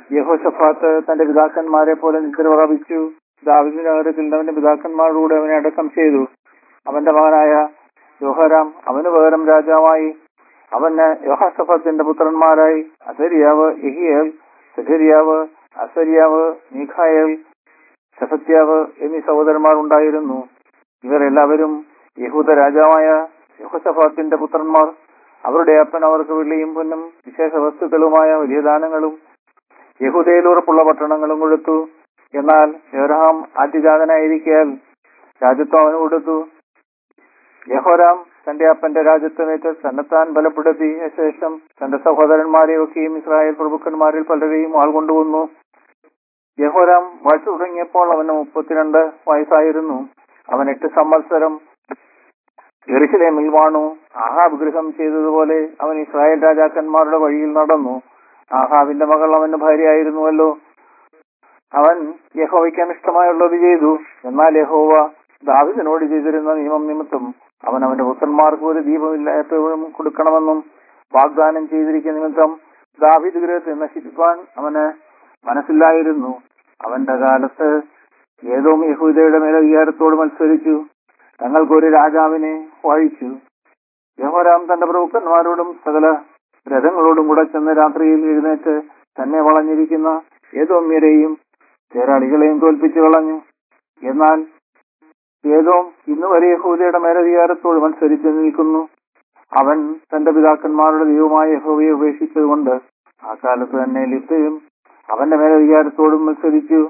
യഹോഷഫാത്ത് തന്റെ പിതാക്കന്മാരെ പോലെ നിദ്ര പ്രാപിച്ചു ദാവിദിന്റെ നഗരത്തിൽ അവന്റെ പിതാക്കന്മാരോട് അവനെ അടക്കം ചെയ്തു അവന്റെ മകനായ യോഹരാം അവന് പകരം രാജാവായി അവന് യോഹാസഫത്തിന്റെ പുത്രന്മാരായി അസരിയാവ് യഹിയേൽ സഖരിയാവ് അസരിയാവ് മീഖായേൽ സഫത്യാവ് എന്നീ സഹോദരന്മാർ ഉണ്ടായിരുന്നു ഇവർ എല്ലാവരും യഹൂദ രാജാവായ യഹോസഫാത്തിന്റെ പുത്രന്മാർ അവരുടെ അപ്പൻ അവർക്ക് വെള്ളിയും പൊന്നും വിശേഷ വസ്തുക്കളുമായ വലിയ ദാനങ്ങളും യഹൂദയിൽ ഉറപ്പുള്ള പട്ടണങ്ങളും കൊടുത്തു എന്നാൽ യോരഹാം ആദ്യജാതനായിരിക്കാൽ രാജ്യത്വം അവന് കൊടുത്തു യഹോരാം തന്റെ അപ്പന്റെ രാജ്യത്വമേറ്റ് തന്നെത്താൻ ബലപ്പെടുത്തിയ ശേഷം തന്റെ സഹോദരന്മാരെയൊക്കെയും ഇസ്രായേൽ പ്രഭുക്കന്മാരിൽ പലരെയും ആൾ കൊണ്ടുവന്നു യഹോരാം വാഴ്ച തുടങ്ങിയപ്പോൾ അവന് മുപ്പത്തിരണ്ട് വയസ്സായിരുന്നു അവൻ എട്ട് സംവത്സരം എറിശിലേമിൽ വാണു ആഹാബ് ഗൃഹം ചെയ്തതുപോലെ അവൻ ഇസ്രായേൽ രാജാക്കന്മാരുടെ വഴിയിൽ നടന്നു ആഹാബിന്റെ മകൾ അവന്റെ ഭാര്യയായിരുന്നുവല്ലോ അവൻ യഹോവയ്ക്ക് അനിഷ്ടമായുള്ളത് ചെയ്തു എന്നാൽ യഹോവ ദാവിദിനോട് ചെയ്തിരുന്ന നിയമം നിമിത്തം അവൻ അവന്റെ പുത്രന്മാർക്ക് ഒരു ദീപമില്ലാത്തവരും കൊടുക്കണമെന്നും വാഗ്ദാനം ചെയ്തിരിക്കുന്ന നിമിത്തം ദാവിദ് ഗൃഹത്തെ നശിപ്പിക്കാൻ അവന് മനസ്സില്ലായിരുന്നു അവന്റെ കാലത്ത് ഏതോ യഹൂദയുടെ മേൽ അധികാരത്തോട് മത്സരിച്ചു തങ്ങൾക്കൊരു രാജാവിനെ വാഴിച്ചു യഹോരാം തന്റെ പ്രഭുക്കന്മാരോടും സകല രഥങ്ങളോടും കൂടെ ചെന്ന് രാത്രിയിൽ എഴുന്നേറ്റ് തന്നെ വളഞ്ഞിരിക്കുന്ന ഏതോമ്യരെയും ചേരാളികളെയും തോൽപ്പിച്ചു കളഞ്ഞു എന്നാൽ ഏതോ ഇന്ന് വരെ യഹൂദയുടെ മേലധികാരത്തോട് മത്സരിച്ച് നിൽക്കുന്നു അവൻ തന്റെ പിതാക്കന്മാരുടെ ദൈവമായ യഹോവയെ ഉപേക്ഷിച്ചതുകൊണ്ട് ആ കാലത്ത് തന്നെ ലിപ്തയും അവന്റെ മേലധികാരത്തോടും മത്സരിച്ചു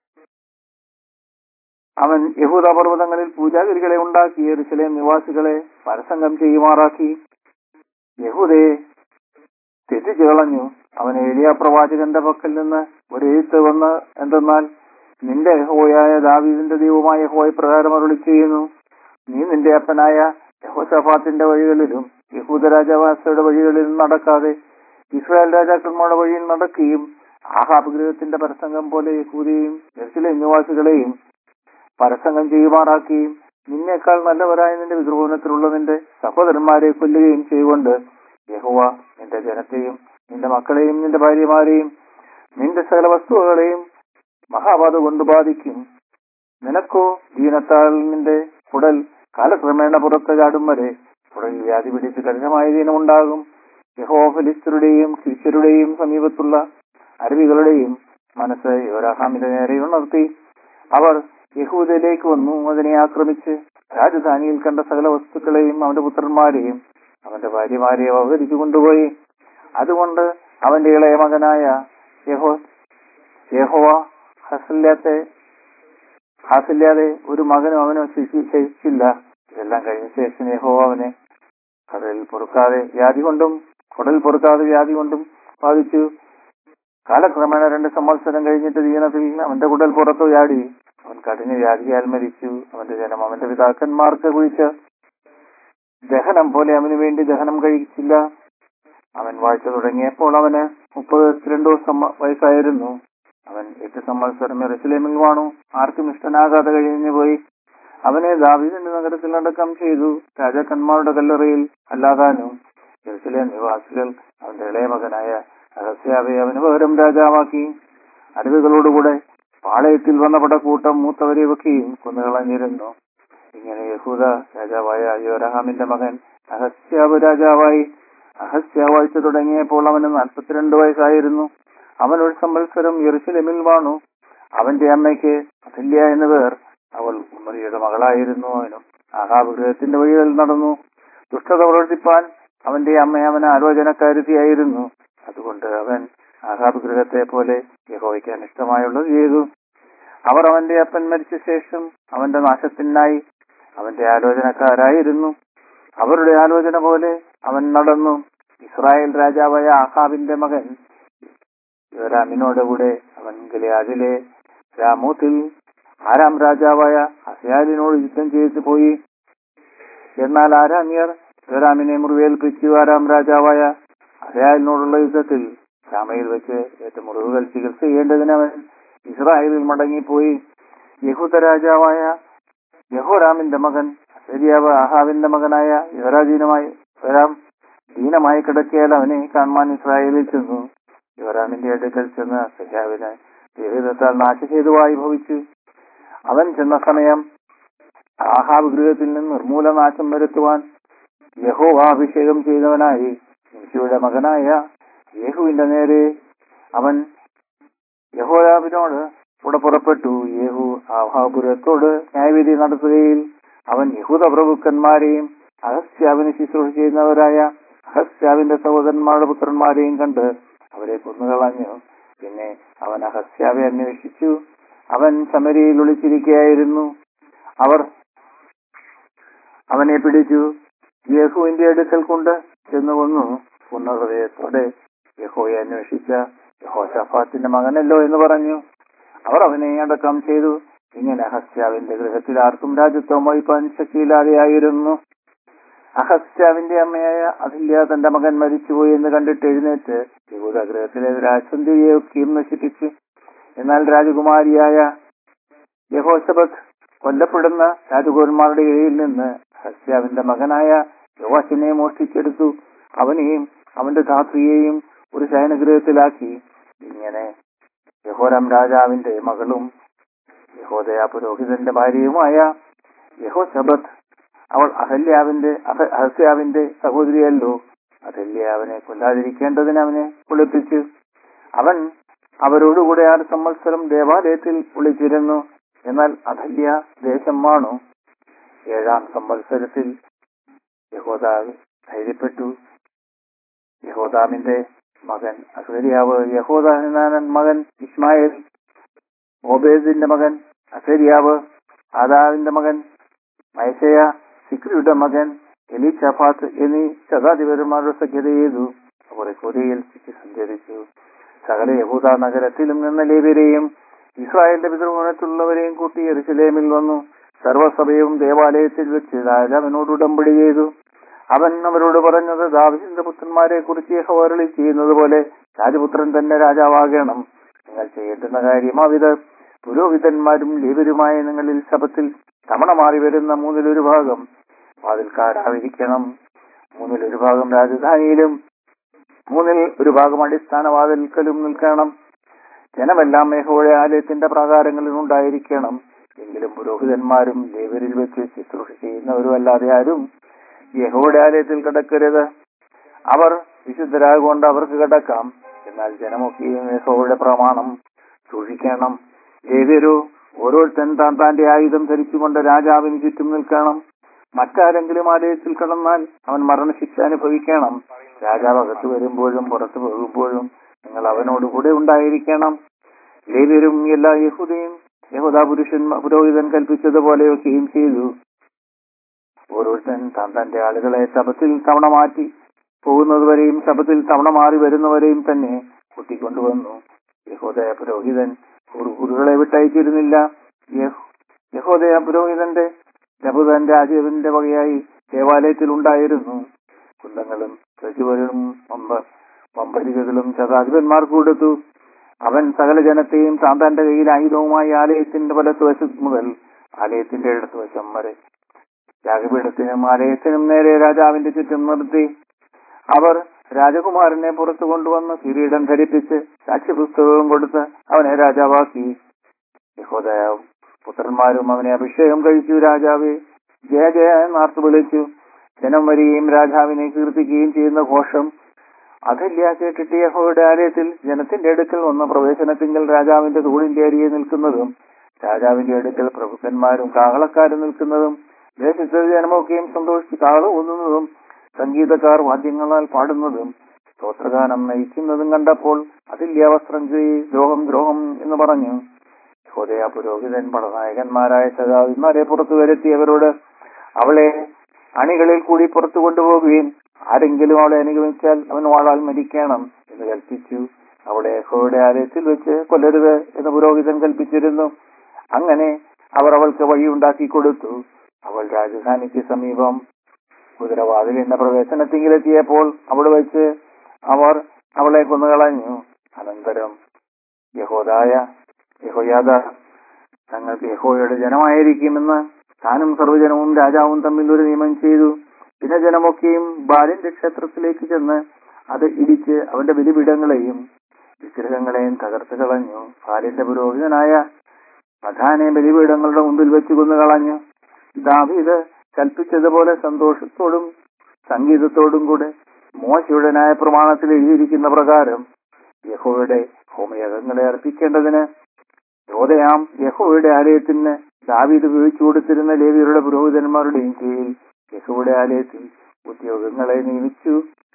അവൻ യഹൂദ പർവ്വതങ്ങളിൽ പൂജാഗിരികളെ ഉണ്ടാക്കി എരുസലേം നിവാസികളെ പരസംഗം ചെയ്യുമാറാക്കി യഹൂദയെ തെറ്റിച്ചു കളഞ്ഞു അവൻ ഏലിയ പ്രവാചകന്റെ പക്കൽ നിന്ന് ഒരു എഴുത്ത് വന്ന് എന്തെന്നാൽ നിന്റെ യഹോയായ ദാവീദിന്റെ ദൈവമായ യഹോയ പ്രകാരം അരുളി ചെയ്യുന്നു നീ നിന്റെ അപ്പനായ യഹോസഫാത്തിന്റെ വഴികളിലും യഹൂദ രാജാവാസയുടെ വഴികളിലും നടക്കാതെ ഇസ്രായേൽ രാജാക്കന്മാരുടെ വഴിയിൽ നടക്കുകയും ആഹാബ് ഗൃഹത്തിന്റെ പരസംഗം പോലെ യഹൂദയും എർസിലെ നിവാസികളെയും പരസംഗം ചെയ്യുമാറാക്കുകയും നിന്നേക്കാൾ നല്ലവരായ നിന്റെ വിഗ്രഹത്തിലുള്ള നിന്റെ സഹോദരന്മാരെ കൊല്ലുകയും ചെയ്തുകൊണ്ട് യഹോവ നിന്റെ ജനത്തെയും നിന്റെ മക്കളെയും നിന്റെ ഭാര്യമാരെയും നിന്റെ സകല വസ്തുവകളെയും മഹാബാധ കൊണ്ട് ബാധിക്കും നിനക്കോ ദീനത്താൽ നിന്റെ കുടൽ കാലക്രമേണ പുറത്ത് ചാടും വരെ കുടലിൽ വ്യാധി പിടിച്ച് കഠിനമായ ദീനമുണ്ടാകും യഹോ ഫലിസ്തരുടെയും ശിഷ്യരുടെയും സമീപത്തുള്ള അരുവികളുടെയും മനസ്സ് യോരാഹാമിന്റെ നേരെ ഉണർത്തി അവർ യഹൂദയിലേക്ക് വന്നു അതിനെ ആക്രമിച്ച് രാജധാനിയിൽ കണ്ട സകല വസ്തുക്കളെയും അവന്റെ പുത്രന്മാരെയും അവന്റെ ഭാര്യമാരെയും അവഹരിച്ചു കൊണ്ടുപോയി അതുകൊണ്ട് അവന്റെ ഇളയ മകനായ യഹോ യഹോവ ഹസല്ലാത്തെ ഹാസില്ലാതെ ഒരു മകനും അവനെ ശിക്ഷിച്ചില്ല ഇതെല്ലാം കഴിഞ്ഞ ശേഷം യഹോവ അവനെ കടലിൽ പൊറുക്കാതെ വ്യാധി കൊണ്ടും കുടൽ പൊറുക്കാതെ വ്യാധി കൊണ്ടും ബാധിച്ചു കാലക്രമേണ രണ്ട് സംവത്സരം കഴിഞ്ഞിട്ട് ദീനത്തിൽ അവന്റെ കുടൽ പുറത്തു ചാടി അവൻ കഠിന വ്യാധിയാൽ മരിച്ചു അവന്റെ ജനം അവന്റെ പിതാക്കന്മാർക്ക് കുഴിച്ച് ദഹനം പോലെ അവന് വേണ്ടി ദഹനം കഴിച്ചില്ല അവൻ വാഴ്ച തുടങ്ങിയപ്പോൾ അവന് മുപ്പത്തിരണ്ടു വയസ്സായിരുന്നു അവൻ എട്ട് സംവത്സരം എറുസലേമിൽ വാണു ആർക്കും ഇഷ്ടനാകാതെ കഴിഞ്ഞു പോയി അവനെ ദാവീദിന്റെ നഗരത്തിൽ അടക്കം ചെയ്തു രാജാക്കന്മാരുടെ കല്ലറയിൽ അല്ലാതാനും എറുസലേം നിവാസികൾ അവന്റെ ഇളയ മകനായ അഹസ്യാവെ അവന് പകരം രാജാവാക്കി അരുവികളോടുകൂടെ പാളയത്തിൽ വന്ന പടക്കൂട്ടം മൂത്തവരെയൊക്കെയും കൊന്നുകളഞ്ഞിരുന്നു ഇങ്ങനെ യഹൂദ രാജാവായ യോരഹാമിന്റെ മകൻ അഹസ്യാവ് രാജാവായി അഹസ്യ വാഴ്ച തുടങ്ങിയപ്പോൾ അവന് നാൽപ്പത്തിരണ്ട് വയസ്സായിരുന്നു അവൻ ഒരു സംവത്സരം യെറുസലേമിൽ വാണു അവന്റെ അമ്മയ്ക്ക് അഥല്യ എന്ന പേർ അവൾ ഉമ്മറിയുടെ മകളായിരുന്നു അവനും ആഹാബ് ഗൃഹത്തിന്റെ വഴികളിൽ നടന്നു ദുഷ്ടത പ്രവർത്തിപ്പാൻ അവന്റെ അമ്മ അവന് ആലോചനക്കാരുത്തിയായിരുന്നു അതുകൊണ്ട് അവൻ ആഹാബ് ഗൃഹത്തെ പോലെ യഹോവയ്ക്ക് അനിഷ്ടമായുള്ളത് ചെയ്തു അവർ അവന്റെ അപ്പൻ മരിച്ച ശേഷം അവന്റെ നാശത്തിനായി അവന്റെ ആലോചനക്കാരായിരുന്നു അവരുടെ ആലോചന പോലെ അവൻ നടന്നു ഇസ്രായേൽ രാജാവായ ആഹാബിന്റെ മകൻ യോരാമിനോടുകൂടെ അവൻ ഗലിയാദിലെ രാമൂത്തിൽ ആരാം രാജാവായ അസയാലിനോട് യുദ്ധം ചെയ്തു പോയി എന്നാൽ ആരാമിയർ യോരാമിനെ മുറിവേൽപ്പിച്ചു ആരാം രാജാവായ അസയാലിനോടുള്ള യുദ്ധത്തിൽ രാമയിൽ വെച്ച് ഏറ്റവും മുറിവുകൾ ചികിത്സ ചെയ്യേണ്ടതിന് അവൻ ഇസ്രായേലിൽ മടങ്ങിപ്പോയി യഹൂദ രാജാവായ യഹോരാമിന്റെ മകൻ ശരിയാവ് ആഹാവിന്റെ മകനായ യുവരാജീനമായി യോരാം ദീനമായി കിടക്കിയാൽ അവനെ കാണുവാൻ ഇസ്രായേലിൽ ചെന്നു യുവരാമിന്റെ അടുക്കൽ ചെന്ന് സഖ്യാവിന് ജീവിതത്താൽ നാശഹേതുവായി ഭവിച്ചു അവൻ ചെന്ന സമയം ആഹാബ് ഗൃഹത്തിൽ നിന്ന് നിർമൂലനാശം വരുത്തുവാൻ യഹോവ അഭിഷേകം ചെയ്തവനായി നിമിഷയുടെ മകനായ യേഹുവിന്റെ നേരെ അവൻ യഹോയാബിനോട് കൂടെ പുറപ്പെട്ടു യേഹു ആഹാപുരത്തോട് ന്യായവിധി നടത്തുകയിൽ അവൻ യഹൂദ പ്രഭുക്കന്മാരെയും അഹസ്യാവിന് ശുശ്രൂഷ ചെയ്യുന്നവരായ അഹസ്യാവിന്റെ സഹോദരന്മാരുടെ പുത്രന്മാരെയും കണ്ട് അവരെ കൊന്നുകളഞ്ഞു പിന്നെ അവൻ അഹസ്യാവെ അന്വേഷിച്ചു അവൻ സമരിയിൽ ഒളിച്ചിരിക്കുകയായിരുന്നു അവർ അവനെ പിടിച്ചു യേഹുവിന്റെ അടുക്കൽ കൊണ്ട് ചെന്നു കൊന്നു പൂർണ്ണഹൃദയത്തോടെ യഹോയെ അന്വേഷിച്ച യഹോഷഫാത്തിന്റെ മകനല്ലോ എന്ന് പറഞ്ഞു അവർ അവനെ അടക്കം ചെയ്തു ഇങ്ങനെ അഹസ്യാവിന്റെ ഗൃഹത്തിൽ ആർക്കും രാജ്യത്വം വഹിപ്പാൻ ശക്തിയില്ലാതെയായിരുന്നു അഹസ്യാവിന്റെ അമ്മയായ അതില്യ തന്റെ മകൻ മരിച്ചുപോയി എന്ന് കണ്ടിട്ട് എഴുന്നേറ്റ് യഹൂദ ഗൃഹത്തിലെ രാജസന്ധിയെയൊക്കെയും നശിപ്പിച്ചു എന്നാൽ രാജകുമാരിയായ യഹോശബത്ത് കൊല്ലപ്പെടുന്ന രാജകുമാരന്മാരുടെ ഇടയിൽ നിന്ന് ഹസ്യാവിന്റെ മകനായ യോവാശിനെ മോഷ്ടിച്ചെടുത്തു അവനെയും അവന്റെ ധാത്രിയെയും ഒരു ശയനഗൃഹത്തിലാക്കി ഇങ്ങനെ യഹോരാം രാജാവിന്റെ മകളും യഹോദയ പുരോഹിതന്റെ ഭാര്യയുമായ യഹോശബത്ത് അവൾ അഹല്യാവിന്റെ അഹ- അഹസ്യാവിന്റെ സഹോദരിയല്ലോ അഹല്യ അവനെ കൊല്ലാതിരിക്കേണ്ടതിന് അവനെ കുളിപ്പിച്ചു അവൻ അവരോടുകൂടെ ആറ് സംവത്സരം ദേവാലയത്തിൽ ഒളിച്ചിരുന്നു എന്നാൽ അഹല്യ ദേശം വാണു ഏഴാം സംവത്സരത്തിൽ യഹോദാവ് ധൈര്യപ്പെട്ടു യഹോദാമിന്റെ മകൻ അസരിയാവ് യഹോദാനൻ മകൻ ഇസ്മായേൽ ഓബേദിന്റെ മകൻ അസരിയാവ് ആദാവിന്റെ മകൻ മൈസയ സിക്രിയുടെ മകൻ എലിച്ചഫാത്ത് എന്നീ ശതാധിപന്മാരുടെ സഖ്യത ചെയ്തു അവർ കൊരിയിൽ ചുറ്റി സഞ്ചരിച്ചു സകല യഹൂദ നഗരത്തിലും നിന്ന ലേവരെയും ഇസ്രായേലിന്റെ പിതൃഗുണത്തിലുള്ളവരെയും കൂട്ടി എറുസലേമിൽ വന്നു സർവസഭയും ദേവാലയത്തിൽ വെച്ച് രാജാവിനോട് ഉടമ്പടി ചെയ്തു അവൻ അവരോട് പറഞ്ഞത് ദാവിദിന്റെ പുത്രന്മാരെ കുറിച്ച് യഹോവരളി ചെയ്യുന്നത് പോലെ രാജപുത്രൻ തന്നെ രാജാവാകണം നിങ്ങൾ ചെയ്യേണ്ടുന്ന കാര്യം അവിത് പുരോഹിതന്മാരും ലേവരുമായ നിങ്ങളിൽ ശബത്തിൽ തവണ മാറി വരുന്ന മൂന്നിലൊരു ഭാഗം വാതിൽക്കാരായിരിക്കണം മൂന്നിലൊരു ഭാഗം രാജധാനിയിലും മൂന്നിൽ ഒരു ഭാഗം അടിസ്ഥാന വാതിൽക്കലും നിൽക്കണം ജനമെല്ലാം യഹോവയുടെ ആലയത്തിന്റെ പ്രാകാരങ്ങളിൽ ഉണ്ടായിരിക്കണം എങ്കിലും പുരോഹിതന്മാരും ലേവരിൽ വെച്ച് ശുശ്രൂഷ ചെയ്യുന്നവരും അല്ലാതെ ആരും യഹോവയുടെ ആലയത്തിൽ കിടക്കരുത് അവർ വിശുദ്ധരാകൊണ്ട് അവർക്ക് കിടക്കാം എന്നാൽ ജനമൊക്കെയും യഹോവയുടെ പ്രമാണം സൂക്ഷിക്കണം ഏതൊരു ഓരോരുത്തൻ താൻ താന്റെ ആയുധം ധരിച്ചുകൊണ്ട് രാജാവിന് ചുറ്റും നിൽക്കണം മറ്റാരെങ്കിലും ആലയത്തിൽ കിടന്നാൽ അവൻ മരണശിക്ഷ അനുഭവിക്കണം രാജാവ് അകത്ത് വരുമ്പോഴും പുറത്തു പോകുമ്പോഴും നിങ്ങൾ അവനോട് കൂടെ ഉണ്ടായിരിക്കണം ലേവ്യരും എല്ലാ യഹൂദയും യഹൂദ പുരുഷൻ പുരോഹിതൻ കൽപ്പിച്ചതുപോലെയൊക്കെയും ചെയ്തു ഓരോരുത്തൻ താൻ തന്റെ ആളുകളെ ശബത്തിൽ തവണ മാറ്റി പോകുന്നതുവരെയും ശബത്തിൽ തവണ മാറി വരുന്നവരെയും തന്നെ കൂട്ടിക്കൊണ്ടുവന്നു യഹോദയ പുരോഹിതൻ കുറുകുറുകളെ വിട്ടയച്ചിരുന്നില്ല യഹ്- യഹോദയ പുരോഹിതന്റെ ലഭുതൻ രാജീവിന്റെ വകയായി ദേവാലയത്തിൽ ഉണ്ടായിരുന്നു കുന്തങ്ങളും പ്രചുവരും വമ്പ വമ്പരികകളും ശതാധിപന്മാർക്ക് കൊടുത്തു അവൻ സകല ജനത്തെയും താൻ തന്റെ കയ്യിൽ ആയുധവുമായി ആലയത്തിന്റെ വലത്തുവശം മുതൽ ആലയത്തിന്റെ ഇടത്തുവശം വരെ യാഗപീഠത്തിനും ആലയത്തിനും നേരെ രാജാവിന്റെ ചുറ്റും നിർത്തി അവർ രാജകുമാരനെ പുറത്തു കൊണ്ടുവന്ന് കിരീടം ധരിപ്പിച്ച് സാക്ഷ്യപുസ്തകവും കൊടുത്ത് അവനെ രാജാവാക്കി യഹോദയ പുത്രന്മാരും അവനെ അഭിഷേകം കഴിച്ചു രാജാവെ ജയ ജയ എന്നാർത്തു വിളിച്ചു ജനം വരികയും രാജാവിനെ കീർത്തിക്കുകയും ചെയ്യുന്ന ഘോഷം അതല്ല കേട്ടിട്ട് യഹോയുടെ ആലയത്തിൽ ജനത്തിന്റെ അടുക്കൽ വന്ന പ്രവേശനത്തിങ്കൽ രാജാവിന്റെ തൂണിന്റെ അരികെ നിൽക്കുന്നതും രാജാവിന്റെ അടുക്കൽ പ്രഭുക്കന്മാരും കാഹളക്കാരും നിൽക്കുന്നതും ദേശത്തെ ജനമൊക്കെയും സന്തോഷിച്ച് കാഹളം ഊന്നുന്നതും സംഗീതക്കാർ വാദ്യങ്ങളാൽ പാടുന്നതും സ്തോത്രഗാനം നയിക്കുന്നതും കണ്ടപ്പോൾ അതില്ല വസ്ത്രം ചെയ് ദ്രോഹം ദ്രോഹം എന്ന് പറഞ്ഞു ഹോദയ പുരോഹിതൻ പടനായകന്മാരായ സഖാവിന്മാരെ പുറത്തു വരുത്തി അവരോട് അവളെ അണികളിൽ കൂടി പുറത്തു കൊണ്ടുപോകുകയും ആരെങ്കിലും അവളെ അനുഗമിച്ചാൽ അവൻ വാളാൽ മരിക്കണം എന്ന് കൽപ്പിച്ചു അവളെ യഹോവയുടെ ആലയത്തിൽ വെച്ച് കൊല്ലരുത് എന്ന് പുരോഹിതൻ കൽപ്പിച്ചിരുന്നു അങ്ങനെ അവർ അവൾക്ക് വഴിയുണ്ടാക്കി കൊടുത്തു അവൾ രാജധാനിക്ക് സമീപം കുതിരവാതിൽ എന്ന പ്രവേശനത്തിങ്കിലെത്തിയപ്പോൾ അവിടെ വെച്ച് അവർ അവളെ കൊന്നുകളഞ്ഞു അനന്തരം യഹോദായ യഹോയാദ തങ്ങൾക്ക് യഹോയുടെ ജനമായിരിക്കുമെന്ന് താനും സർവ്വജനവും രാജാവും തമ്മിൽ ഒരു നിയമം ചെയ്തു പിന്നെ ജനമൊക്കെയും ബാലിന്റെ ക്ഷേത്രത്തിലേക്ക് ചെന്ന് അത് ഇടിച്ച് അവന്റെ ബലിപീഠങ്ങളെയും വിഗ്രഹങ്ങളെയും തകർത്ത് കളഞ്ഞു ഫാലിന്റെ പുരോഹിതനായ പ്രധാന ബലിപീഠങ്ങളുടെ മുമ്പിൽ വെച്ച് കൊന്നു കളഞ്ഞു ദാവീദ് കൽപ്പിച്ചതുപോലെ സന്തോഷത്തോടും സംഗീതത്തോടും കൂടെ മോശയുടെ ന്യായ പ്രമാണത്തിൽ എഴുതിയിരിക്കുന്ന പ്രകാരം യഹോയുടെ ഹോമയകങ്ങളെ അർപ്പിക്കേണ്ടതിന് യോധയാം യഹോയുടെ ആലയത്തിന് ദാവീദ് ഉപയോഗിച്ചു കൊടുത്തിരുന്ന ലേവിയരുടെ പുരോഹിതന്മാരുടെയും കീഴിൽ യഹോയുടെ ആലയത്തിൽ ഉദ്യോഗങ്ങളെ നിയമിച്ചു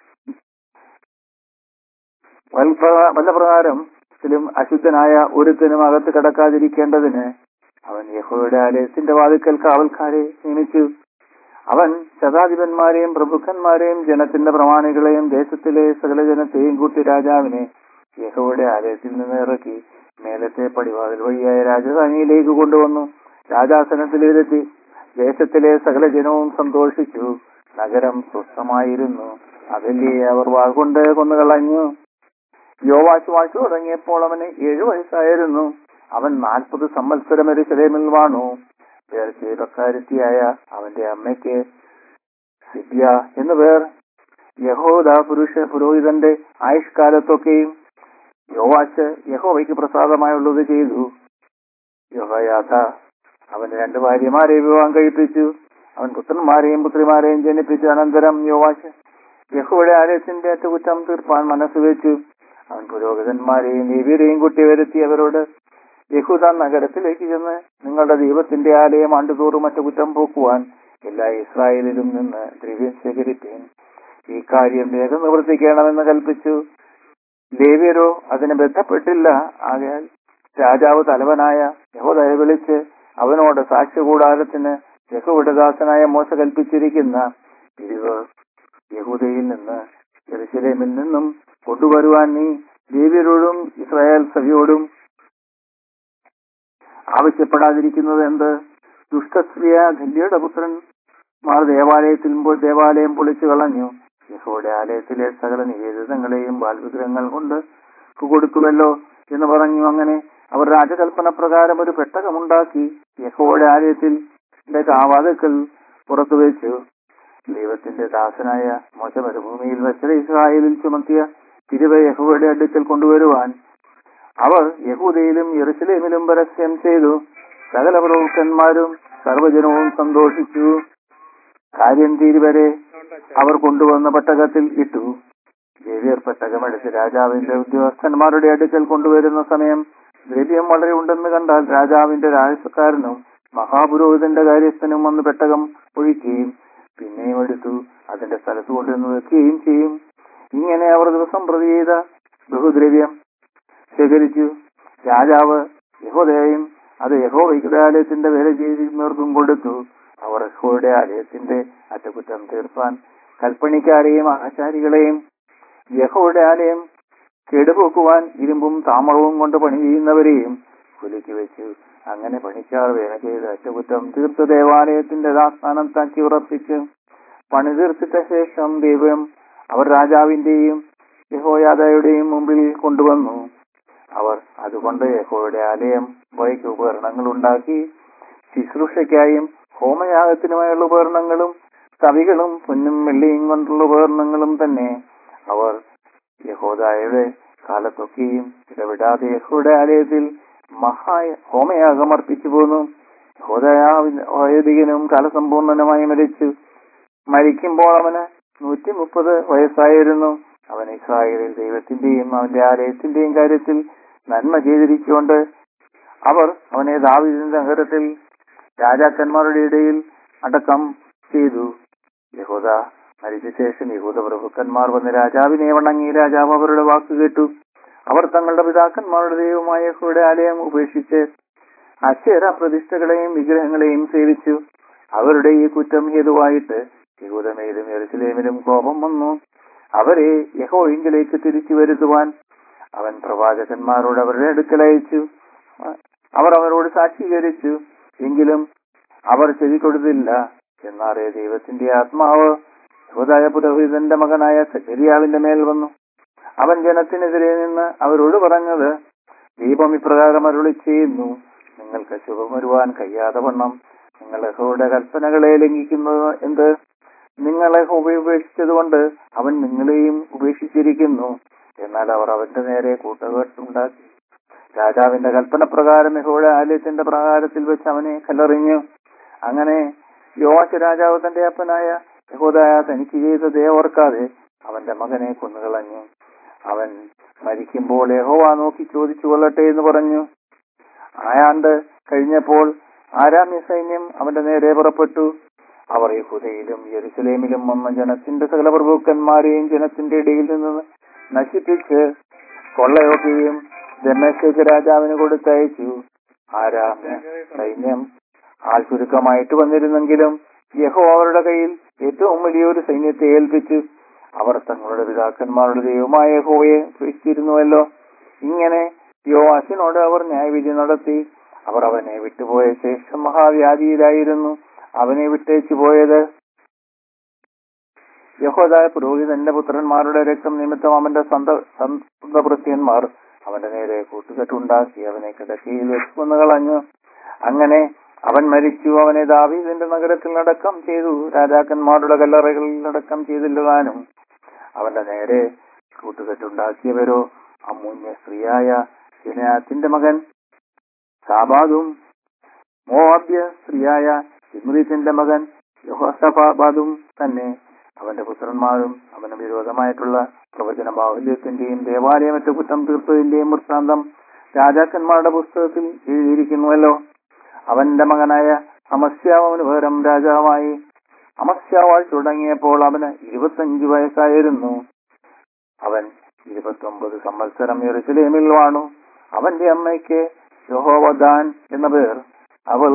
വൽപ്രകാ- വല്ല പ്രകാരം ത്തിലും അശുദ്ധനായ ഒരുത്തനും അകത്ത് കടക്കാതിരിക്കേണ്ടതിന് അവൻ യഹോയുടെ ആലയത്തിന്റെ വാതിക്കൽ കാവൽക്കാരെ നിയമിച്ചു അവൻ ശതാധിപന്മാരെയും പ്രഭുക്കന്മാരെയും ജനത്തിന്റെ പ്രമാണികളെയും ദേശത്തിലെ സകല ജനത്തെയും കൂട്ടി രാജാവിനെ യഹോയുടെ ആലയത്തിൽ നിന്ന് ഇറക്കി മേലത്തെ പടിവാതിൽ വഴിയായ രാജധാനിയിലേക്ക് കൊണ്ടുവന്നു രാജാസനത്തിലിരുത്തി ദേശത്തിലെ സകല ജനവും സന്തോഷിച്ചു നഗരം സ്വസ്ഥമായിരുന്നു അതല്ലേ അവർ വാൾകൊണ്ട് കൊന്നുകളഞ്ഞു യോവാശ് വാഴ്ച തുടങ്ങിയപ്പോൾ അവന് ഏഴു വയസ്സായിരുന്നു അവൻ നാൽപ്പത് സംവത്സരം എരുസലേമിൽ വാണു പേർച്ചേതക്കാരത്തിയായ അവന്റെ അമ്മയ്ക്ക് സിബ്യ എന്നു പേർ യഹോദ പുരുഷ പുരോഹിതന്റെ ആയുഷ്കാലത്തൊക്കെയും യോവാച്ച് യഹോവയ്ക്ക് പ്രസാദമായുള്ളത് ചെയ്തു യോഹയാഥ അവൻ രണ്ട് ഭാര്യമാരെ വിവാഹം കഴിപ്പിച്ചു അവൻ പുത്രന്മാരെയും പുത്രിമാരെയും ജനിപ്പിച്ചു അനന്തരം യോവാച്ച് യഹോയുടെ ആലയത്തിന്റെ അറ്റകുറ്റം തീർപ്പാൻ മനസ്സ് വെച്ചു അവൻ പുരോഹിതന്മാരെയും ലേവ്യരെയും കൂട്ടി വരുത്തി അവരോട് യഹൂദ നഗരത്തിലേക്ക് ചെന്ന് നിങ്ങളുടെ ദൈവത്തിന്റെ ആലയം ആണ്ടുതോറും അറ്റകുറ്റം പോക്കുവാൻ എല്ലാ ഇസ്രായേലിലും നിന്ന് ദ്രവ്യം ശേഖരിപ്പീൻ ഈ കാര്യം വേഗം നിവർത്തിക്കണമെന്ന് കൽപ്പിച്ചു ലേവ്യരോ അതിന് ബന്ധപ്പെട്ടില്ല ആകയാൽ രാജാവ് തലവനായ യഹോദയെ വിളിച്ച് അവനോട് സാക്ഷ്യകൂടാരത്തിന് യഹോയുടെ ദാസനായ മോശ കൽപ്പിച്ചിരിക്കുന്ന പിരിവ് യഹൂദയിൽ നിന്ന് ജെറുസലേമിൽ നിന്നും കൊണ്ടുവരുവാൻ നീ ലേവ്യരോടും ഇസ്രായേൽ സഭയോടും ആവശ്യപ്പെടാതിരിക്കുന്നത് എന്ത് ദുഷ്ടസ്ത്രീയ ധല്യയുടെ പുത്രൻ മാർ ദേവാലയത്തിൽ മുമ്പോൾ ദേവാലയം പൊളിച്ചു കളഞ്ഞു യഹോയുടെ ആലയത്തിലെ സകല നിവേദിതങ്ങളെയും ബാൽവിഗ്രഹങ്ങൾ കൊണ്ട് കൊടുക്കുമല്ലോ എന്ന് പറഞ്ഞു അങ്ങനെ അവർ രാജകൽപ്പന പ്രകാരം ഒരു പെട്ടകമുണ്ടാക്കി യഹോയുടെ ആലയത്തിൽ കാവാതുക്കൾ പുറത്തു വെച്ചു ദൈവത്തിന്റെ ദാസനായ മോശ മരുഭൂമിയിൽ വെച്ചത് ഇസ്രായേലിൽ ചുമത്തിയ തിരുവ യഹോയുടെ അടുക്കൽ കൊണ്ടുവരുവാൻ അവർ യഹൂദയിലും യെറുസലേമിലും പരസ്യം ചെയ്തു സകല പ്രഭുക്കന്മാരും സർവജനവും സന്തോഷിച്ചു കാര്യം തീരുവരെ അവർ കൊണ്ടുവന്ന പട്ടകത്തിൽ ഇട്ടു ദേവിയർ പെട്ടകമെടുത്ത് രാജാവിന്റെ ഉദ്യോഗസ്ഥന്മാരുടെ അടുക്കൽ കൊണ്ടുവരുന്ന സമയം ദ്രവ്യം വളരെ ഉണ്ടെന്ന് കണ്ടാൽ രാജാവിന്റെ രാജസക്കാരനും മഹാപുരോഹിതന്റെ കാര്യസ്ഥനും വന്ന് പെട്ടകം ഒഴിക്കുകയും പിന്നെയും എടുത്തു അതിന്റെ സ്ഥലത്ത് കൊണ്ടുവന്ന് വെക്കുകയും ചെയ്യും ഇങ്ങനെ അവർ ദിവസം പ്രതി ചെയ്ത ബഹുദ്രവ്യം ശേഖരിച്ചു രാജാവ് യഹോദയും അത് യഹോവയുടെ ആലയത്തിന്റെ വേല ചെയ്യുന്നവർക്കും കൊടുത്തു അവർ യഹോയുടെ ആലയത്തിന്റെ അറ്റകുറ്റം തീർപ്പാൻ കൽപ്പണിക്കാരെയും ആചാരികളെയും യഹോയുടെ ആലയം കേടുപോക്കുവാൻ ഇരുമ്പും താമരവും കൊണ്ട് പണി ചെയ്യുന്നവരെയും കുലുക്കി വെച്ചു അങ്ങനെ പണിക്കാർ വേല ചെയ്ത് അറ്റകുറ്റം തീർത്ത ദേവാലയത്തിന്റെ യഥാസ്ഥാനത്താക്കി ഉറപ്പിച്ച് പണി തീർത്തിട്ട ശേഷം ദൈവം അവർ രാജാവിന്റെയും യഹോയാദയുടെയും മുമ്പിൽ കൊണ്ടുവന്നു അവർ അതുകൊണ്ട് യഹോയുടെ ആലയം വൈക്ക് ഉപകരണങ്ങൾ ഉണ്ടാക്കി ശുശ്രൂഷയ്ക്കായും ഹോമയാഗത്തിനുമായുള്ള ഉപകരണങ്ങളും കവികളും പൊന്നും വെള്ളിയും കൊണ്ടുള്ള ഉപകരണങ്ങളും തന്നെ അവർ യഹോദായുടെ കാലത്തൊക്കെയും ഇടപെടാതെ യഹോയുടെ ആലയത്തിൽ മഹാ ഹോമയാഗം അർപ്പിച്ചു പോന്നു യഹോദയാവിനും കാലസമ്പൂർണനുമായി മരിച്ചു മരിക്കുമ്പോൾ അവന് നൂറ്റി മുപ്പത് വയസ്സായിരുന്നു അവൻ ഇസ്രായേലിൽ ദൈവത്തിന്റെയും അവന്റെ ആലയത്തിന്റെയും കാര്യത്തിൽ നന്മ ചെയ്തിരിച്ചുകൊണ്ട് അവർ അവനെ ദാവിദിന്റെ നഗരത്തിൽ രാജാക്കന്മാരുടെ ഇടയിൽ അടക്കം ചെയ്തു യഹൂദ മരിച്ച ശേഷം യഹൂദ പ്രഭുക്കന്മാർ വന്ന് രാജാവിനെ വണങ്ങി രാജാവ് അവരുടെ വാക്ക് കേട്ടു അവർ തങ്ങളുടെ പിതാക്കന്മാരുടെ ദൈവമായ യഹോയുടെ ആലയം ഉപേക്ഷിച്ച് അക്ഷര പ്രതിഷ്ഠകളെയും വിഗ്രഹങ്ങളെയും സേവിച്ചു അവരുടെ ഈ കുറ്റം ഹേതുവായിട്ട് യഹൂദമേലും യെറുസലേമിലും കോപം വന്നു അവരെ യഹോയിങ്കിലേക്ക് തിരിച്ചു വരുത്തുവാൻ അവൻ പ്രവാചകന്മാരോട് അവരുടെ അടുക്കൽ അയച്ചു അവർ അവരോട് സാക്ഷീകരിച്ചു എങ്കിലും അവർ ചെവി കൊടുത്തില്ല എന്നാറേ ദൈവത്തിന്റെ ആത്മാവ് യഹൂദായ പുരോഹിതന്റെ മകനായ സക്കരിയാവിന്റെ മേൽ വന്നു അവൻ ജനത്തിനെതിരെ നിന്ന് അവരോട് പറഞ്ഞത് ദീപം ഇപ്രകാരം അരുളി ചെയ്യുന്നു നിങ്ങൾക്ക് ശുഭം വരുവാൻ കഴിയാതെ വണ്ണം നിങ്ങൾ യഹോയുടെ കൽപ്പനകളെ ലംഘിക്കുന്നത് എന്ത് നിങ്ങളെ ഉപേക്ഷിച്ചതുകൊണ്ട് അവൻ നിങ്ങളെയും ഉപേക്ഷിച്ചിരിക്കുന്നു എന്നാൽ അവർ അവന്റെ നേരെ കൂട്ടുകെട്ടുണ്ടാക്കി രാജാവിന്റെ കൽപ്പന പ്രകാരം യഹോയുടെ ആലയത്തിന്റെ പ്രകാരത്തിൽ വെച്ച് അവനെ കല്ലെറിഞ്ഞു അങ്ങനെ യോവാശ് രാജാവ് തന്റെ അപ്പനായ യഹോദായ തനിക്ക് ചെയ്തതേ ഓർക്കാതെ അവന്റെ മകനെ കൊന്നുകളഞ്ഞു അവൻ മരിക്കുമ്പോൾ യഹോവ നോക്കി ചോദിച്ചു കൊള്ളട്ടെ എന്ന് പറഞ്ഞു ആയാണ്ട് കഴിഞ്ഞപ്പോൾ ആരാമ്യ സൈന്യം അവന്റെ നേരെ പുറപ്പെട്ടു അവർ യഹൂദയിലും യെരുസലേമിലും വന്ന ജനത്തിന്റെ സകല പ്രഭുക്കന്മാരെയും ജനത്തിന്റെ ഇടയിൽ നിന്ന് നശിപ്പിച്ച് കൊള്ളയൊക്കെയും ദമേശേക്ക് രാജാവിന് കൊടുത്തയച്ചു ആരാമ്യ സൈന്യം ആൾ ചുരുക്കമായിട്ട് വന്നിരുന്നെങ്കിലും യഹോ അവരുടെ കയ്യിൽ ഏറ്റവും വലിയൊരു സൈന്യത്തെ ഏൽപ്പിച്ചു അവർ തങ്ങളുടെ പിതാക്കന്മാരുടെ ദൈവമായ യഹോവയെ സൃഷ്ടിച്ചിരുന്നുവല്ലോ ഇങ്ങനെ യോവാസിനോട് അവർ ന്യായവിധി നടത്തി അവർ അവനെ വിട്ടുപോയ ശേഷം മഹാവ്യാധിയിലായിരുന്നു അവനെ വിട്ടേച്ചു പോയത് യഹോദായ പുരോഹിതന്റെ പുത്രന്മാരുടെ രക്തം നിമിത്തം അവന്റെ സ്വന്ത സ്വന്തഭൃത്യന്മാർ അവന്റെ നേരെ കൂട്ടുകെട്ടുണ്ടാക്കി അവനെ കിടക്കയിൽ വെച്ച് കളഞ്ഞു അങ്ങനെ അവൻ മരിച്ചു അവനെ ദാവീദിന്റെ നഗരത്തിൽ അടക്കം ചെയ്തു രാജാക്കന്മാരുടെ കല്ലറകളിൽ അടക്കം ചെയ്തില്ലുവാനും അവന്റെ നേരെ കൂട്ടുകെട്ടുണ്ടാക്കിയവരോ അമൂന്യ സ്ത്രീയായ സിനയാത്തിന്റെ മകൻ സാബാദും മോവാബ്യ സ്ത്രീയായ സിമ്രീത്തിന്റെ മകൻ യഹോസഫാബാദും തന്നെ അവന്റെ പുത്രന്മാരും അവന് വിരോധമായിട്ടുള്ള പ്രവചന ബാഹുല്യത്തിന്റെയും ദേവാലയമറ്റ കുറ്റം തീർത്തതിന്റെയും വൃത്താന്തം രാജാക്കന്മാരുടെ പുസ്തകത്തിൽ എഴുതിയിരിക്കുന്നുവല്ലോ അവന്റെ മകനായ അമസ്യാവിന് പകരം രാജാവായി അമസ്യാവാൾ തുടങ്ങിയപ്പോൾ അവന് ഇരുപത്തഞ്ചു വയസ്സായിരുന്നു അവൻ ഇരുപത്തൊമ്പത് സംവത്സരം യെറുസലേമിൽ വാണു അവന്റെ അമ്മയ്ക്ക് യഹോവദാൻ എന്ന പേർ അവൾ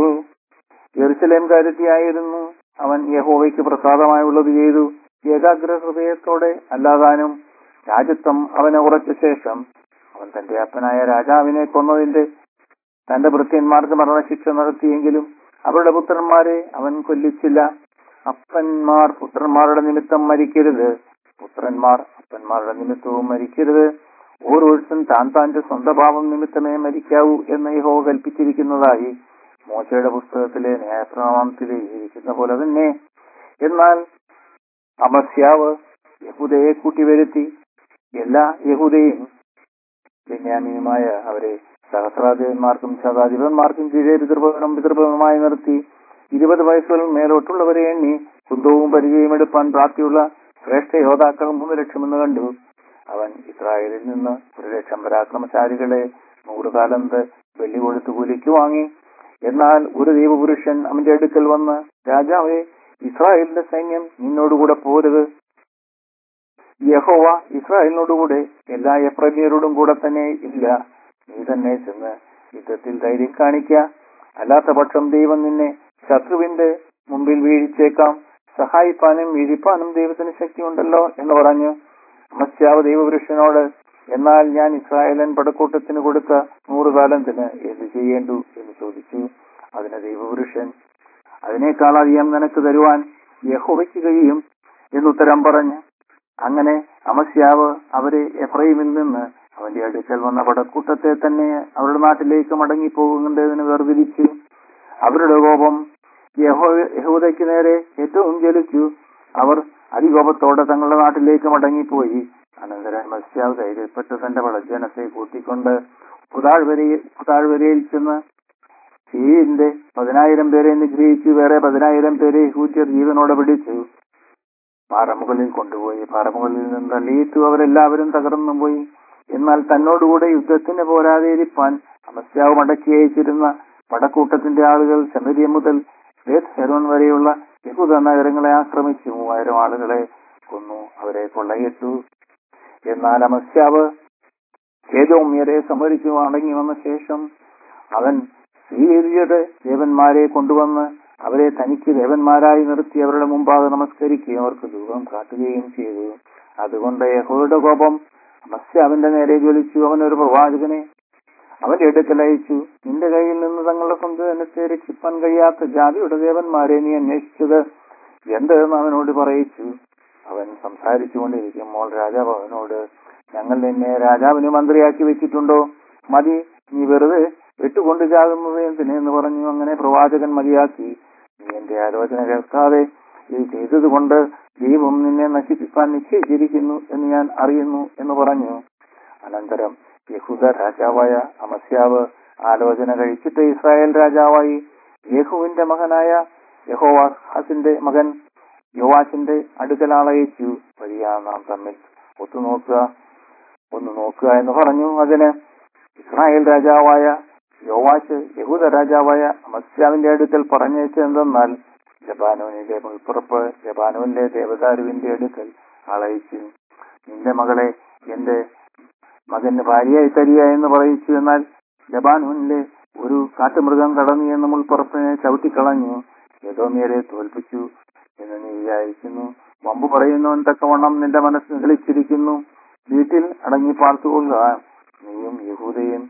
യെറുസലേംകാരത്തിയായിരുന്നു അവൻ യഹോവയ്ക്ക് പ്രസാദമായുള്ളത് ചെയ്തു ഏകാഗ്ര ഹൃദയത്തോടെ അല്ലാതാനും രാജ്യത്വം അവനെ ഉറച്ച ശേഷം അവൻ തന്റെ അപ്പനായ രാജാവിനെ കൊന്നതിന്റെ തന്റെ ഭൃത്യന്മാർക്ക് മരണശിക്ഷ നടത്തിയെങ്കിലും അവരുടെ പുത്രന്മാരെ അവൻ കൊല്ലിച്ചില്ല അപ്പന്മാർ പുത്രന്മാരുടെ നിമിത്തം മരിക്കരുത് പുത്രന്മാർ അപ്പന്മാരുടെ നിമിത്തവും മരിക്കരുത് ഓരോരുത്തൻ താൻ താന്റെ സ്വന്തം ഭാവം നിമിത്തമേ മരിക്കാവൂ എന്ന് യഹോ കൽപ്പിച്ചിരിക്കുന്നതായി മോശയുടെ പുസ്തകത്തിലെ ന്യായപ്രമാണത്തിൽ എഴുതിയിരിക്കുന്ന പോലെ തന്നെ എന്നാൽ അമസ്യാവ് യഹൂദയെ കൂട്ടിവരുത്തി എല്ലാ യഹൂദയും ബെന്യാമീനുമായ അവരെ സഹസ്രാധിപന്മാർക്കും ശതാധിപന്മാർക്കും കീഴെ പിതൃഭവനം പിതൃഭവനമായി നിർത്തി ഇരുപത് വയസ്സുകൾ മേലോട്ടുള്ളവരെ എണ്ണി കുന്തവും പരിചയം എടുപ്പാൻ പ്രാപ്തിയുള്ള ശ്രേഷ്ഠ യോദ്ധാക്കൾ മൂന്ന് ലക്ഷമെന്ന് കണ്ടു അവൻ ഇസ്രായേലിൽ നിന്ന് ഒരു ലക്ഷം പരാക്രമശാലികളെ നൂറ് കാലന്ത് വെള്ളി കൊടുത്ത് കൂലിക്ക് വാങ്ങി എന്നാൽ ഒരു ദൈവപുരുഷൻ അവന്റെ അടുക്കൽ വന്ന് രാജാവെ ഇസ്രായേലിന്റെ സൈന്യം നിന്നോടുകൂടെ പോരുത് യഹോവ ഇസ്രായേലിനോടുകൂടെ എല്ലാ എഫ്രമിയരോടും കൂടെ തന്നെ ഇല്ല നീ തന്നെ ചെന്ന് യുദ്ധത്തിൽ ധൈര്യം കാണിക്ക അല്ലാത്ത പക്ഷം ദൈവം നിന്നെ ശത്രുവിന്റെ മുമ്പിൽ വീഴിച്ചേക്കാം സഹായിപ്പാനും വീഴിപ്പാനും ദൈവത്തിന് ശക്തിയുണ്ടല്ലോ എന്ന് പറഞ്ഞു അമസ്യാവ് ദൈവപുരുഷനോട് എന്നാൽ ഞാൻ ഇസ്രായേലൻ പടക്കൂട്ടത്തിന് കൊടുത്ത നൂറ് കാലത്തിന് എന്ത് ചെയ്യേണ്ടു എന്ന് ചോദിച്ചു അതിന് ദൈവപുരുഷൻ അതിനേക്കാൾ അധികം നിനക്ക് തരുവാൻ യഹോവയ്ക്ക് കഴിയും എന്നുത്തരം പറഞ്ഞു അങ്ങനെ അമസ്യാവ് അവരെ എഫ്രൈമിൽ നിന്ന് അവന്റെ അടുക്കൽ വന്ന പടക്കൂട്ടത്തെ തന്നെ അവരുടെ നാട്ടിലേക്ക് മടങ്ങിപ്പോകുന്നതിന് വേർതിരിച്ചു അവരുടെ കോപം യഹോ യഹൂദയ്ക്ക് നേരെ ഏറ്റവും ജ്വലിച്ചു അവർ അതികോപത്തോടെ തങ്ങളുടെ നാട്ടിലേക്ക് മടങ്ങിപ്പോയി അനന്തരം മത്സ്യാവ് ധൈര്യപ്പെട്ട് തന്റെ പടജനത്തെ കൂട്ടിക്കൊണ്ട് പുതാഴ്വരയിൽ പുതാഴ്വരയിൽ ചെന്ന് സീരിന്റെ പതിനായിരം പേരെ നിഗ്രഹിച്ചു വേറെ പതിനായിരം പേരെ ഹൂത്യർ ജീവനോടെ പിടിച്ചു പാറമുകളിൽ കൊണ്ടുപോയി പാറമുകളിൽ നിന്ന് തള്ളിയിട്ടു അവരെല്ലാവരും തകർന്നു പോയി എന്നാൽ തന്നോടുകൂടെ യുദ്ധത്തിന് പോരാതെ ഇരിപ്പാൻ അമസ്യാവ് മടക്കി അയച്ചിരുന്ന പടക്കൂട്ടത്തിന്റെ ആളുകൾ ശമരിയ മുതൽ ബേത് ഹെറോൻ വരെയുള്ള യഹൂദ നഗരങ്ങളെ ആക്രമിച്ചു മൂവായിരം ആളുകളെ കൊന്നു അവരെ കൊള്ളയിട്ടു എന്നാൽ അമസ്യാവ് ഏതോമ്യരെ സംഹരിച്ചു മടങ്ങി വന്ന ശേഷം അവൻ സീരിയയുടെ ദേവന്മാരെ കൊണ്ടുവന്ന് അവരെ തനിക്ക് ദേവന്മാരായി നിർത്തി അവരുടെ മുമ്പാകെ നമസ്കരിക്കുകയും അവർക്ക് ദൂരം കാട്ടുകയും ചെയ്തു അതുകൊണ്ട് യഹോയുടെ കോപം അമസ്യാവിന്റെ നേരെ ജ്വലിച്ചു അവൻ ഒരു പ്രവാചകനെ അവന്റെ അടുക്കൽ അയച്ചു നിന്റെ കയ്യിൽ നിന്ന് തങ്ങളുടെ സ്വന്തം ജനത്തെ രക്ഷിപ്പാൻ കഴിയാത്ത ജാതിയുടെ ദേവന്മാരെ നീ അന്വേഷിച്ചത് എന്തെന്ന് അവനോട് പറയിച്ചു അവൻ സംസാരിച്ചുകൊണ്ടിരിക്കുമ്പോൾ രാജാവ് അവനോട് ഞങ്ങൾ നിന്നെ രാജാവിന് മന്ത്രിയാക്കി വെച്ചിട്ടുണ്ടോ മതി നീ വെറുതെ വെട്ടുകൊണ്ട് ചാകുന്നത് എന്തിന് എന്ന് പറഞ്ഞു അങ്ങനെ പ്രവാചകൻ മതിയാക്കി നീ എന്റെ ആലോചന കേൾക്കാതെ ഇത് ചെയ്തതുകൊണ്ട് ദൈവം നിന്നെ നശിപ്പിക്കാൻ നിശ്ചയിച്ചിരിക്കുന്നു എന്ന് ഞാൻ അറിയുന്നു എന്ന് പറഞ്ഞു അനന്തരം യഹൂദ രാജാവായ അമസ്യാവ് ആലോചന കഴിച്ചിട്ട് ഇസ്രായേൽ രാജാവായി യേഹുവിന്റെ മകനായ യഹോവാസിന്റെ മകൻ യോവാസിന്റെ അടുക്കൽ ആളയച്ചു വരിക നാം തമ്മിൽ ഒത്തുനോക്കുക ഒന്ന് നോക്കുക എന്ന് പറഞ്ഞു അതിന് ഇസ്രായേൽ രാജാവായ യോവാശ് യഹൂദ രാജാവായ അമസ്യാവിന്റെ അടുക്കൽ പറഞ്ഞയച്ചെന്തെന്നാൽ ജബാനോനിലെ മുൾപ്പുറപ്പ് ജബാനോനിലെ ദേവദാരുവിന്റെ അടുക്കൽ ആളയച്ചു നിന്റെ മകളെ എന്റെ മകന് ഭാര്യയായി തരിക എന്ന് പറയിച്ചു എന്നാൽ ജബാനൂനിലെ ഒരു കാട്ടുമൃഗം കടന്നു എന്ന് മുൾപ്പുറപ്പിനെ ചവിട്ടിക്കളഞ്ഞു യദോമിയരെ തോൽപ്പിച്ചു എന്ന് നീ വിചാരിക്കുന്നു വമ്പ് പറയുന്നവൻ തക്കവണ്ണം നിന്റെ മനസ്സ് കളിച്ചിരിക്കുന്നു വീട്ടിൽ അടങ്ങി പാർത്തുകൊള്ളുക നീയും യഹൂദയും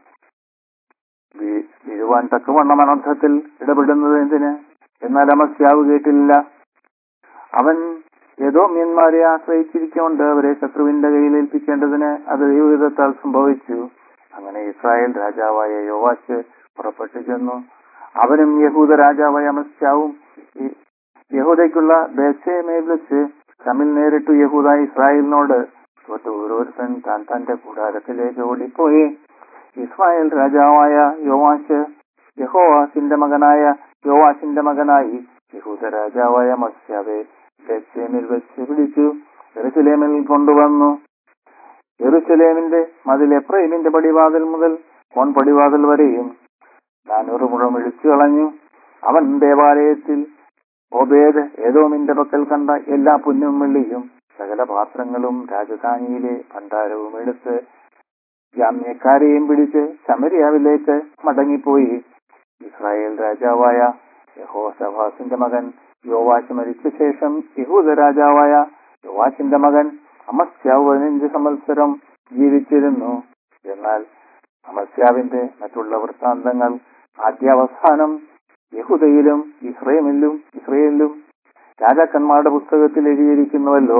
വീ- വീഴുവാൻ തക്കവണ്ണം അനർത്ഥത്തിൽ ഇടപെടുന്നത് എന്തിന് എന്നാൽ അമസ്യാവ് കേട്ടില്ല അവൻ യദോമ്യന്മാരെ ആശ്രയിച്ചിരിക്കൊണ്ട് അവരെ ശത്രുവിന്റെ കയ്യിൽ ഏൽപ്പിക്കേണ്ടതിന് അത് ദൈവവിധത്താൽ സംഭവിച്ചു അങ്ങനെ ഇസ്രായേൽ രാജാവായ യോവാശ് പുറപ്പെട്ടു ചെന്നു അവനും യഹൂദ രാജാവായ അമസ്യാവും ഈ- യഹൂദയ്ക്കുള്ള ബേസേമേൽ വെച്ച് തമ്മിൽ നേരിട്ടു യഹൂദ ഇസ്രായേലിനോട് തൊട്ട് ഓരോരുത്തൻ താൻ തന്റെ കൂടാരത്തിലേക്ക് ഓടിപ്പോയി ഇസ്രായേൽ രാജാവായ യോവാശ് യഹോവാസിന്റെ മകനായ യോവാശിന്റെ മകനായി യഹൂദ രാജാവായ മസ്യാവെ ബേസേമിൽ വെച്ച് പിടിച്ചു എറുസലേമിൽ കൊണ്ടുവന്നു എറുസലേമിന്റെ മതിൽ എഫ്രൈമിന്റെ പടിവാതിൽ മുതൽ കോൺ പടിവാതിൽ വരെയും നാനൂറ് മുഴം ഇടിച്ചു കളഞ്ഞു അവൻ ദേവാലയത്തിൽ ഒബേദ് ഏതോമിന്റെ പക്കൽ കണ്ട എല്ലാ പുന്നും വെള്ളിയും സകല പാത്രങ്ങളും രാജധാനിയിലെ ഭണ്ഡാരവും എടുത്ത് ജാമ്യക്കാരെയും പിടിച്ച് ശമരിയാവിലേക്ക് മടങ്ങിപ്പോയി ഇസ്രായേൽ രാജാവായ യഹോസഭാസിന്റെ മകൻ യോവാശ് മരിച്ച ശേഷം യഹൂദ രാജാവായ യോവാശിന്റെ മകൻ അമസ്യാവ് പതിനഞ്ച് സംവത്സരം ജീവിച്ചിരുന്നു എന്നാൽ അമസ്യാവിന്റെ മറ്റുള്ള വൃത്താന്തങ്ങൾ ആദ്യാവസാനം യഹൂദയിലും ഇസ്രയേലിലും ഇസ്രയേലിലും രാജാക്കന്മാരുടെ പുസ്തകത്തിൽ എഴുതിയിരിക്കുന്നുവല്ലോ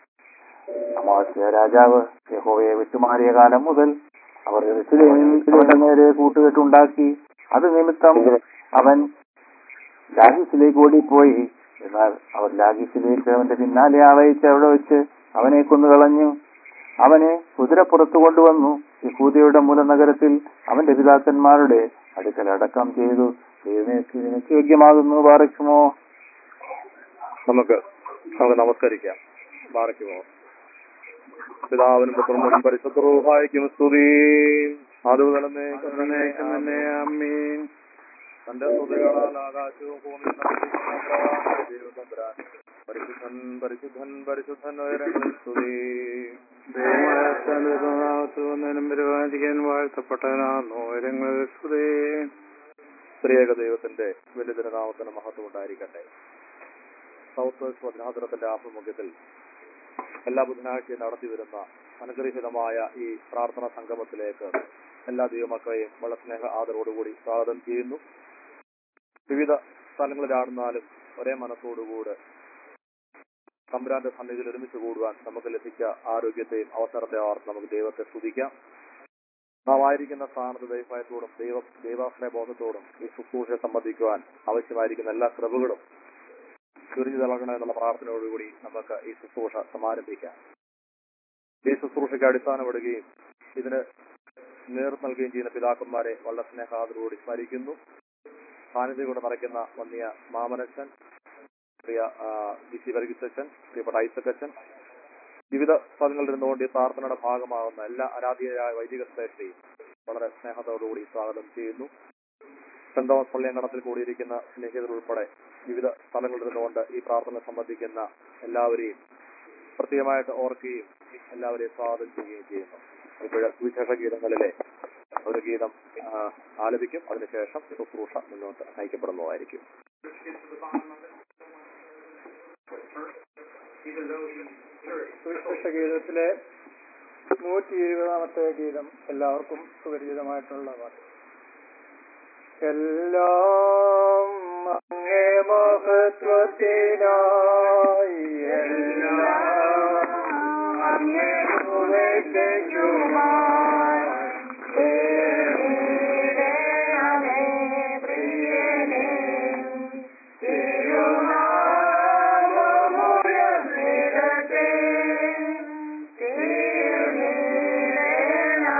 അമാസ്യ രാജാവ് യഹോവയെ വിട്ടുമാറിയ കാലം മുതൽ അവർ യെരൂശലേമിൽ അവന്റെ നേരെ കൂട്ടുകെട്ടുണ്ടാക്കി അത് നിമിത്തം അവൻ ലാഹിസിലേക്ക് ഓടിപ്പോയി എന്നാൽ അവർ ലാഹിസിലേക്ക് അവന്റെ പിന്നാലെ ആളയിച്ച് അവിടെ വെച്ച് അവനെ കൊന്നുകളഞ്ഞു അവനെ കുതിരപ്പുറത്ത് കൊണ്ടുവന്നു യഹൂദയുടെ മൂലനഗരത്തിൽ അവന്റെ പിതാക്കന്മാരുടെ അടുക്കൽ അടക്കം ചെയ്തു ദൈവമേക്ക് നിനക്ക് യോഗ്യമാകുന്നു പാറയ്ക്കുമോ നമുക്ക് നമുക്ക് നമസ്കരിക്കാം ബാറയ്ക്കുമോ പിതാവിനും പുത്രനും പരിശുദ്ധ റൂഹായിക്കും സ്തുതി അതുപോലെ തന്നെ അമ്മീൻ തന്റെ സ്തുതികളാൽ ആകാശവും ഭൂമിയും നിറഞ്ഞിരിക്കുന്ന ദൈവതമ്പുരാൻ പരിശുദ്ധൻ പരിശുദ്ധൻ പരിശുദ്ധൻ ഉയരങ്ങളിൽ സ്തുതി വന്നതിനും പരിപാലിക്കാൻ വാഴ്ത്തപ്പെട്ടവനാകുന്നു ഉയരങ്ങളിൽ സ്തുതി സ്ത്രീയേക ദൈവത്തിന്റെ വലിയ തിരുനാമത്തിന് മഹത്വം ഉണ്ടായിരിക്കട്ടെ സൗത്ത് വെസ്റ്റ് ഭദ്രാസനത്തിന്റെ ആഭിമുഖ്യത്തിൽ എല്ലാ ബുധനാഴ്ചയും നടത്തി വരുന്ന അനുഗ്രഹീതമായ ഈ പ്രാർത്ഥന സംഗമത്തിലേക്ക് എല്ലാ ദൈവമക്കളെയും വളരെ സ്നേഹ ആദരവോടുകൂടി സ്വാഗതം ചെയ്യുന്നു വിവിധ സ്ഥലങ്ങളിലാടുന്നാലും ഒരേ മനസ്സോടുകൂടെ തമ്പുരാന്റെ സന്നിധിയിൽ ഒരുമിച്ച് കൂടുവാൻ നമുക്ക് ലഭിച്ച ആരോഗ്യത്തെയും അവസരത്തെ ഓർത്ത് നമുക്ക് ദൈവത്തെ സ്തുതിക്കാം നാം ആയിരിക്കുന്ന സ്ഥാനത്ത് ദൈവഭയത്തോടും ദൈവ ദൈവാശ്രയ ബോധത്തോടും ഈ ശുശ്രൂഷയെ സംബന്ധിക്കുവാൻ ആവശ്യമായിരിക്കുന്ന എല്ലാ കൃപകളും ചുരിഞ്ഞു തളകണം എന്നുള്ള പ്രാർത്ഥനയോടുകൂടി നമുക്ക് ഈ ശുശ്രൂഷ സമാരംഭിക്കാം ഈ ശുശ്രൂഷയ്ക്ക് അടിസ്ഥാനപ്പെടുകയും ഇതിന് നേതൃത്വം നൽകുകയും ചെയ്യുന്ന പിതാക്കന്മാരെ വളരെ സ്നേഹാദരോട് സ്മരിക്കുന്നു സാന്നിധ്യം കൊണ്ട് നിറയ്ക്കുന്ന വന്നിയ മാമനച്ചൻ പ്രിയ വി സി വർഗീസച്ചൻ പ്രിയപ്പെട്ട ഐസക്കച്ചൻ വിവിധ സ്ഥലങ്ങളിൽ ഇരുന്നുകൊണ്ട് ഈ പ്രാർത്ഥനയുടെ ഭാഗമാകുന്ന എല്ലാ ആരാധീയരായ വൈദിക ശ്രേഷ്ഠയും വളരെ സ്നേഹത്തോടുകൂടി സ്വാഗതം ചെയ്യുന്നു സെന്റ് തോമസ് പള്ളിയങ്കണത്തിൽ കൂടിയിരിക്കുന്ന സ്നേഹിതർ ഉൾപ്പെടെ വിവിധ സ്ഥലങ്ങളിൽ നിന്നുകൊണ്ട് ഈ പ്രാർത്ഥന സംബന്ധിക്കുന്ന എല്ലാവരെയും പ്രത്യേകമായിട്ട് ഓർക്കുകയും എല്ലാവരെയും സ്വാഗതം ചെയ്യുകയും ചെയ്യുന്നു ഇപ്പോൾ സുവിശേഷ ഗീതങ്ങളിലെ ഒരു ഗീതം ആ, ആലപിക്കും അതിനുശേഷം ശുശ്രൂഷ മുന്നോട്ട് നയിക്കപ്പെടുന്നതായിരിക്കും സുവിശേഷ ഗീതത്തിലെ നൂറ്റി ഇരുപതാമത്തെ ഗീതം എല്ലാവർക്കും സുപരിചിതമായിട്ടുള്ള പാട്ട് എല്ലാം അങ്ങേ മഹത്വത്തിനായി എല്ലാം അങ്ങേ ഉപേക്ഷയ്ക്കുമായി തേടിയിടണമേ പ്രിയനേ തിരുനാമമുയർന്നിടട്ടെ തിരുനീളേണമേ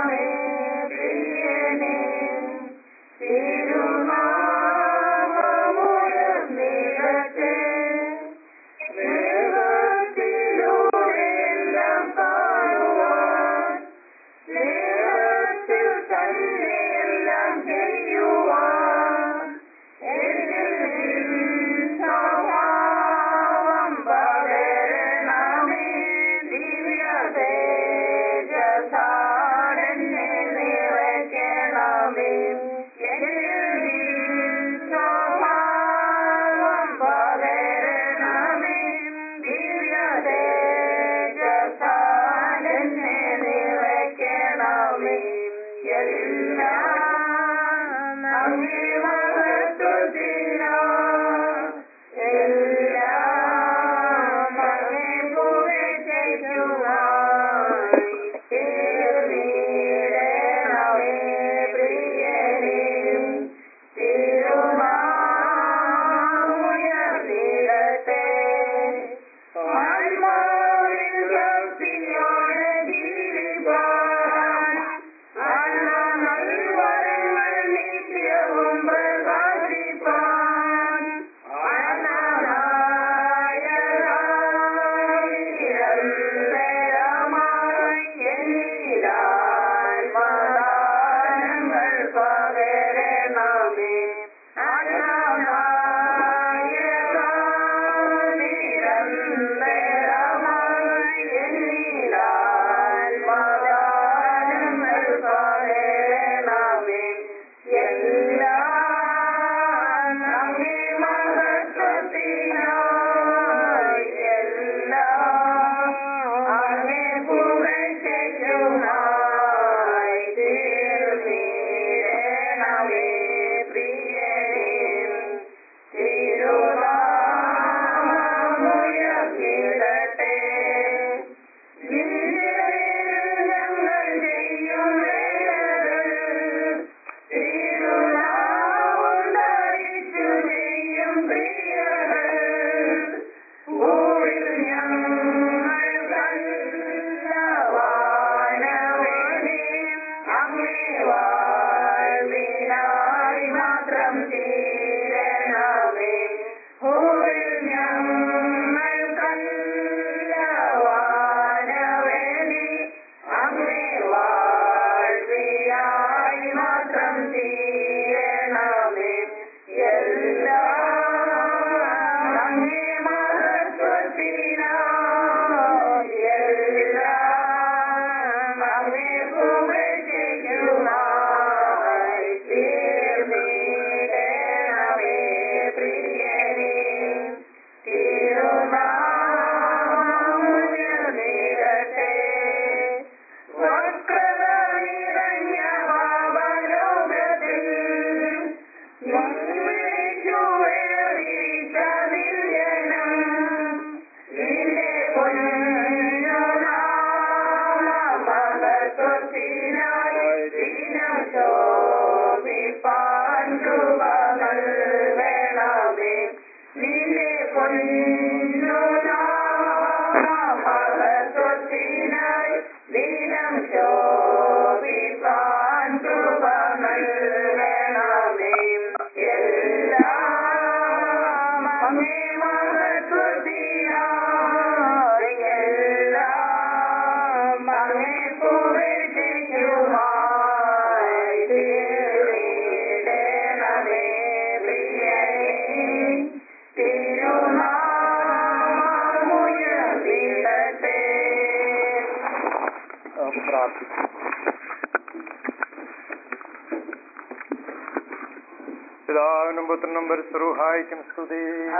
പിതാവിനും പുത്രനും പരിശ്രൂഹായിക്കും സ്തുതി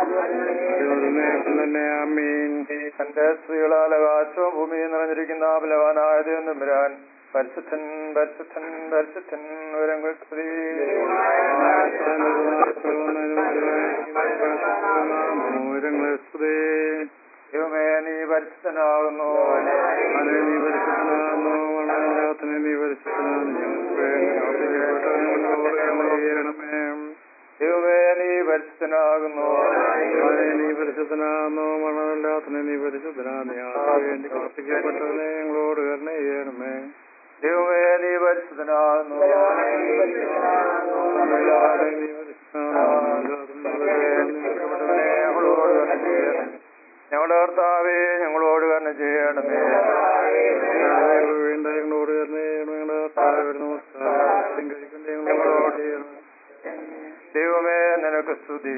തന്നെ അമ്മീൻ തന്റെ സ്ത്രീകളാൽ ആകാശവും ഭൂമിയും നിറഞ്ഞിരിക്കുന്ന ബലവാനായ ദൈവം വരാൻ പരിശുദ്ധൻ പരിശുദ്ധൻ പരിശുദ്ധൻ വിവരങ്ങൾ സ്തുതി വിവരങ്ങളെ സ്തുതി ദൈവമേ നീ പരിശുദ്ധനാകുന്നു അതെ നീ പരിശുദ്ധനാകുന്നു വളരാത്തിനെ നീ പരിശുദ്ധനാകുന്നു ഞങ്ങൾക്ക് ചെയ്യണമേ ദൈവമേ നീ പരിശുദ്ധനാകുന്നു അതെ നീ പരിശുദ്ധനാകുന്നു മണമില്ലാത്തനെ നീ പരിശുദ്ധനാകുന്നു ഞങ്ങൾക്ക് വേണ്ടി പ്രാർത്ഥിക്കപ്പെട്ടവനെ ഞങ്ങളോട് കരുണ ചെയ്യണമേ ദൈവമേ നീ പരിശുദ്ധനാകുന്നു മണമില്ലാതെ നീ പരിശുദ്ധനാകുന്നു ഞങ്ങളോട് കരുണ ചെയ്യണമേ ഞങ്ങളുടെ കർത്താവേ ഞങ്ങളോട് കരുണ ചെയ്യണമേ വേണ്ട ഞങ്ങളോട് കരുണ ചെയ്യണമേ ഞങ്ങളുടെ കർത്താവേ നമസ്കാരം കഴിക്കണ്ടേ ഞങ്ങളോട് ചെയ്യണമേ ദൈവമേ നിനക്ക് സ്തുതി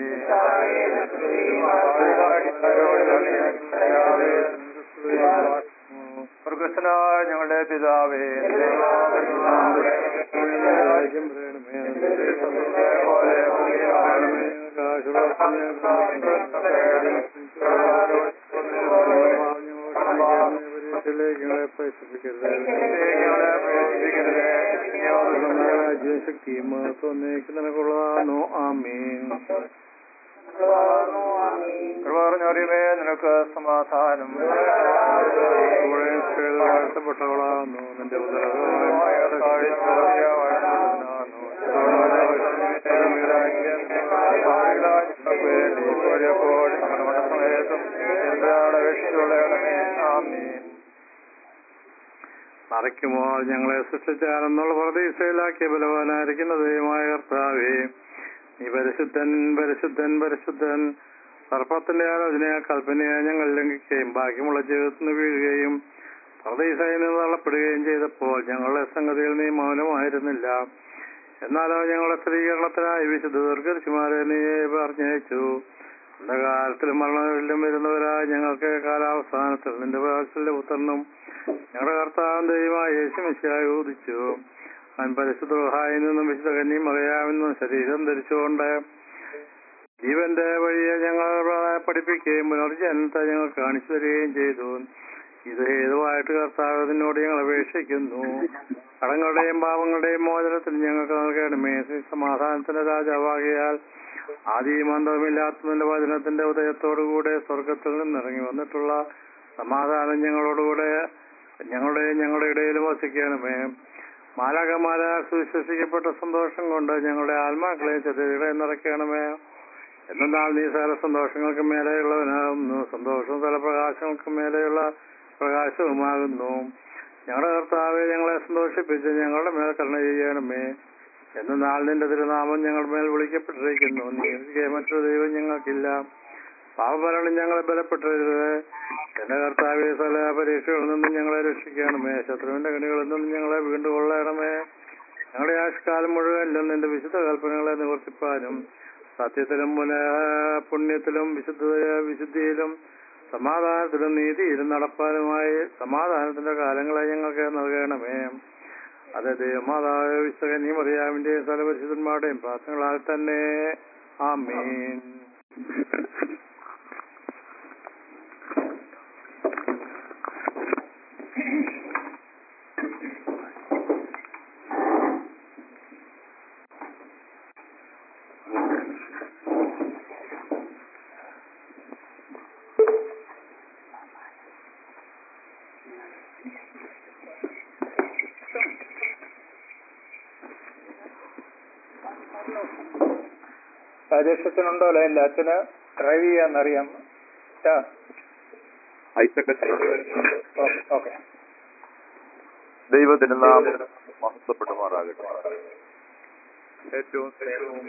മൃഗസ്നായ ഞങ്ങളുടെ പിതാവേ രാജ്യം വരണമേ. പോലെ ഭൂമിയിലാകണമേ. പരീക്ഷയിലേക്ക് ഞങ്ങളെ പ്രവേശിപ്പിക്കരുത് ഞങ്ങളെ പ്രവേശിപ്പിക്കരുത് രാജ്യം ശക്തിയും മഹത്വം നിനക്കുള്ളതാണോ ആമീൻ പറഞ്ഞറിയമേ നിനക്ക് സമാധാനം ഇവിടെ സ്ത്രീകൾ വാഴ്ത്തപ്പെട്ടവളാകുന്നു നിന്റെ ഉദരമായ മറയ്ക്കുമോ ഞങ്ങളെ സൃഷ്ടിച്ചാലെന്നുള്ള പ്രതീക്ഷയിലാക്കിയ ബലവാനായിരിക്കുന്ന ദൈവമായ കർത്താവേ നീ പരിശുദ്ധൻ പരിശുദ്ധൻ പരിശുദ്ധൻ സർപ്പത്തിന്റെ ആലോചനയെ കൽപ്പനയെ ഞങ്ങൾ ലംഘിക്കുകയും ബാക്കിയുള്ള ജീവിതത്തിൽ നിന്ന് വീഴുകയും പ്രതീക്ഷയിൽ നിന്ന് തള്ളപ്പെടുകയും ചെയ്തപ്പോൾ ഞങ്ങളുടെ സംഗതിയിൽ നീ മൗനമായിരുന്നില്ല എന്നാലോ ഞങ്ങളുടെ സ്ത്രീകരണത്തിനായി വിശുദ്ധ ദീർഘദർശിമാരെ നീ പറഞ്ഞയച്ചു അന്ധകാലത്തിലും മരണങ്ങളിലും വരുന്നവരായ ഞങ്ങൾക്ക് കാലാവസ്ഥാനത്തിൽ നിന്റെ വാത്സല്യ പുത്രനും ഞങ്ങളുടെ കർത്താവും ദൈവമായ യേശുമിശിയായി ഊതിച്ചു അവൻ പരിശുദ്ധഹായിൽ നിന്നും വിശുദ്ധ കന്നി മകയാമെന്നും ശരീരം ധരിച്ചുകൊണ്ട് ജീവന്റെ വഴിയെ ഞങ്ങൾ പഠിപ്പിക്കുകയും പുനർജനത്തെ ഞങ്ങൾ കാണിച്ചു തരികയും ചെയ്തു ഇത് ഹേതുവായിട്ട് കർത്താവ് നിന്നോട് ഞങ്ങൾ അപേക്ഷിക്കുന്നു കടങ്ങളുടെയും പാപങ്ങളുടെയും മോചനത്തിന് ഞങ്ങൾക്ക് നൽകണമേ സമാധാനത്തിന്റെ രാജാവാകിയാൽ ആദിയും അന്തമില്ലാത്തതിന്റെ വചനത്തിന്റെ ഉദയത്തോടുകൂടെ സ്വർഗത്തിൽ നിന്നിറങ്ങി വന്നിട്ടുള്ള സമാധാനം ഞങ്ങളോടുകൂടെ ഞങ്ങളുടെ ഞങ്ങളുടെ ഇടയിൽ വസിക്കണമേ മാലാകമാല സുവിശ്വസിക്കപ്പെട്ട സന്തോഷം കൊണ്ട് ഞങ്ങളുടെ ആത്മാക്കളെ ചെറിയ നിറയ്ക്കണമേ എന്നാൽ നീ സകല സന്തോഷങ്ങൾക്ക് മേലെയുള്ളവനാകുന്നു സന്തോഷവും സകല പ്രകാശങ്ങൾക്ക് മേലെയുള്ള പ്രകാശവുമാകുന്നു ഞങ്ങളുടെ കർത്താവെ ഞങ്ങളെ സന്തോഷിപ്പിച്ച് ഞങ്ങളുടെ മേൽ കരുണ ചെയ്യണമേ എന്നാൽ നിന്റെ തിരുനാമം ഞങ്ങളുടെ മേൽ വിളിക്കപ്പെട്ടിരിക്കുന്നു നീ ഒഴികെ മറ്റൊരു ദൈവം ഞങ്ങൾക്കില്ല പാപമരണം ഞങ്ങളെ ബലപ്പെട്ടരുത് എന്റെ കർത്താവെ സകല പരീക്ഷകളിൽ നിന്നും ഞങ്ങളെ രക്ഷിക്കണമേ ശത്രുവിന്റെ കണികളിൽ നിന്നും ഞങ്ങളെ വീണ്ടും കൊള്ളണമേ ഞങ്ങളുടെ ആഷ്കാലം മുഴുവനിലും നിന്റെ വിശുദ്ധ കൽപ്പനകളെ നിവർത്തിപ്പാനും സത്യത്തിലും പുനഃ പുണ്യത്തിലും വിശുദ്ധ വിശുദ്ധിയിലും സമാധാനത്തിലും നീതിയിലും നടപ്പാനുമായി സമാധാനത്തിന്റെ കാലങ്ങളെ ഞങ്ങൾക്ക് നൽകണമേ അതെ ദൈവമാതാവ് വിശകന്യം അറിയാവിന്റെയും സ്ഥലപരിശുദ്ധന്മാരുടെയും പ്രാർത്ഥനകളാൽ തന്നെ ആമീൻ രാജേഷത്തിനുണ്ടോ അല്ല അച്ഛന് ഡ്രൈവ് ചെയ്യാന്നറിയാം ഓക്കെ ദൈവത്തിന് നാം മഹത്വപ്പെടുമാറാകട്ടെ ഏറ്റവും സ്നേഹവും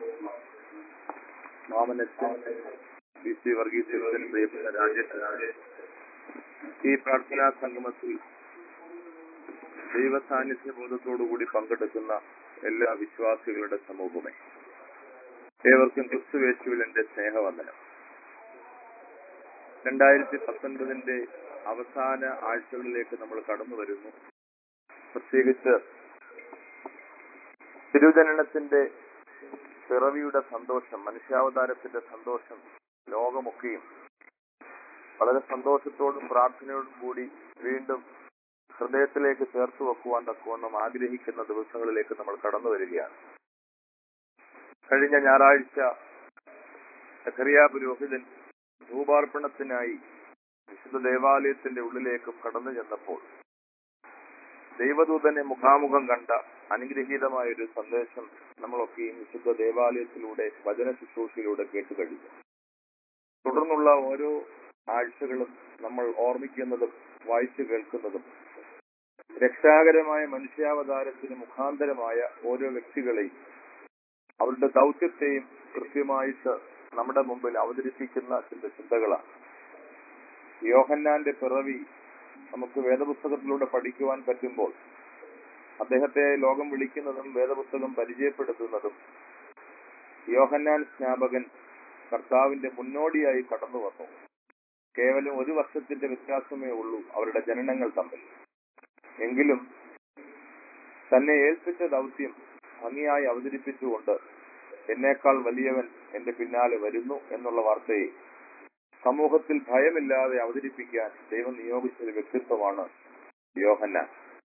മാമനച്ഛൻ പി സി വർഗീസ് അച്ഛൻ, പ്രിയപ്പെട്ട രാജേഷ് ഈ പ്രാർത്ഥനാ സംഗമത്തിൽ ദൈവ സാന്നിധ്യ ബോധത്തോടുകൂടി പങ്കെടുക്കുന്ന എല്ലാ വിശ്വാസികളുടെ സമൂഹമേ ഏവർക്കും ക്രിസ്തുവേശുവിൽ എന്റെ സ്നേഹവന്ദനം രണ്ടായിരത്തി പത്തൊൻപതിന്റെ അവസാന ആഴ്ചകളിലേക്ക് നമ്മൾ കടന്നു വരുന്നു പ്രത്യേകിച്ച് തിരുജനനത്തിന്റെ പിറവിയുടെ സന്തോഷം മനുഷ്യാവതാരത്തിന്റെ സന്തോഷം ലോകമൊക്കെയും വളരെ സന്തോഷത്തോടും പ്രാർത്ഥനയോടും കൂടി വീണ്ടും ഹൃദയത്തിലേക്ക് ചേർത്ത് വെക്കുവാൻ തക്കവണ്ണം ആഗ്രഹിക്കുന്ന ദിവസങ്ങളിലേക്ക് നമ്മൾ കടന്നു വരികയാണ് കഴിഞ്ഞ ഞായറാഴ്ച സഖറിയ പുരോഹിതൻ ധൂപാർപ്പണത്തിനായി വിശുദ്ധ ദേവാലയത്തിന്റെ ഉള്ളിലേക്ക് കടന്നു ചെന്നപ്പോൾ ദൈവദൂതനെ മുഖാമുഖം കണ്ട അനുഗ്രഹീതമായ ഒരു സന്ദേശം നമ്മളൊക്കെയും വിശുദ്ധ ദേവാലയത്തിലൂടെ വചന ശുശ്രൂഷയിലൂടെ കേട്ടു കഴിഞ്ഞു തുടർന്നുള്ള ഓരോ ആഴ്ചകളും നമ്മൾ ഓർമ്മിക്കുന്നതും വായിച്ചു കേൾക്കുന്നതും രക്ഷാകരമായ മനുഷ്യാവതാരത്തിന് മുഖാന്തരമായ ഓരോ വ്യക്തികളെയും അവരുടെ ദൗത്യത്തെയും കൃത്യമായിട്ട് നമ്മുടെ മുമ്പിൽ അവതരിപ്പിക്കുന്ന ചില ചിന്തകളാണ് യോഹന്നാന്റെ പിറവി നമുക്ക് വേദപുസ്തകത്തിലൂടെ പഠിക്കുവാൻ പറ്റുമ്പോൾ അദ്ദേഹത്തെ ലോകം വിളിക്കുന്നതും വേദപുസ്തകം പരിചയപ്പെടുത്തുന്നതും യോഹന്നാൻ സ്നാപകൻ കർത്താവിന്റെ മുന്നോടിയായി കടന്നു വന്നു കേവലം ഒരു വർഷത്തിന്റെ വ്യത്യാസമേ ഉള്ളൂ അവരുടെ ജനനങ്ങൾ തമ്മിൽ എങ്കിലും തന്നെ ഏൽപ്പിച്ച ദൗത്യം ഭംഗിയായി അവതരിപ്പിച്ചുകൊണ്ട് എന്നേക്കാൾ വലിയവൻ എന്റെ പിന്നാലെ വരുന്നു എന്നുള്ള വാർത്തയെ സമൂഹത്തിൽ ഭയമില്ലാതെ അവതരിപ്പിക്കാൻ ദൈവം നിയോഗിച്ച ഒരു വ്യക്തിത്വമാണ് യോഹന്നാൻ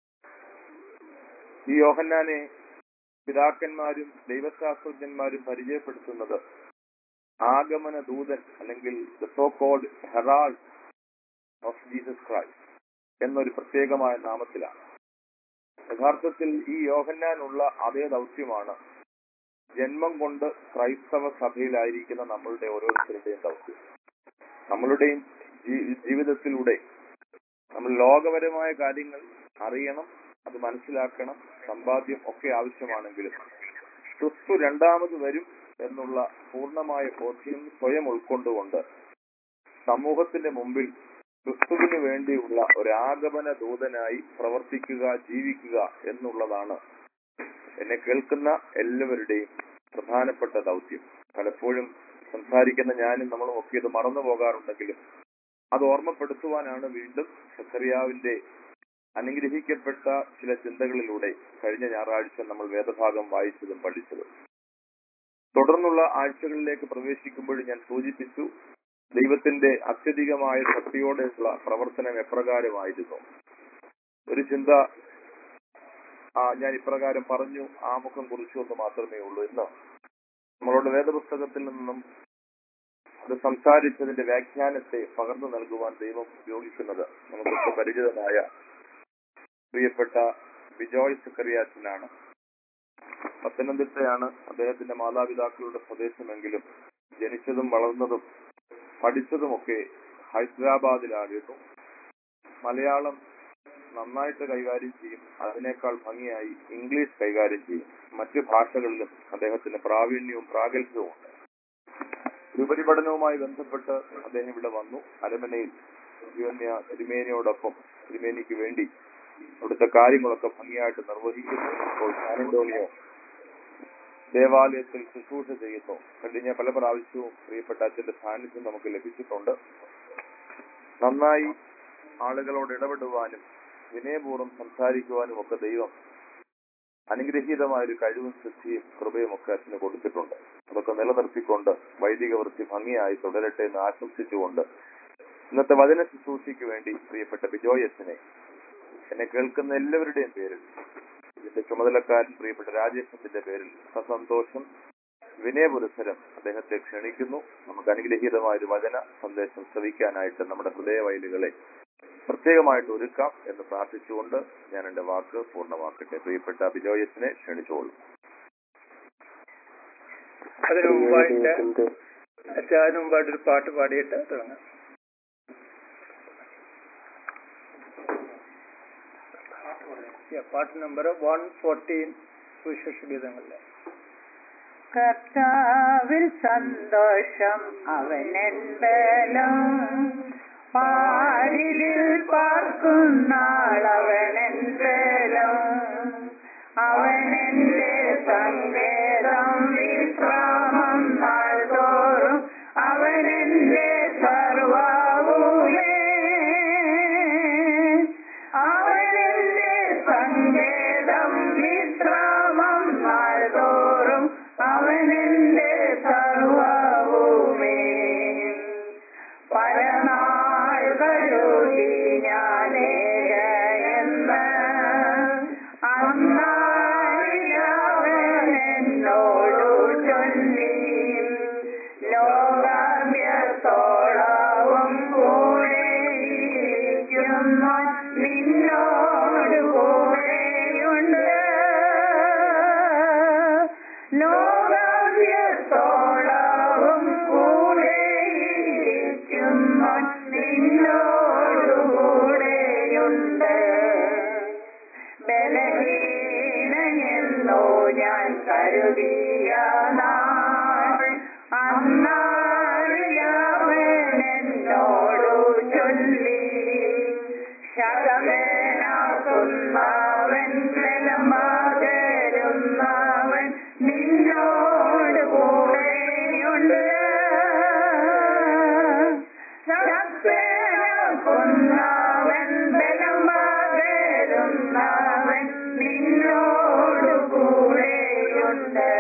ഈ യോഹന്നാനെ പിതാക്കന്മാരും ദൈവശാസ്ത്രജ്ഞന്മാരും പരിചയപ്പെടുത്തുന്നത് ആഗമന ദൂതൻ അല്ലെങ്കിൽ the so called herald of Jesus Christ എന്നൊരു പ്രത്യേകമായ നാമത്തിലാണ് യഥാർത്ഥത്തിൽ ഈ യോഹന്നാനുള്ള അതേ ദൗത്യമാണ് ജന്മം കൊണ്ട് ക്രൈസ്തവ സഭയിലായിരിക്കുന്ന നമ്മളുടെ ഓരോരുത്തരുടെയും ദൗത്യം നമ്മളുടെയും ജീ- ജീവിതത്തിലൂടെ നമ്മൾ ലോകപരമായ കാര്യങ്ങൾ അറിയണം അത് മനസ്സിലാക്കണം സമ്പാദ്യം ഒക്കെ ആവശ്യമാണെങ്കിലും ക്രിസ്തു രണ്ടാമത് വരും എന്നുള്ള പൂർണ്ണമായ ബോധ്യം സ്വയം ഉൾക്കൊണ്ടുകൊണ്ട് സമൂഹത്തിന്റെ മുമ്പിൽ ക്രിസ്തുവിന് വേണ്ടിയുള്ള ഒരു ആഗമന ദൂതനായി പ്രവർത്തിക്കുക ജീവിക്കുക എന്നുള്ളതാണ് എന്നെ കേൾക്കുന്ന എല്ലാവരുടെയും പ്രധാനപ്പെട്ട ദൗത്യം പലപ്പോഴും സംസാരിക്കുന്ന ഞാനും നമ്മളും ഒക്കെ ഇത് മറന്നു പോകാറുണ്ടെങ്കിലും അത് ഓർമ്മപ്പെടുത്തുവാനാണ് വീണ്ടും സക്കറിയാവിന്റെ അനുഗ്രഹിക്കപ്പെട്ട ചില ചിന്തകളിലൂടെ കഴിഞ്ഞ ഞായറാഴ്ച നമ്മൾ വേദഭാഗം വായിച്ചതും പഠിച്ചതും തുടർന്നുള്ള ആഴ്ചകളിലേക്ക് പ്രവേശിക്കുമ്പോൾ ഞാൻ സൂചിപ്പിച്ചു ദൈവത്തിന്റെ അത്യധികമായ ശക്തിയോടെയുള്ള പ്രവർത്തനം എപ്രകാരമായിരുന്നു ഒരു ചിന്ത ആ, ഞാൻ ഇപ്രകാരം പറഞ്ഞു ആമുഖം കുറിച്ചു എന്ന് മാത്രമേ ഉള്ളൂ ഇന്ന് നമ്മളോട് വേദപുസ്തകത്തിൽ നിന്നും അത് സംസാരിച്ചതിന്റെ വ്യാഖ്യാനത്തെ പകർന്നു നൽകുവാൻ ദൈവം ഉപയോഗിക്കുന്നത് നമുക്ക് പരിചിതമായ പ്രിയപ്പെട്ട ബിജോയ് സക്കറിയാച്ചനാണ് പത്തനംതിട്ടയാണ് അദ്ദേഹത്തിന്റെ മാതാപിതാക്കളുടെ സ്വദേശമെങ്കിലും ജനിച്ചതും വളർന്നതും പഠിച്ചതുമൊക്കെ ഹൈദരാബാദിലായിരുന്നു മലയാളം നന്നായിട്ട് കൈകാര്യം ചെയ്യും അതിനേക്കാൾ ഭംഗിയായി ഇംഗ്ലീഷ് കൈകാര്യം ചെയ്യും മറ്റു ഭാഷകളിലും അദ്ദേഹത്തിന് പ്രാവീണ്യവും പ്രാഗൽഭ്യവും ഉണ്ട് ഉപരിപഠനവുമായി ബന്ധപ്പെട്ട് അദ്ദേഹം ഇവിടെ വന്നു അരമനയിൽ തിരുവന്യ തിരുമേനിയോടൊപ്പം തിരുമേനിക്ക് വേണ്ടി അവിടുത്തെ കാര്യങ്ങളൊക്കെ ഭംഗിയായിട്ട് നിർവഹിക്കുന്നു ഇപ്പോൾ സാനിന്റോണിയോ ദേവാലയത്തിൽ ശുശ്രൂഷ ചെയ്യുന്നു കഴിഞ്ഞ പല പ്രാവശ്യവും പ്രിയപ്പെട്ട അച്ഛന്റെ സാന്നിധ്യം നമുക്ക് ലഭിച്ചിട്ടുണ്ട് നന്നായി ആളുകളോട് ഇടപെടുവാനും വിനയപൂർവ്വം സംസാരിക്കുവാനും ഒക്കെ ദൈവം അനുഗ്രഹീതമായ ഒരു കഴിവും സിദ്ധിയും കൃപയും ഒക്കെ അച്ഛന് കൊടുത്തിട്ടുണ്ട് അതൊക്കെ നിലനിർത്തിക്കൊണ്ട് വൈദിക വൃത്തി ഭംഗിയായി തുടരട്ടെ എന്ന് ആശംസിച്ചുകൊണ്ട് ഇന്നത്തെ വചന ശുശ്രൂഷയ്ക്ക് വേണ്ടി പ്രിയപ്പെട്ട ബിജോയ് അച്ഛനെ എന്നെ കേൾക്കുന്ന എല്ലാവരുടെയും പേരിൽ ഇതിന്റെ ചുമതലക്കാരൻ പ്രിയപ്പെട്ട രാജേഷത്തിന്റെ പേരിൽ സസന്തോഷം വിനയപുരസരം അദ്ദേഹത്തെ ക്ഷണിക്കുന്നു നമുക്ക് അനുഗ്രഹീതമായ ഒരു വചന സന്ദേശം ശ്രവിക്കാനായിട്ട് നമ്മുടെ ഹൃദയവയലുകളെ പ്രത്യേകമായിട്ട് ഒരുക്കാം എന്ന് പ്രാർത്ഥിച്ചുകൊണ്ട് ഞാൻ എന്റെ വാക്ക് പൂർണ്ണമാക്കട്ടെ പ്രിയപ്പെട്ട ബിജോയസിനെ ക്ഷണിച്ചോളൂ അതിനു മുമ്പായിട്ട് അച്ഛാതിന് മുമ്പായിട്ട് ഒരു പാട്ട് പാടിയിട്ട് തുടങ്ങാം Yeah, പാട്ട് നമ്പർ വൺ ഫോർട്ടീൻ സുവിശേഷ ഗീതങ്ങളിലെ കർത്താവിൽ സന്തോഷം അവനൻ ബലം പാരിലിൽ പാർക്കുന്നാളവനൻ ബലം അവനെന്റെ സങ്കേതം വിശ്രാമം നാൾ തോറും അവനെന്റെ സർവാവൂലേ അവനെന്റെ സങ്കേതം വിശ്രാമം നാൾ തോറും അവനെന്റെ ലോകാവ്യത്തോളവും കൂടെയിരിക്കുന്നു നിന്നോടുകൂടെയുണ്ട് ബലഹീനയെന്നോ ഞാൻ കരുതിയ നാൾ അന്നാളിലവനെന്നോടു ചൊല്ലി ശകമേനാക്കുന്നവൻ ബലമാകരുന്നവൻ നിന്നോട് കൂടെയുണ്ട് ശക്തനാക്കുന്നവൻ ബലമാകരുന്നവൻ നിന്നോട് കൂടെയുണ്ട്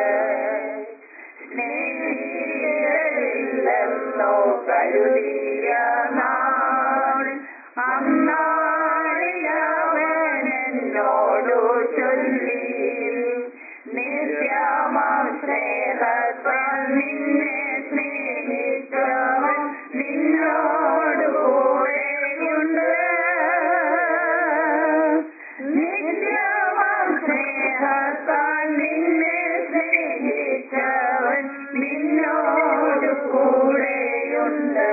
സ്നേഹിതരില്ലെന്നോ കരുതിയ നാൾ അന്നാളിലവനെന്നോടു ചൊല്ലി നിത്യമാം സ്നേഹത്താൽ നിന്നെ സ്നേഹിച്ചവൻ നിന്നോട് കൂടെയുണ്ട് നിത്യമാം സ്നേഹത്താൽ നിന്നെ സ്നേഹിച്ചവൻ നിന്നോട് കൂടെയുണ്ട്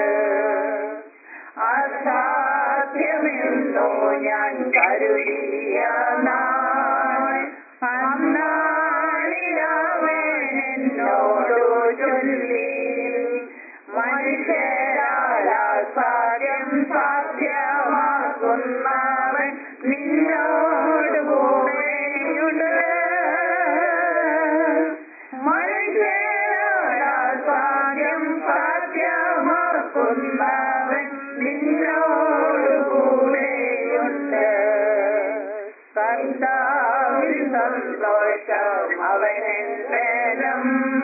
അസാധ്യമെന്നോ ഞാൻ കരുതിയ നാൾ അന്നാളിലവനെന്നോടു ചൊല്ലി മനുഷ്യരാൽ അസാധ്യം സാധ്യമാക്കുന്നവൻ നിന്നോട് കൂടെയുണ്ട് മനുഷ്യരാൽ അസാധ്യം സാധ്യമാക്കുന്നവൻ നിന്നോട് കൂടെയുണ്ട് കർത്താവിൽ സന്തോഷം അവനെന്തരം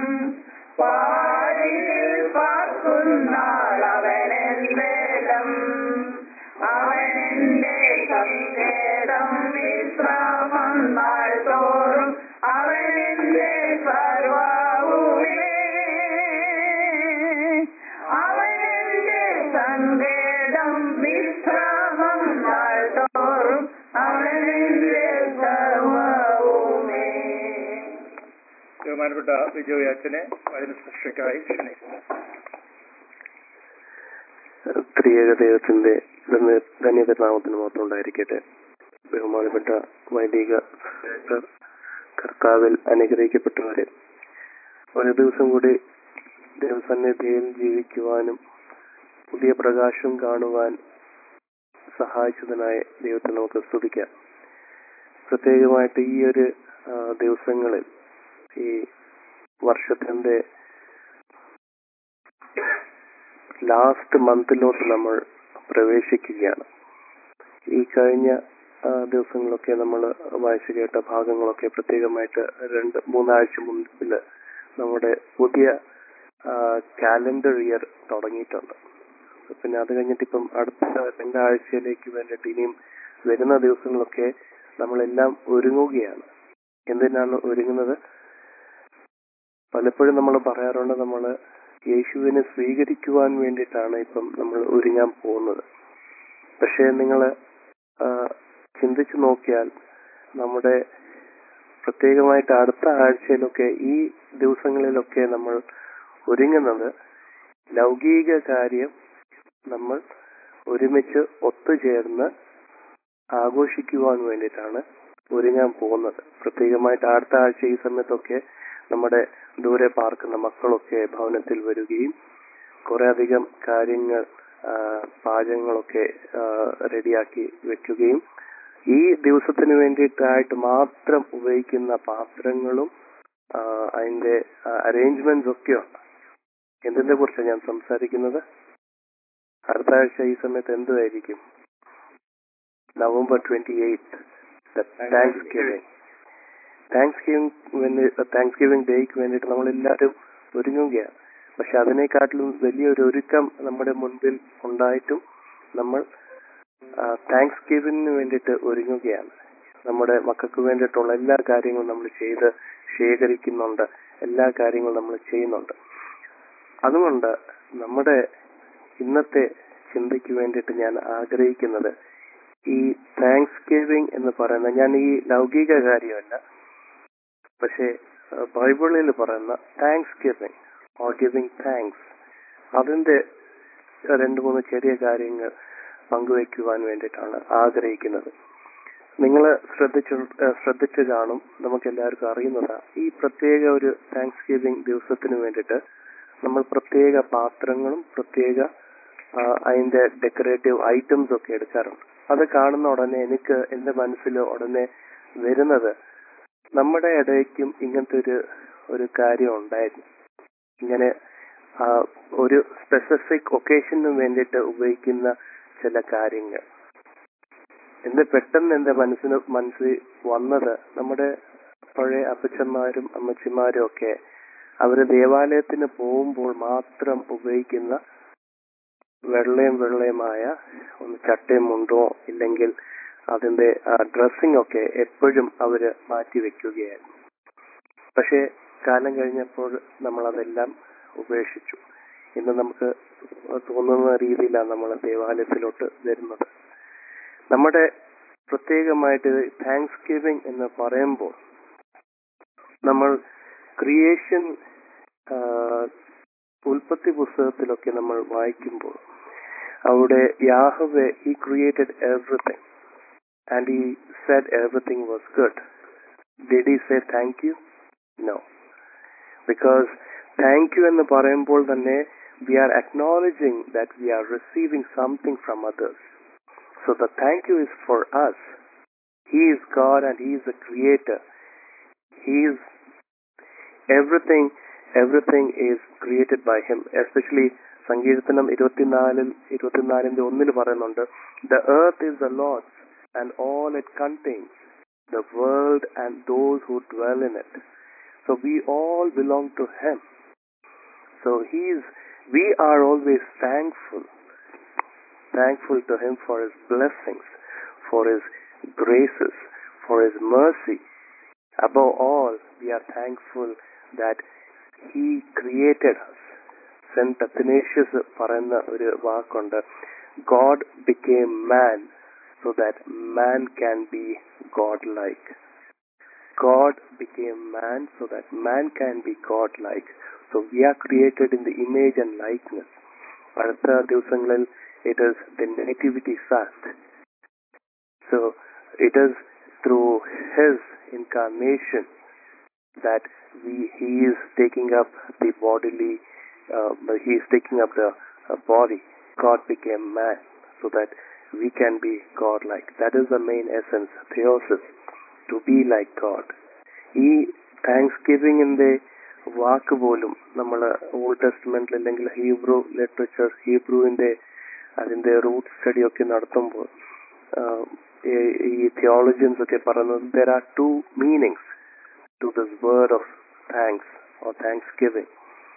പാരിൽ പാർക്കുന്നാൾ അവനെന്തരം അവനെന്റെ സങ്കേതം വിശ്രാമം നാൾ തോറും അവനെന്റെ സർവാവൂരേ അവനെന്റെ സങ്കേതം വിശ്രാമം നാൾ തോറും അവനെന്റെ സർവവുമേ ബഹുമാനപ്പെട്ട വിജയ് അച്ഛനെ വചന സൃഷ്ടിക്കായി ക്ഷണിക്കുന്നു ത്രിയേക ദൈവത്തിന്റെ ധന്യതനാമത്തിന് മാത്രം ഉണ്ടായിരിക്കട്ടെ ബഹുമാനപ്പെട്ട വൈദിക സിസ്റ്റർ, കർത്താവിൽ അനുഗ്രഹിക്കപ്പെട്ടവരെ ഒരു ദിവസം കൂടി ദൈവസന്നിധിയിൽ ജീവിക്കുവാനും പുതിയ പ്രകാശം കാണുവാൻ സഹായിച്ചതിനായി ദൈവത്തെ നമുക്ക് സ്തുതിക്കാം പ്രത്യേകമായിട്ട് ഈ ഒരു ആ, ദിവസങ്ങളിൽ ഈ വർഷത്തിന്റെ ലാസ്റ്റ് മന്തിലോട്ട് നമ്മൾ പ്രവേശിക്കുകയാണ് ഈ കഴിഞ്ഞ ആ, ദിവസങ്ങളൊക്കെ നമ്മൾ വായിച്ചു കേട്ട ഭാഗങ്ങളൊക്കെ പ്രത്യേകമായിട്ട് രണ്ട് മൂന്നാഴ്ച മുൻപിൽ നമ്മുടെ പുതിയ കാലണ്ടർ ഇയർ തുടങ്ങിയിട്ടുണ്ട് പിന്നെ അത് കഴിഞ്ഞിട്ട് ഇപ്പം അടുത്ത രണ്ടാഴ്ചയിലേക്ക് വേണ്ടിയിട്ട് ഇനിയും വരുന്ന ദിവസങ്ങളൊക്കെ നമ്മളെല്ലാം ഒരുങ്ങുകയാണ് എന്തിനാണ് ഒരുങ്ങുന്നത് പലപ്പോഴും നമ്മൾ പറയാറുണ്ട് നമ്മൾ യേശുവിനെ സ്വീകരിക്കുവാൻ വേണ്ടിയിട്ടാണ് ഇപ്പം നമ്മൾ ഒരുങ്ങാൻ പോകുന്നത് പക്ഷേ നിങ്ങൾ ചിന്തിച്ചു നോക്കിയാൽ നമ്മുടെ പ്രത്യേകമായിട്ട് അടുത്ത ആഴ്ചയിലൊക്കെ ഈ ദിവസങ്ങളിലൊക്കെ നമ്മൾ ഒരുങ്ങുന്നത് ലൗകിക കാര്യം നമ്മൾ ഒരുമിച്ച് ഒത്തുചേർന്ന് ആഘോഷിക്കുവാൻ വേണ്ടിയിട്ടാണ് ഒരുങ്ങാൻ പോകുന്നത് പ്രത്യേകമായിട്ട് അടുത്ത ആഴ്ച ഈ സമയത്തൊക്കെ നമ്മുടെ ദൂരെ പാർക്കുന്ന മക്കളൊക്കെ ഭവനത്തിൽ വരികയും കുറെ അധികം കാര്യങ്ങൾ ആ, പാചകങ്ങളൊക്കെ ആ, റെഡിയാക്കി വെക്കുകയും ഈ ദിവസത്തിന് വേണ്ടിയിട്ടായിട്ട് മാത്രം ഉപയോഗിക്കുന്ന പാത്രങ്ങളും ആ, അതിന്റെ അറേഞ്ച്മെന്റ്സ് ഒക്കെ ഉണ്ട് എന്തിനെ കുറിച്ചാണ് ഞാൻ സംസാരിക്കുന്നത് അടുത്ത ആഴ്ച ഈ സമയത്ത് എന്തുമായിരിക്കും November twenty eight thanksgiving thanksgiving thanksgiving ഡേക്ക് വേണ്ടിയിട്ട് നമ്മൾ എല്ലാവരും ഒരുങ്ങുകയാണ് പക്ഷെ അതിനെക്കാട്ടിലും വലിയൊരു ഒരുക്കം നമ്മുടെ മുൻപിൽ ഉണ്ടായിട്ടും നമ്മൾ താങ്ക്സ് ഗിവിംഗിന് വേണ്ടിയിട്ട് ഒരുങ്ങുകയാണ് നമ്മുടെ മക്കൾക്ക് വേണ്ടിയിട്ടുള്ള എല്ലാ കാര്യങ്ങളും നമ്മൾ ചെയ്ത് ശേഖരിക്കുന്നുണ്ട് എല്ലാ കാര്യങ്ങളും നമ്മൾ ചെയ്യുന്നുണ്ട് അതുകൊണ്ട് നമ്മുടെ ഇന്നത്തെ ചിന്തയ്ക്ക് വേണ്ടിയിട്ട് ഞാൻ ആഗ്രഹിക്കുന്നത് ഈ താങ്ക്സ് ഗിവിംഗ് എന്ന് പറയുന്ന ഞാൻ ഈ ലൗകിക കാര്യമല്ല പക്ഷെ ബൈബിളിൽ പറയുന്ന thanksgiving or giving thanks അതിന്റെ രണ്ട് മൂന്ന് ചെറിയ കാര്യങ്ങൾ പങ്കുവയ്ക്കുവാൻ വേണ്ടിയിട്ടാണ് ആഗ്രഹിക്കുന്നത് നിങ്ങൾ ശ്രദ്ധിച്ചു ഏഹ് ശ്രദ്ധിച്ചു കാണും നമുക്ക് എല്ലാവർക്കും അറിയുന്നതാ ഈ പ്രത്യേക ഒരു താങ്ക്സ് ഗിവിംഗ് ദിവസത്തിന് വേണ്ടിയിട്ട് നമ്മൾ പ്രത്യേക പാത്രങ്ങളും പ്രത്യേക ആ, അതിന്റെ ഡെക്കറേറ്റീവ് ഐറ്റംസ് ഒക്കെ എടുക്കാറുണ്ട് അത് കാണുന്ന ഉടനെ എനിക്ക് എന്റെ മനസ്സിൽ ഉടനെ വരുന്നത് നമ്മുടെ ഇടയ്ക്കും ഇങ്ങനത്തെ ഒരു ഒരു കാര്യം ഉണ്ടായിരുന്നു ഇങ്ങനെ ആ, ഒരു സ്പെസിഫിക് ഒക്കേഷന് വേണ്ടിയിട്ട് ഉപയോഗിക്കുന്ന ചില കാര്യങ്ങൾ എന്ന് പെട്ടെന്ന് എന്റെ മനസ്സിന് മനസ്സിൽ വന്നത് നമ്മുടെ പഴയ അപ്പച്ചന്മാരും അമ്മച്ചിമാരും ഒക്കെ അവര് ദേവാലയത്തിന് പോകുമ്പോൾ മാത്രം ഉപയോഗിക്കുന്ന വെള്ളയും വെള്ളയുമായ ഒന്ന് ചട്ടയും മുണ്ടോ ഇല്ലെങ്കിൽ അതിന്റെ ഡ്രസ്സിംഗ് ഒക്കെ എപ്പോഴും അവര് മാറ്റി വെക്കുകയായിരുന്നു പക്ഷേ കാലം കഴിഞ്ഞപ്പോൾ നമ്മൾ അതെല്ലാം ഉപേക്ഷിച്ചു ഇന്ന് നമുക്ക് തോന്നുന്ന രീതിയിലാണ് നമ്മൾ ദേവാലയത്തിലോട്ട് വരുന്നത് നമ്മുടെ പ്രത്യേകമായിട്ട് താങ്ക്സ് ഗിവിംഗ് എന്ന് പറയുമ്പോൾ നമ്മൾ ക്രിയേഷൻ ഉൽപ്പത്തി പുസ്തകത്തിലൊക്കെ നമ്മൾ വായിക്കുമ്പോൾ അവിടെ Yahweh he created everything and he said everything was good did he say thank you no because thank you എന്ന് പറയുമ്പോൾ തന്നെ we are acknowledging that we are receiving something from others So the thank you is for us. He is God and He is the Creator. He is everything. Everything is created by Him. Especially സങ്കീർത്തനം ഇരുപത്തിനാലിൽ ഇരുപത്തിനാലിന്റെ ഒന്നിൽ പറയുന്നുണ്ട് the earth is the Lord's and all it contains the world and those who dwell in it so we all belong to him so his we are always thankful thankful to Him for His blessings, for His graces, for His mercy. Above all, we are thankful that He created us. Saint Athanasius പറയുന്ന ഒരു വാക്കുണ്ട് God became man so that man can be God like God became man so that man can be God like so we are created in the image and likeness അടുത്ത ദിവസങ്ങളിൽ it is the nativity fast. So it is through his incarnation that we he is taking up the bodily uh, he is taking up the uh, body. God became man so that we can be God-like. That is the main essence, theosis, to be like God. ഈ താങ്ക്സ് ഗിവിങ്ങിന്റെ വാക്ക് പോലും നമ്മൾ old ടെസ്റ്റ്മെന്റിൽ അല്ലെങ്കിൽ Hebrew literature ഹീബ്രുവിന്റെ അതിന്റെ root study ഒക്കെ നടത്തുമ്പോൾ ആഹ്, ഈ- ഈ തിയോളജിയൻസ് ഒക്കെ പറയുന്നത് there are two meanings to this word of thanks or thanksgiving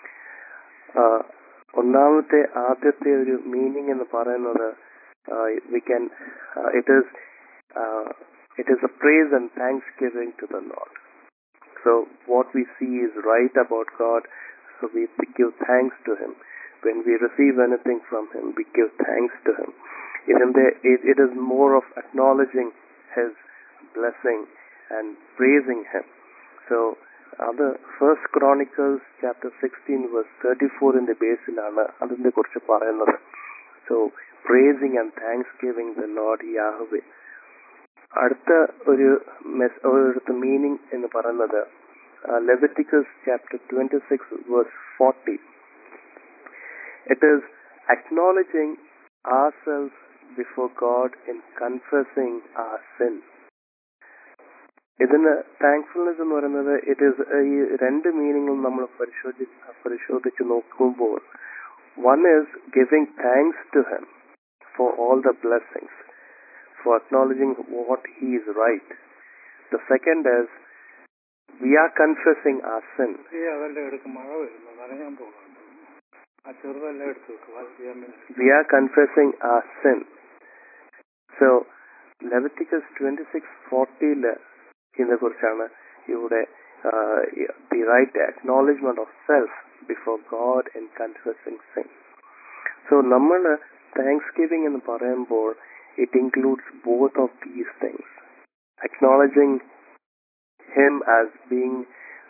ഒന്നാമത്തെ ആദ്യത്തെ ഒരു മീനിങ് എന്ന് പറയുന്നത് we can it is it is a praise and thanksgiving to the Lord So what we see is right about God. So we give thanks to Him. When we receive anything from Him, we give thanks to Him. Even there, it, it is more of acknowledging His blessing and praising Him. So other First Chronicles chapter 16 verse 34 in the ബേസിലാണ് അതിനെ കുറിച്ച് പറയുന്നത് so praising and thanksgiving the Lord Yahweh അടുത്ത ഒരു മെസ് ഒരു meaning എന്ന് പറയുന്നത് Leviticus chapter twenty six verse forty it is acknowledging ourselves before God in confessing our sin ഇതിന് താങ്ക്ഫുൾനെസ് എന്ന് പറയുന്നത് ഇറ്റ് ഈസ് ഈ രണ്ട് മീനിങ്ങും നമ്മൾ പരിശോധി പരിശോധിച്ച് നോക്കുമ്പോൾ one is giving thanks to him for all the blessings for acknowledging what he is right. The second is we are confessing our sin. ഈ അതെല്ലാം എടുക്കും മഴ വരുന്നു നനയാൻ പോകുന്നുണ്ട് ആ ചെറുതെല്ലാം എടുത്ത് വെക്കും അത് ചെയ്യാൻ വേണ്ടി We are confessing our sin. So Leviticus 26:40 ഇതിനെ കുറിച്ചാണ് ഇവിടെ the right acknowledgement of self before God in confessing sin so നമ്മൾ താങ്ക്സ് ഗിവിംഗ് എന്ന് പറയുമ്പോൾ it includes both of these things. Acknowledging Him as being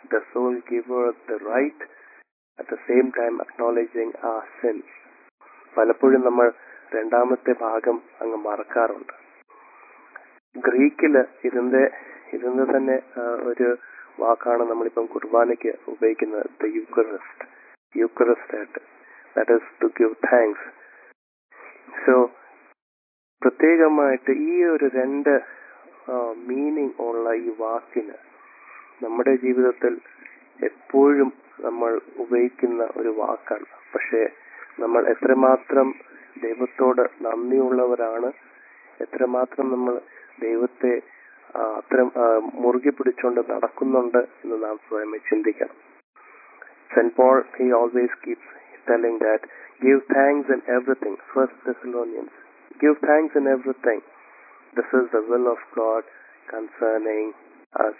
the sole giver the right at the same time acknowledging our sins പലപ്പോഴും നമ്മൾ രണ്ടാമത്തെ ഭാഗം അങ്ങ് മറക്കാറുണ്ട് ഗ്രീക്കില് ഇതിന്റെ ഇതിന്റെ തന്നെ ആ, ഒരു വാക്കാണ് നമ്മളിപ്പം കുർബാനയ്ക്ക് ഉപയോഗിക്കുന്നത് ദ യുക്കറിസ്റ്റ് യുക്കറിസ്റ്റ് ആയിട്ട് that is to give thanks so പ്രത്യേകമായിട്ട് ഈ ഒരു രണ്ട് മീനിങ് ഉള്ള ഈ വാക്കിന് നമ്മുടെ ജീവിതത്തിൽ എപ്പോഴും നമ്മൾ ഉപയോഗിക്കുന്ന ഒരു വാക്കാണ് പക്ഷെ നമ്മൾ എത്രമാത്രം ദൈവത്തോട് നന്ദിയുള്ളവരാണ് എത്രമാത്രം നമ്മൾ ദൈവത്തെ ആ, അത്തരം ആ, മുറുകെ പിടിച്ചുകൊണ്ട് നടക്കുന്നുണ്ട് എന്ന് നാം സ്വയം ചിന്തിക്കണം St. Paul, he always keeps telling that give thanks in everything. First Thessalonians, give thanks in everything. This is the will of God concerning us.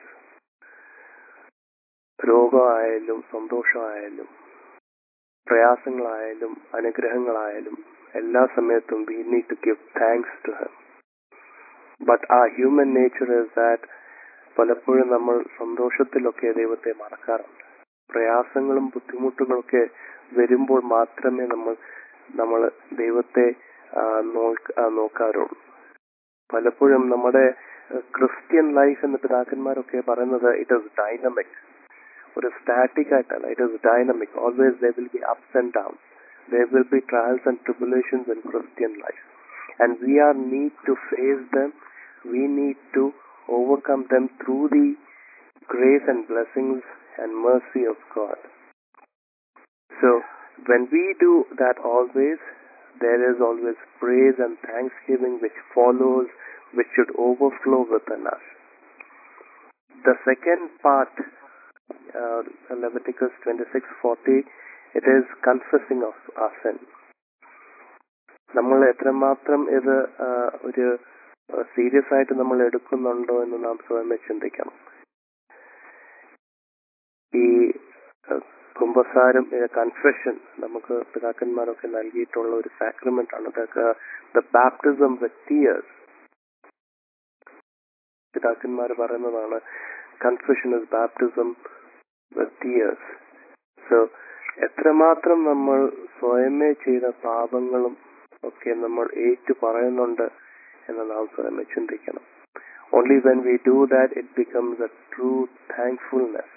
രോഗമായാലും സന്തോഷമായാലും പ്രയാസങ്ങളായാലും അനുഗ്രഹങ്ങളായാലും എല്ലാ സമയത്തും we need to give thanks to him but a human nature is that പലപ്പോഴും നമ്മൾ സന്തോഷത്തിലൊക്കെ ദൈവത്തെ മറക്കാറുണ്ട് പ്രയാസങ്ങളും ബുദ്ധിമുട്ടുകളൊക്കെ വരുമ്പോൾ മാത്രമേ നമ്മൾ നമ്മൾ ദൈവത്തെ ആ, നോക്ക- ആ, നോക്കാറുള്ളൂ പലപ്പോഴും നമ്മുടെ ക്രിസ്ത്യൻ ലൈഫ് എന്ന് പിതാക്കന്മാരൊക്കെ പറയുന്നത് ഇറ്റ് ഇസ് ഡൈനമിക് ഒരു സ്റ്റാറ്റിക് ആയിട്ടല്ല it is dynamic always they will be ups and down they will be trials and tribulations in Christian life and we are need to face them we need to overcome them through the grace and blessings and mercy of God. So, when we do that always, there is always praise and thanksgiving which follows, which should overflow within us. The second part, uh, Leviticus 26:40, it is confessing of our sin. നമ്മൾ എത്രമാത്രം ഇത് ആ, ഒരു serious ആയിട്ട് നമ്മൾ എടുക്കുന്നുണ്ടോ എന്ന് നാം സ്വയം ചിന്തിക്കണം ഈ അഹ്, കുമ്പസാരം കൺഫെഷൻ നമുക്ക് പിതാക്കന്മാരൊക്കെ നൽകിയിട്ടുള്ള ഒരു സാക്രമെന്റ് ആണ് അതൊക്കെ ദ ബാപ്റ്റിസം വിത്ത് ടീയേഴ്സ് പിതാക്കന്മാർ പറയുന്നതാണ് confession is baptism with tears so എത്രമാത്രം നമ്മൾ സ്വയമേ ചെയ്ത പാപങ്ങളും ഒക്കെ നമ്മൾ ഏറ്റു പറയുന്നുണ്ട് എന്ന് നാം സ്വയമേ ചിന്തിക്കണം only when we do that it becomes a true thankfulness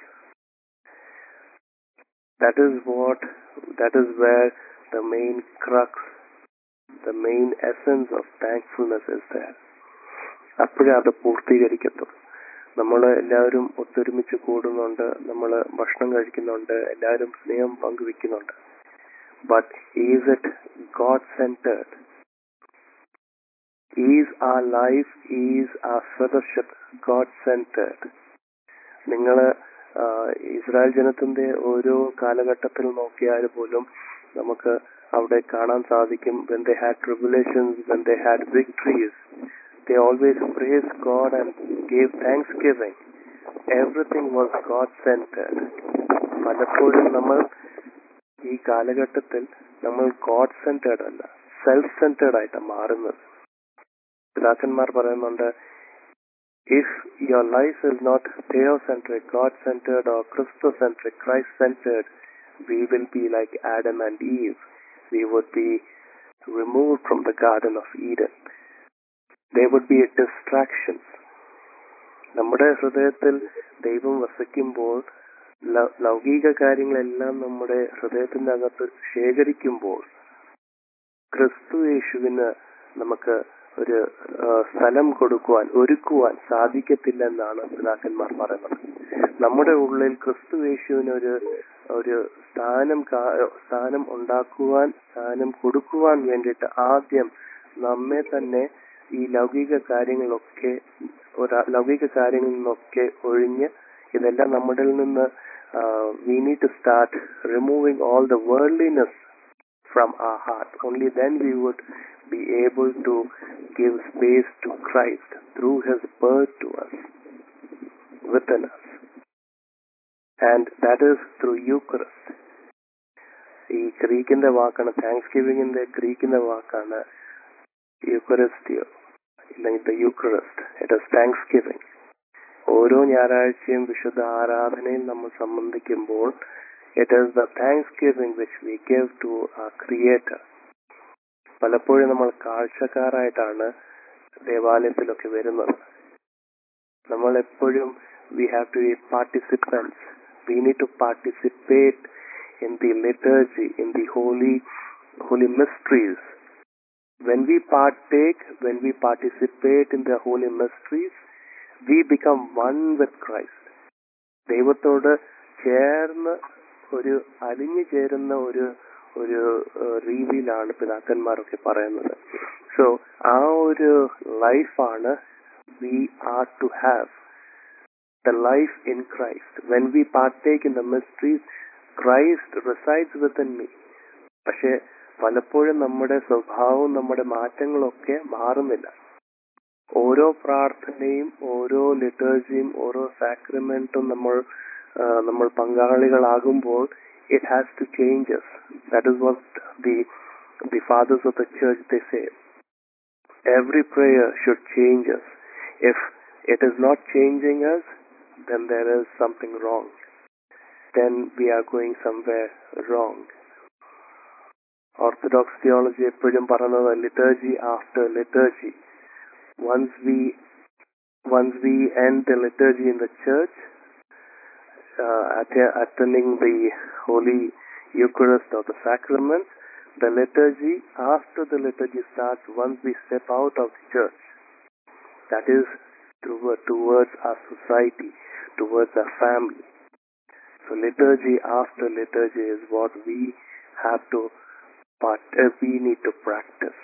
that is what that is where the main crux the main essence of thankfulness is there അപ്പോഴേ അത് പൂർത്തീകരിക്കത്തുള്ളൂ നമ്മൾ എല്ലാവരും ഒത്തൊരുമിച്ച് കൂടുന്നുണ്ട് നമ്മൾ ഭക്ഷണം കഴിക്കുന്നുണ്ട് എല്ലാവരും സ്നേഹം പങ്കുവെക്കുന്നുണ്ട് but is it God centred is a life is a fathership God centred നിങ്ങള് ആഹ് ഇസ്രായേൽ ജനത്തിന്റെ ഓരോ കാലഘട്ടത്തിൽ നോക്കിയാൽ പോലും നമുക്ക് അവിടെ കാണാൻ സാധിക്കും when they had tribulations when they had victories they always praised God and gave thanksgiving everything was God centered പലപ്പോഴും നമ്മൾ ഈ കാലഘട്ടത്തിൽ നമ്മൾ ഗോഡ് സെന്റേർഡ് അല്ല സെൽഫ് സെന്റേർഡ് ആയിട്ടാണ് മാറുന്നത് പിതാക്കന്മാർ പറയുന്നുണ്ട് if your life is not theocentric, God-centered or Christocentric, Christ-centered, we will be like Adam and Eve. We would be removed from the Garden of Eden. There would be a distraction. നമ്മുടെ ഹൃദയത്തിൽ ദൈവം വസിക്കുമ്പോൾ love- ലൗകിക കാര്യങ്ങളെല്ലാം നമ്മുടെ ഹൃദയത്തിന്റെ അകത്ത് ശേഖരിക്കുമ്പോൾ ക്രിസ്തു യേശുവിന് നമുക്ക് ഒരു ആ, സ്ഥലം കൊടുക്കുവാൻ ഒരുക്കുവാൻ സാധിക്കത്തില്ലെന്നാണ് പിതാക്കന്മാർ പറയുന്നത് നമ്മുടെ ഉള്ളിൽ ക്രിസ്തു യേശുവിന് ഒരു ഒരു സ്ഥാനം കാ- സ്ഥാനം ഉണ്ടാക്കുവാൻ സ്ഥാനം കൊടുക്കുവാൻ വേണ്ടിയിട്ട് ആദ്യം നമ്മെ തന്നെ ഈ ലൗകിക കാര്യങ്ങളൊക്കെ ഒരു ലൗകിക കാര്യങ്ങളിൽ നിന്നൊക്കെ ഒഴിഞ്ഞ് ഇതെല്ലാം നമ്മുടെ നിന്ന് we need to start removing all the worldliness from our heart. Only then we would be able to give space to Christ through His birth to us, within us. And that is through Eucharist. ഈ ഗ്രീക്കിന്റെ വാക്കാണ് thanks ഗിവിംഗിന്റെ ഗ്രീക്കിന്റെ വാക്കാണ് യുക്കറിസ്റ്റിയോ അല്ലെങ്കിൽ the Eucharist it is thanksgiving ഓരോ ഞായറാഴ്ചയും വിശുദ്ധ ആരാധനയിൽ നമ്മൾ സംബന്ധിക്കുമ്പോൾ it is the thanksgiving which we give to ആ ക്രിയേറ്റർ പലപ്പോഴും നമ്മൾ കാഴ്ചക്കാരായിട്ടാണ് ദേവാലയത്തിലൊക്കെ വരുന്നത് നമ്മൾ എപ്പോഴും we have to be participants we need to participate in the liturgy, in the holy, holy mysteries. When we partake, when we participate in the holy mysteries, we become one with Christ. ദൈവത്തോട് ചേർന്ന് ഒരു അലിഞ്ഞു ചേരുന്ന ഒരു ഒരു ഏഹ്, രീതിയിലാണ് പിതാക്കന്മാരൊക്കെ പറയുന്നത് so ആ ഒരു ലൈഫാണ് we are to have the life in Christ. When we partake in the mysteries, Christ resides within me. പക്ഷെ പലപ്പോഴും നമ്മുടെ സ്വഭാവവും നമ്മുടെ മാറ്റങ്ങളൊക്കെ മാറുന്നില്ല ഓരോ പ്രാർത്ഥനയും ഓരോ ലിറ്റേഴ്സിയും ഓരോ സാക്രിമെന്റും നമ്മൾ ആ, നമ്മൾ പങ്കാളികളാകുമ്പോൾ it has to changes that is what the the fathers of the church the say every prayer should change us. If it is not changing us, then there is something wrong. Then we are going somewhere wrong. Orthodox theology എപ്പോഴും പറയുന്നത് liturgy after liturgy. Once we once we end the liturgy in the church, uh, att- attending the Holy Eucharist or the sacraments, the liturgy, after the liturgy starts, once we step out of the church, that is toward, towards our society, towards our family. So liturgy after liturgy is what we have to, part, uh, we need to practice.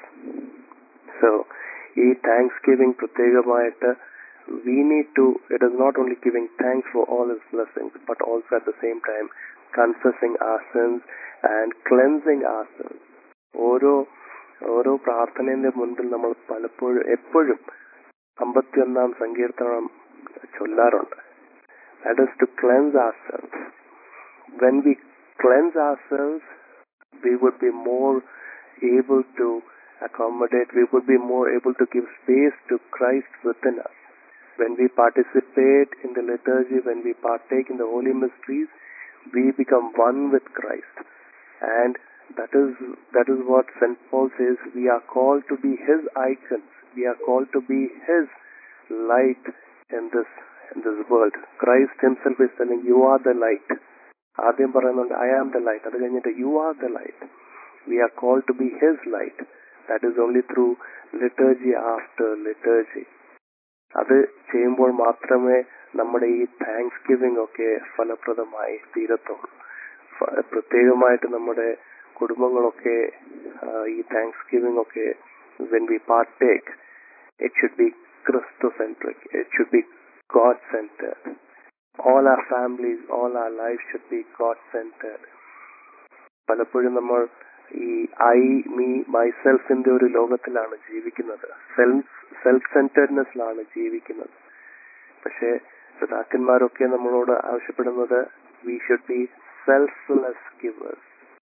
So, ഈ thanksgiving പ്രത്യേകമായിട്ട് we need to, it is not only giving thanks for all his blessings, but also at the same time confessing our sins and cleansing our sins. ഓരോ ഓരോ പ്രാർത്ഥനയുടെ മുൻപിൽ നമ്മൾ പലപ്പോഴും എപ്പോഴും അമ്പത്തിയൊന്നാം സങ്കീർത്തനം ചൊല്ലാറുണ്ട് that is to cleanse ourselves when we cleanse ourselves we would be more able to accommodate, we would be more able to give space to Christ within us. When we participate in the liturgy, when we partake in the holy mysteries, we become one with Christ. And that is that is what St. Paul says. We are called to be his icons. We are called to be his light in this in this world. Christ himself is telling, You are the light. ആദ്യം പറയുന്നുണ്ട് I am the light അത് കഴിഞ്ഞിട്ട് you are the light we are call to be his light that is only through liturgy after liturgy അത് ചെയ്യുമ്പോൾ മാത്രമേ നമ്മുടെ ഈ thanksgiving ഒക്കെ ഫലപ്രദമായി തീരത്തുള്ളൂ ഫ- പ്രത്യേകമായിട്ട് നമ്മുടെ കുടുംബങ്ങളൊക്കെ ആ, ഈ താങ്ക്സ് ഗിവിംഗ് ഒക്കെ when we partake it should be ക്രിസ്തു centric it should be God centred all our families, all our lives should be God centered. പലപ്പോഴും നമ്മൾ ഈ ഐ മീ മൈസെൽഫിന്റെ ഒരു ലോകത്തിലാണ് ജീവിക്കുന്നത് സെൽഫ് സെൽഫ് സെന്റർനെസ്സിലാണ് ജീവിക്കുന്നത് പക്ഷേ പിതാക്കന്മാരൊക്കെ നമ്മളോട് ആവശ്യപ്പെടുന്നത് we should be selfless givers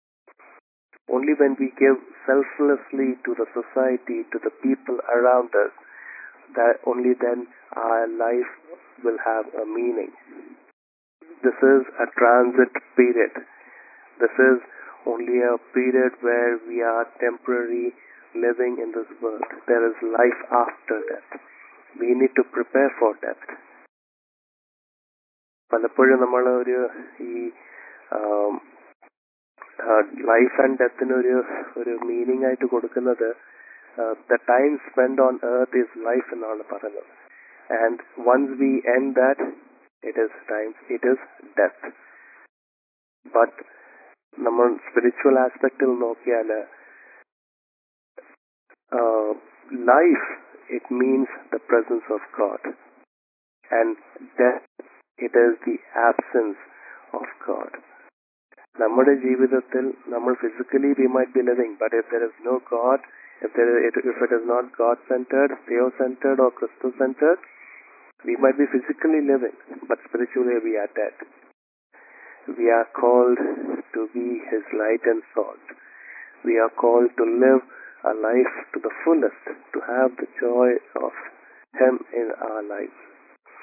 Only when we give selflessly to the society, to the people around us, that only then our life will have a meaning. This is a transit period. This is only a period where we are temporary living in this world. There is life after death. We need to prepare for death. പലപ്പോഴും നമ്മൾ ഒരു ഈ life and ഡെത്തിന് ഒരു ഒരു meaning ആയിട്ട് കൊടുക്കുന്നത് the time spend on earth is life എന്നാണ് പറയുന്നത് and once we end that it is time it is death but നമ്മൾ സ്പിരിച്വൽ ആസ്പെക്റ്റിൽ നോക്കിയാൽ life it means the presence of God and death it is the absence of God നമ്മുടെ ജീവിതത്തിൽ നമ്മൾ physically we might be living but if there is no God if there if it is not God centered, Theo centered, or Christo centered, we might be physically living, but spiritually we are dead. We are called to be His light and salt. We are called to live a life to the fullest, to have the joy of Him in our lives.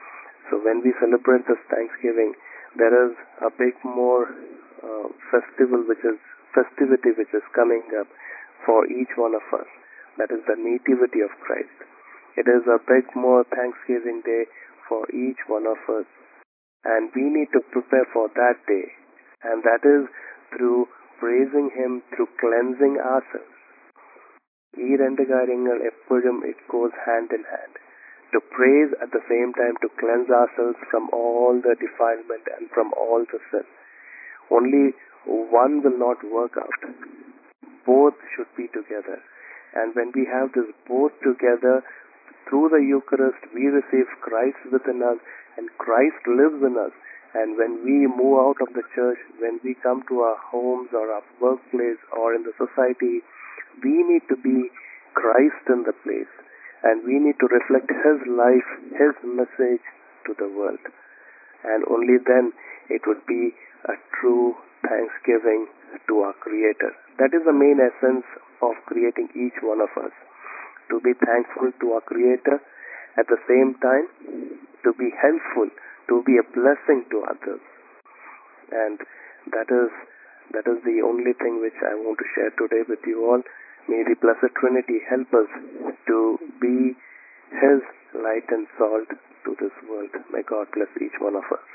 So when we celebrate this Thanksgiving, there is a big more uh, festival which is festivity which is coming up for each one of us. That is the nativity of Christ. It is a big more Thanksgiving day for each one of us. And we need to prepare for that day. And that is through praising Him, through cleansing ourselves. ഈ രണ്ട് കാര്യങ്ങൾ എപ്പോഴും it goes hand in hand to praise at the same time to cleanse ourselves from all the defilement and from all the sin. Only one will not work out. Both should be together. And when we have this both together, through the Eucharist, we receive Christ within us and Christ lives in us. And when we move out of the church, when we come to our homes or our workplace or in the society, we need to be Christ in the place and we need to reflect His life, His message to the world. And only then it would be a true thanksgiving to our Creator. That is the main essence of creating each one of us. To be thankful to our Creator, at the same time, to be helpful, to be a blessing to others. And that is that is the only thing which I want to share today with you all. May the Blessed Trinity help us to be His light and salt to this world. May God bless each one of us.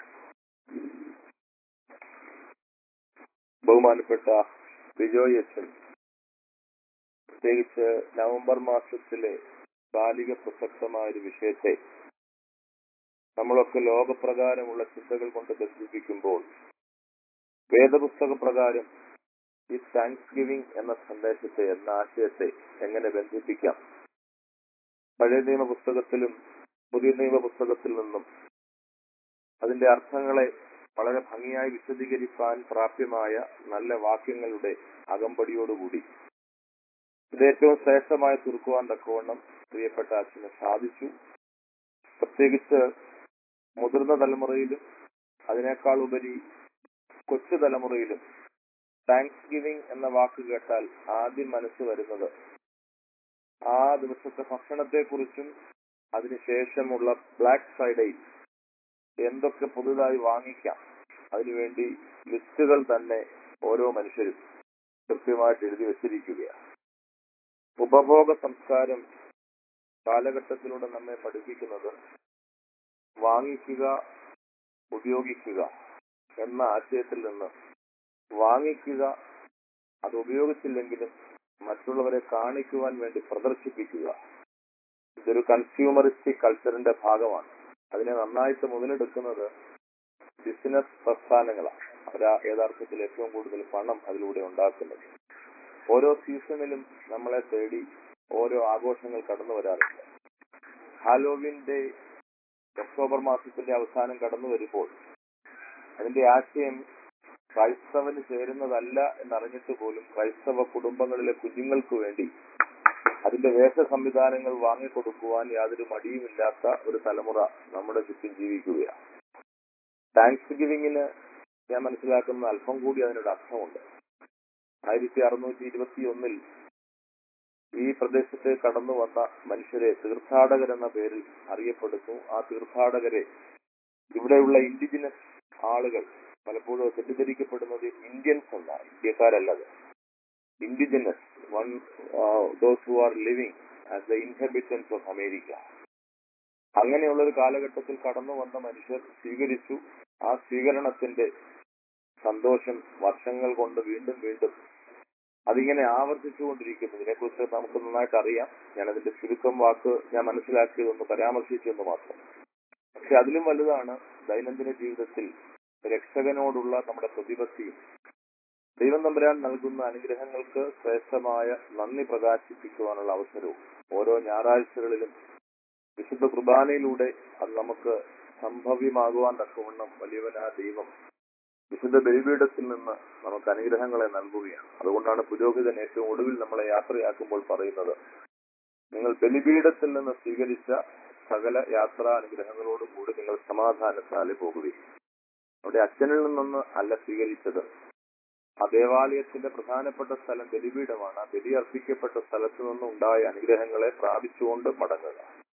ബഹുമാനപ്പെട്ട ബിജോയ് അച്ഛൻ പ്രത്യേകിച്ച് November മാസത്തിലെ ബാലിക പ്രസക്തമായ ഒരു വിഷയത്തെ നമ്മളൊക്കെ ലോകപ്രകാരമുള്ള ചിന്തകൾ കൊണ്ട് ബന്ധിപ്പിക്കുമ്പോൾ വേദപുസ്തക പ്രകാരം ഈ താങ്ക്സ് ഗിവിംഗ് എന്ന സന്ദേശത്തെ എന്ന ആശയത്തെ എങ്ങനെ ബന്ധിപ്പിക്കാം പഴയ നിയമ പുസ്തകത്തിലും പുതിയ നിയമ പുസ്തകത്തിൽ നിന്നും അതിന്റെ അർത്ഥങ്ങളെ വളരെ ഭംഗിയായി വിശദീകരിക്കാൻ പ്രാപ്യമായ നല്ല വാക്യങ്ങളുടെ അകമ്പടിയോടുകൂടി ഇത് ഏറ്റവും ശ്രേഷ്ഠമായി തീർക്കുവാൻ തക്കവണ്ണം പ്രിയപ്പെട്ട അച്ഛന് സാധിച്ചു പ്രത്യേകിച്ച് മുതിർന്ന തലമുറയിലും അതിനേക്കാൾ ഉപരി കൊച്ചു തലമുറയിലും താങ്ക്സ് ഗിവിംഗ് എന്ന വാക്ക് കേട്ടാൽ ആദ്യം മനസ്സ് വരുന്നത് ആ ദിവസത്തെ ഭക്ഷണത്തെക്കുറിച്ചും അതിനുശേഷമുള്ള ബ്ലാക്ക് ഫ്രൈഡേയിൽ എന്തൊക്കെ പുതുതായി വാങ്ങിക്കാം അതിനുവേണ്ടി ലിസ്റ്റുകൾ തന്നെ ഓരോ മനുഷ്യരും കൃത്യമായിട്ട് എഴുതി വെച്ചിരിക്കുകയാണ് ഉപഭോഗ സംസ്കാരം കാലഘട്ടത്തിലൂടെ നമ്മെ പഠിപ്പിക്കുന്നത് വാങ്ങിക്കുക ഉപയോഗിക്കുക എന്ന ആശയത്തിൽ നിന്ന് വാങ്ങിക്കുക അത് ഉപയോഗിച്ചില്ലെങ്കിലും മറ്റുള്ളവരെ കാണിക്കുവാൻ വേണ്ടി പ്രദർശിപ്പിക്കുക ഇതൊരു കൺസ്യൂമറിസ്റ്റിക് കൾച്ചറിന്റെ ഭാഗമാണ് അതിനെ നന്നായിട്ട് മുതലെടുക്കുന്നത് ബിസിനസ് പ്രസ്ഥാനങ്ങളാണ് അവരാ യഥാർത്ഥത്തിൽ ഏറ്റവും കൂടുതൽ പണം അതിലൂടെ ഉണ്ടാക്കുന്നത് ഓരോ സീസണിലും നമ്മളെ തേടി ഓരോ ആഘോഷങ്ങൾ കടന്നു വരാറുണ്ട് ഹാലോവിൻ ഡേ ഒക്ടോബർ മാസത്തിന്റെ അവസാനം കടന്നു വരുമ്പോൾ അതിന്റെ ആശയം ക്രൈസ്തവന് ചേരുന്നതല്ല എന്നറിഞ്ഞിട്ട് പോലും ക്രൈസ്തവ കുടുംബങ്ങളിലെ കുഞ്ഞുങ്ങൾക്ക് വേണ്ടി അതിന്റെ വേഷ സംവിധാനങ്ങൾ വാങ്ങിക്കൊടുക്കുവാൻ യാതൊരു മടിയുമില്ലാത്ത ഒരു തലമുറ നമ്മുടെ ചുറ്റും ജീവിക്കുകയാണ് താങ്ക്സ് ഗിവിങ്ങിന് ഞാൻ മനസ്സിലാക്കുന്ന അല്പം കൂടി അതിനൊരു അർത്ഥമുണ്ട് ആയിരത്തി അറുന്നൂറ്റി ഇരുപത്തി ഒന്നിൽ ഈ പ്രദേശത്ത് കടന്നു വന്ന മനുഷ്യരെ തീർത്ഥാടകരെന്ന പേരിൽ അറിയപ്പെടുന്നു ആ തീർത്ഥാടകരെ ഇവിടെയുള്ള ഇൻഡിജിനസ് ആളുകൾ പലപ്പോഴും തെറ്റിദ്ധരിക്കപ്പെടുന്നത് ഇന്ത്യൻസ് എന്നാണ് ഇന്ത്യക്കാരല്ലത് indigenous one those who are living as the inhabitants of America അങ്ങനെയുള്ള ഒരു കാലഘട്ടത്തിൽ കടന്നു വന്ന മനുഷ്യർ സ്വീകരിച്ചു ആ സ്വീകരണത്തിന്റെ സന്തോഷം വർഷങ്ങൾ കൊണ്ട് വീണ്ടും വീണ്ടും അതിങ്ങനെ ആവർത്തിച്ചുകൊണ്ടിരിക്കുന്നു ഇതിനെക്കുറിച്ച് നമുക്ക് നന്നായിട്ട് അറിയാം ഞാൻ അതിന്റെ ചുരുക്കം വാക്ക് ഞാൻ മനസ്സിലാക്കിയതൊന്ന് പരാമർശിച്ചെന്ന് മാത്രം പക്ഷെ അതിലും വലുതാണ് ദൈനംദിന ജീവിതത്തിൽ രക്ഷകനോടുള്ള നമ്മുടെ പ്രതിപത്തിയും ദൈവം തമ്പുരാൻ നൽകുന്ന അനുഗ്രഹങ്ങൾക്ക് ശ്രേഷ്ഠമായ നന്ദി പ്രകാശിപ്പിക്കുവാനുള്ള അവസരവും ഓരോ ഞായറാഴ്ചകളിലും വിശുദ്ധ കുർബാനയിലൂടെ അത് നമുക്ക് സംഭവ്യമാകുവാൻ തക്കവണ്ണം വലിയവനാ ദൈവം വിശുദ്ധ ബലിപീഠത്തിൽ നിന്ന് നമുക്ക് അനുഗ്രഹങ്ങളെ നൽകുകയാണ് അതുകൊണ്ടാണ് പുരോഹിതൻ ഏറ്റവും ഒടുവിൽ നമ്മളെ യാത്രയാക്കുമ്പോൾ പറയുന്നത് നിങ്ങൾ ബലിപീഠത്തിൽ നിന്ന് സ്വീകരിച്ച സകല യാത്രാ അനുഗ്രഹങ്ങളോടും കൂടി നിങ്ങൾ സമാധാനത്താലെ പോകുകയും അവിടെ അച്ഛനിൽ നിന്ന് അല്ല സ്വീകരിച്ചത് ആ ദേവാലയത്തിന്റെ പ്രധാനപ്പെട്ട സ്ഥലം ബലിപീഠമാണ് ആ ബലി അർപ്പിക്കപ്പെട്ട സ്ഥലത്തു നിന്നുണ്ടായ അനുഗ്രഹങ്ങളെ പ്രാപിച്ചുകൊണ്ട് മടങ്ങുക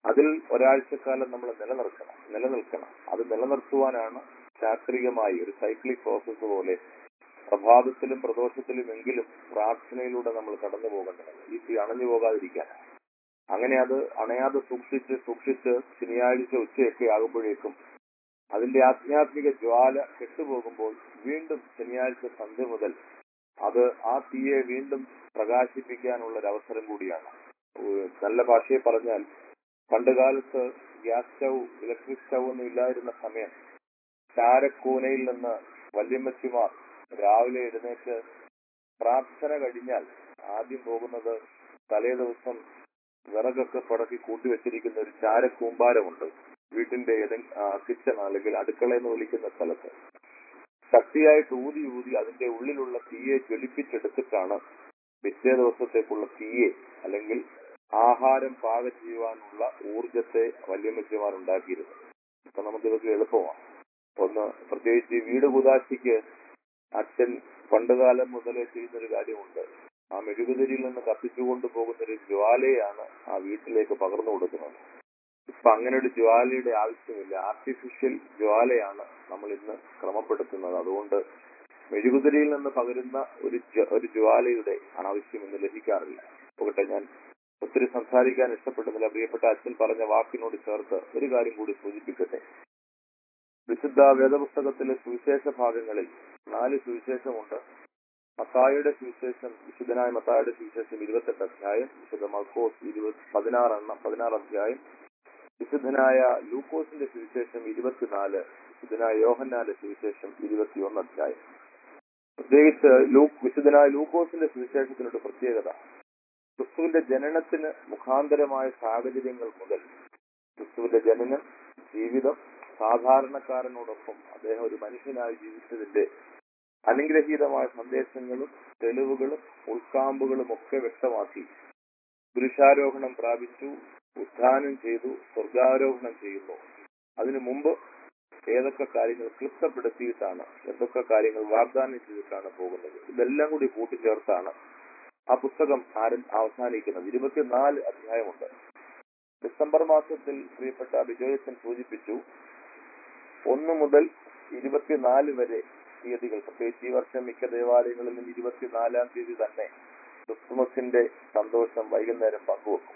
അതിൽ ഒരാഴ്ചക്കാലം നമ്മൾ നിലനിർത്തണം നിലനിൽക്കണം അത് നിലനിർത്തുവാനാണ് ശാസ്ത്രീയമായി ഒരു സൈക്ലിക് പ്രോസസ്സ് പോലെ പ്രഭാതത്തിലും പ്രദോഷത്തിലും എങ്കിലും പ്രാർത്ഥനയിലൂടെ നമ്മൾ കടന്നു പോകേണ്ടത് ഈ തീ അണഞ്ഞു പോകാതിരിക്കാൻ അങ്ങനെ അത് അണയാതെ സൂക്ഷിച്ച് സൂക്ഷിച്ച് ശനിയാഴ്ച ഉച്ചയൊക്കെ ആകുമ്പോഴേക്കും അതിന്റെ ആധ്യാത്മിക ജ്വാല കെട്ടുപോകുമ്പോൾ വീണ്ടും ശനിയാഴ്ച സന്ധ്യ മുതൽ അത് ആ തീയെ വീണ്ടും പ്രകാശിപ്പിക്കാനുള്ള ഒരു അവസരം കൂടിയാണ് ഏഹ് നല്ല ഭാഷയെ പറഞ്ഞാൽ പണ്ടുകാലത്ത് ഗ്യാസ് സ്റ്റൗ ഇലക്ട്രിക് സ്റ്റൗ ഒന്നും ഇല്ലാതിരുന്ന സമയം ചാരക്കൂനയിൽ നിന്ന് വല്യമ്മച്ചിമാർ രാവിലെ എഴുന്നേറ്റ് പ്രാർത്ഥന കഴിഞ്ഞാൽ ആദ്യം പോകുന്നത് തലേ ദിവസം വിറകൊക്കെ പടക്കി കൂട്ടിവെച്ചിരിക്കുന്ന ഒരു ചാരക്കൂമ്പാരമുണ്ട് വീട്ടിന്റെ ഏതെങ്കിലും കിച്ചൺ അല്ലെങ്കിൽ അടുക്കള എന്ന് വിളിക്കുന്ന സ്ഥലത്ത് ശക്തിയായിട്ട് ഊതി ഊതി അതിന്റെ ഉള്ളിലുള്ള തീയെ ജ്വലിപ്പിച്ചെടുത്തിട്ടാണ് പിറ്റേ ദിവസത്തേക്കുള്ള തീയെ അല്ലെങ്കിൽ ആഹാരം പാകം ചെയ്യുവാനുള്ള ഊർജത്തെ വല്യമ്മച്ചിമാർ ഉണ്ടാക്കിയിരുന്നു ഇപ്പൊ നമുക്കിതൊക്കെ എളുപ്പമാണ് ഒന്ന് പ്രത്യേകിച്ച് ഈ വീട് കുതാശിക്ക് അച്ഛൻ പണ്ടുകാലം മുതലേ ചെയ്യുന്നൊരു കാര്യമുണ്ട് ആ മെഴുകുതിരിയിൽ നിന്ന് കത്തിച്ചുകൊണ്ട് പോകുന്ന ഒരു ജ്വാലയാണ് ആ വീട്ടിലേക്ക് പകർന്നു കൊടുക്കുന്നത് ഇപ്പൊ അങ്ങനെ ഒരു ജ്വാലയുടെ ആവശ്യമില്ല ആർട്ടിഫിഷ്യൽ ജ്വാലയാണ് നമ്മൾ ഇന്ന് ക്രമപ്പെടുത്തുന്നത് അതുകൊണ്ട് മെഴുകുതിരിയിൽ നിന്ന് പകരുന്ന ഒരു ജ്വ- ഒരു ജ്വാലയുടെ ആവശ്യം ഇന്ന് ലഭിക്കാറില്ല പോകട്ടെ ഞാൻ ഒത്തിരി സംസാരിക്കാൻ ഇഷ്ടപ്പെടുന്നില്ല പ്രിയപ്പെട്ട അച്ഛൻ പറഞ്ഞ വാക്കിനോട് ചേർത്ത് ഒരു കാര്യം കൂടി സൂചിപ്പിക്കട്ടെ വിശുദ്ധ വേദപുസ്തകത്തിലെ സുവിശേഷ ഭാഗങ്ങളിൽ നാല് സുവിശേഷമുണ്ട് മത്തായുടെ സുവിശേഷം വിശുദ്ധനായ മത്തായുടെ സുവിശേഷം ഇരുപത്തെട്ട് അധ്യായം വിശുദ്ധ മർക്കോസ് ഇരുപത് പതിനാറെണ്ണം പതിനാറ് അധ്യായം വിശുദ്ധനായ ലൂക്കോസിന്റെ സുവിശേഷം ഇരുപത്തിനാല് വിശുദ്ധനായ യോഹന്നാന്റെ സുവിശേഷം ഇരുപത്തിയൊന്ന് അധ്യായം പ്രത്യേകിച്ച് ലൂക്ക് വിശുദ്ധനായ ലൂക്കോസിന്റെ സുവിശേഷത്തിനൊരു പ്രത്യേകത ക്രിസ്തുവിന്റെ ജനനത്തിന് മുഖാന്തരമായ സാഹചര്യങ്ങൾ മുതൽ ക്രിസ്തുവിന്റെ ജനനം ജീവിതം സാധാരണക്കാരനോടൊപ്പം അദ്ദേഹം ഒരു മനുഷ്യനായി ജീവിച്ചതിന്റെ അനുഗ്രഹീതമായ സന്ദേശങ്ങളും തെളിവുകളും ഉൾക്കാമ്പുകളും ഒക്കെ വ്യക്തമാക്കി പുരുഷാരോഹണം പ്രാപിച്ചു ഉത്ഥാനം ചെയ്തു സ്വർഗാരോഹണം ചെയ്യുന്നു അതിനു മുമ്പ് ഏതൊക്കെ കാര്യങ്ങൾ ക്ലിപ്തപ്പെടുത്തിയിട്ടാണ് എന്തൊക്കെ കാര്യങ്ങൾ വാഗ്ദാനം ചെയ്തിട്ടാണ് പോകുന്നത് ഇതെല്ലാം കൂടി കൂട്ടിച്ചേർത്താണ് ആ പുസ്തകം ആരും അവസാനിക്കുന്നത് ഇരുപത്തിനാല് അധ്യായമുണ്ട് ഡിസംബർ മാസത്തിൽ പ്രിയപ്പെട്ട ബിജോയച്ചൻ സൂചിപ്പിച്ചു ഒന്ന് മുതൽ ഇരുപത്തിനാല് വരെ തീയതികൾ പ്രത്യേകിച്ച് ഈ വർഷം മിക്ക ദേവാലയങ്ങളിലും ഇരുപത്തിനാലാം തീയതി തന്നെ ക്രിസ്തുമസിന്റെ സന്തോഷം വൈകുന്നേരം പങ്കുവെക്കും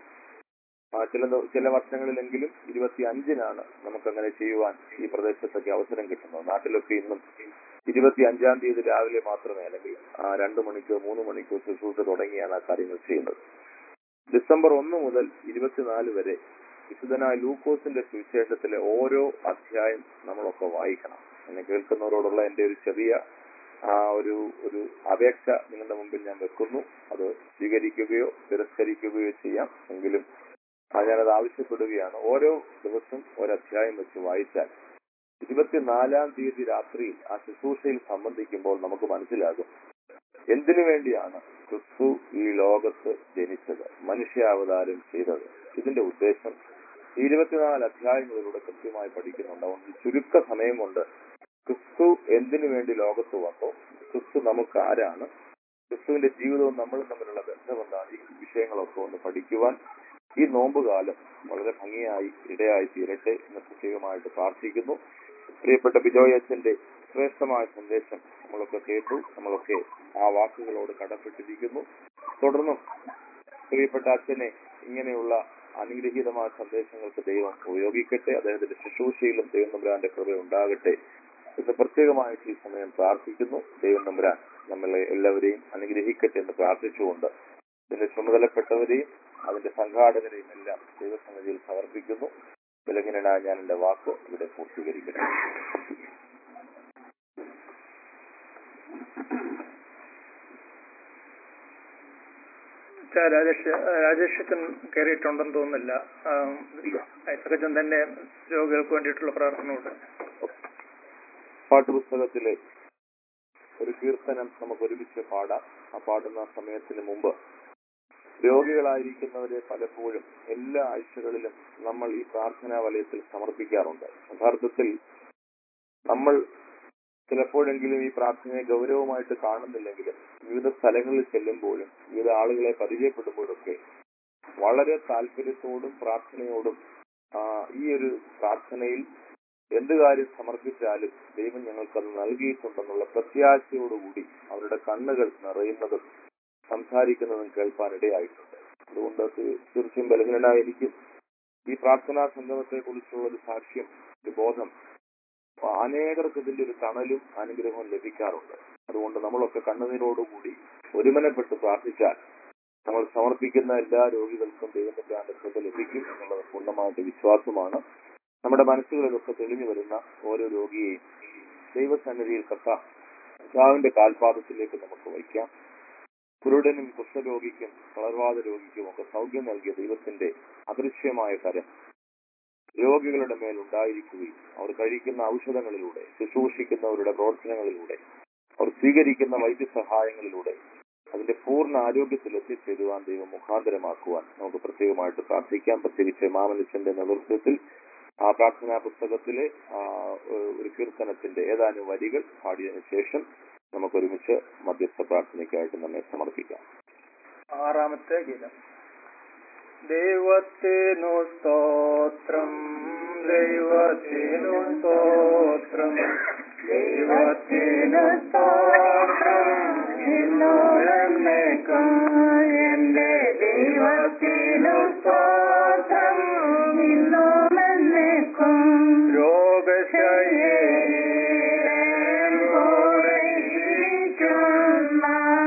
ആ ചില ദ- ചില വർഷങ്ങളിലെങ്കിലും ഇരുപത്തി അഞ്ചിനാണ് നമുക്കങ്ങനെ ചെയ്യുവാൻ ഈ പ്രദേശത്തൊക്കെ അവസരം കിട്ടുന്നത് നാട്ടിലൊക്കെ ഇന്നും ഇരുപത്തി അഞ്ചാം തീയതി രാവിലെ മാത്രമേ അല്ലെങ്കിൽ ആ രണ്ടു മണിക്കോ മൂന്ന് മണിക്കോ ശുശ്രൂഷ തുടങ്ങിയാണ് ആ കാര്യങ്ങൾ ചെയ്യുന്നത് ഡിസംബർ ഒന്ന് മുതൽ ഇരുപത്തിനാല് വരെ വിശുദ്ധനായ ലൂക്കോസിന്റെ സുവിശേഷത്തിലെ ഓരോ അധ്യായം നമ്മളൊക്കെ വായിക്കണം എന്നെ കേൾക്കുന്നവരോടുള്ള എന്റെ ഒരു ചെറിയ ആ ഒരു ഒരു അപേക്ഷ നിങ്ങളുടെ മുമ്പിൽ ഞാൻ വെക്കുന്നു അത് സ്വീകരിക്കുകയോ തിരസ്കരിക്കുകയോ ചെയ്യാം എങ്കിലും ആ ഞാനത് ആവശ്യപ്പെടുകയാണ് ഓരോ ദിവസം ഒരധ്യായം വെച്ച് വായിച്ചാൽ ഇരുപത്തിനാലാം തീയതി രാത്രിയിൽ ആ ശുശ്രൂഷയിൽ സംബന്ധിക്കുമ്പോൾ നമുക്ക് മനസ്സിലാകും എന്തിനു വേണ്ടിയാണ് ക്രിസ്തു ഈ ലോകത്ത് ജനിച്ചത് മനുഷ്യാവതാരം ചെയ്തത് ഇതിന്റെ ഉദ്ദേശം ഈ ഇരുപത്തിനാല് അധ്യായങ്ങളിലൂടെ കൃത്യമായി പഠിക്കുന്നുണ്ട് അതുകൊണ്ട് ചുരുക്ക സമയം കൊണ്ട് ക്രിസ്തു എന്തിനു വേണ്ടി ലോകത്ത് വന്നു ക്രിസ്തു നമുക്ക് ആരാണ് ക്രിസ്തുവിന്റെ ജീവിതവും നമ്മളും തമ്മിലുള്ള ബന്ധം എന്താണ് ഈ വിഷയങ്ങളൊക്കെ ഒന്ന് പഠിക്കുവാൻ ഈ നോമ്പുകാലം വളരെ ഭംഗിയായി ഇടയായി തീരട്ടെ എന്ന് പ്രത്യേകമായിട്ട് പ്രാർത്ഥിക്കുന്നു പ്രിയപ്പെട്ട ബിജോയ് അച്ഛന്റെ ശ്രേഷ്ഠമായ സന്ദേശം നമ്മളൊക്കെ കേട്ടു നമ്മളൊക്കെ ആ വാക്കുകളോട് കടപ്പെട്ടിരിക്കുന്നു തുടർന്നും പ്രിയപ്പെട്ട അച്ഛനെ ഇങ്ങനെയുള്ള അനുഗ്രഹീതമായ സന്ദേശങ്ങൾക്ക് ദൈവം ഉപയോഗിക്കട്ടെ അദ്ദേഹത്തിന്റെ ശുശ്രൂഷയിലും ദൈവം നമ്പുരാന്റെ കൃപ ഉണ്ടാകട്ടെ എന്ന് പ്രത്യേകമായിട്ട് ഈ സമയം പ്രാർത്ഥിക്കുന്നു ദൈവം നമ്പുരാൻ നമ്മളെ എല്ലാവരെയും അനുഗ്രഹിക്കട്ടെ എന്ന് പ്രാർത്ഥിച്ചുകൊണ്ട് ഇതിന്റെ ചുമതലപ്പെട്ടവരെയും അതിന്റെ സംഘാടകരെയും എല്ലാം ദൈവസന്നിധിയിൽ സമർപ്പിക്കുന്നു വിലങ്ങിനായ ഞാൻ എന്റെ വാക്ക് ഇവിടെ പൂർത്തീകരിക്കട്ടെ രാജേഷ് രാജേഷച്ചൻ കയറിയിട്ടുണ്ടെന്ന് തോന്നുന്നില്ല ഐസകച്ചൻ തന്നെ രോഗികൾക്ക് വേണ്ടിയിട്ടുള്ള പ്രാർത്ഥനയുണ്ട് പാട്ടുപുസ്തകത്തിലെ ഒരു കീർത്തനം നമുക്ക് ഒരുമിച്ച് പാടാം ആ പാടുന്ന സമയത്തിന് മുമ്പ് രോഗികളായിരിക്കുന്നവരെ പലപ്പോഴും എല്ലാ ആഴ്ചകളിലും നമ്മൾ ഈ പ്രാർത്ഥനാ വലയത്തിൽ സമർപ്പിക്കാറുണ്ട് യഥാർത്ഥത്തിൽ നമ്മൾ ചിലപ്പോഴെങ്കിലും ഈ പ്രാർത്ഥനയെ ഗൗരവമായിട്ട് കാണുന്നില്ലെങ്കിലും വിവിധ സ്ഥലങ്ങളിൽ ചെല്ലുമ്പോഴും വിവിധ ആളുകളെ പരിചയപ്പെടുമ്പോഴൊക്കെ വളരെ താല്പര്യത്തോടും പ്രാർത്ഥനയോടും ആ, ഈ ഒരു പ്രാർത്ഥനയിൽ എന്ത് കാര്യം സമർപ്പിച്ചാലും ദൈവം ഞങ്ങൾക്കത് നൽകിയിട്ടുണ്ടെന്നുള്ള പ്രത്യാശയോടുകൂടി അവരുടെ കണ്ണുകൾ നിറയുന്നതും സംസാരിക്കുന്നതും കേൾപ്പാൻ ഇടയായിട്ടുണ്ട് അതുകൊണ്ട് തീ- തീർച്ചയായും ബലഹീനനായിരിക്കും ഈ പ്രാർത്ഥനാ സംഗമത്തെ കുറിച്ചുള്ള ഒരു സാക്ഷ്യം ഒരു ബോധം അനേകർക്ക് ഇതിന്റെ ഒരു തണലും അനുഗ്രഹവും ലഭിക്കാറുണ്ട് അതുകൊണ്ട് നമ്മളൊക്കെ കണ്ണുനീരോടുകൂടി ഒരുമനപ്പെട്ട് പ്രാർത്ഥിച്ചാൽ നമ്മൾ സമർപ്പിക്കുന്ന എല്ലാ രോഗികൾക്കും ദൈവത്തിന്റെ അനുഗ്രഹം ലഭിക്കും എന്നുള്ളത് പൂർണ്ണമായിട്ട് വിശ്വാസമാണ് നമ്മുടെ മനസ്സുകളിലൊക്കെ തെളിഞ്ഞു വരുന്ന ഓരോ രോഗിയെയും ദൈവസന്നിധിയിൽ കത്ത കർത്താവിന്റെ കാൽപാദത്തിലേക്ക് നമുക്ക് വയ്ക്കാം കുരുടനും കുഷ്ഠരോഗിക്കും തളർവാദ രോഗിക്കും ഒക്കെ സൗഖ്യം നൽകിയ ദൈവത്തിന്റെ അദൃശ്യമായ കരം രോഗികളുടെ മേൽ ഉണ്ടായിരിക്കുകയും അവർ കഴിക്കുന്ന ഔഷധങ്ങളിലൂടെ ശുശ്രൂഷിക്കുന്നവരുടെ പ്രവർത്തനങ്ങളിലൂടെ അവർ സ്വീകരിക്കുന്ന വൈദ്യസഹായങ്ങളിലൂടെ അതിന്റെ പൂർണ്ണ ആരോഗ്യത്തിൽ എത്തിച്ചേരുവാൻ ദൈവം മുഖാന്തരമാക്കുവാൻ നമുക്ക് പ്രത്യേകമായിട്ട് പ്രാർത്ഥിക്കാം പ്രത്യേകിച്ച് മാമനുഷ്യന്റെ നേതൃത്വത്തിൽ ആ പ്രാർത്ഥനാ പുസ്തകത്തിലെ ആ, ഒരു കീർത്തനത്തിന്റെ ഏതാനും വരികൾ പാടിയതിനു ശേഷം നമുക്ക് ഒരുമിച്ച് മധ്യസ്ഥ പ്രാർത്ഥനയ്ക്കായിട്ട് നമ്മെ സമർപ്പിക്കാം ആറാമത്തെ ഗീതം ദൈവത്തിനു സ്തോത്രം ദൈവത്തിനു സ്തോത്രം ദൈവത്തിനു സ്തോത്രം എന്നോരന്നേക്കും എന്റെ ദൈവത്തിനു സ്തോത്രം ഇന്നോരന്നേക്കും രോഗശയ്യേൻ കൂടെ ഇരിക്കുന്ന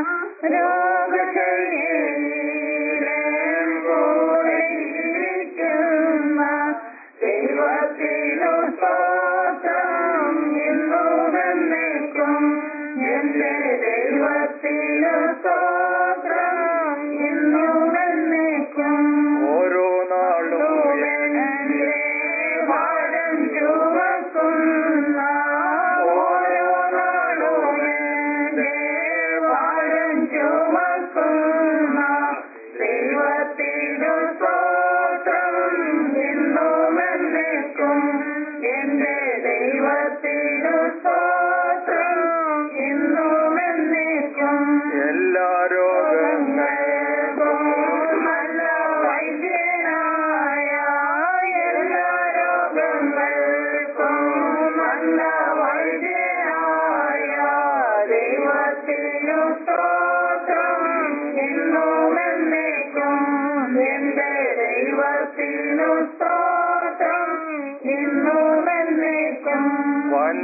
രോഗശയ്യേൻ കൂടെ ഇരിക്കുന്ന ദൈവത്തിനു സ്തോത്രം ഇന്നോരന്നേക്കും എന്റെ ദൈവത്തിനു സ്തോത്രം ഇന്നോരന്നേക്കും ഓരോ നാളും എന്റെ ഭാരം ചുമക്കുന്ന ഓരോ നാളും എന്റെ ഭാരം ചുമക്കുന്ന ദൈവത്തിനു സ്തോത്രം എന്നും എന്നേക്കും എന്റെ ദൈവത്തിനു സ്തോത്രം എന്നും എന്നേക്കും എല്ലാ രോഗങ്ങൾക്കും നല്ല വൈദ്യനായ എല്ലാ രോഗങ്ങൾക്കും നല്ല വൈദ്യനായ ദൈവത്തിനു സ്തോത്രം എന്നും എന്നേക്കും എന്റെ ദൈവത്തിനു സ്തോത്രം എന്നും എന്നേക്കും വൻ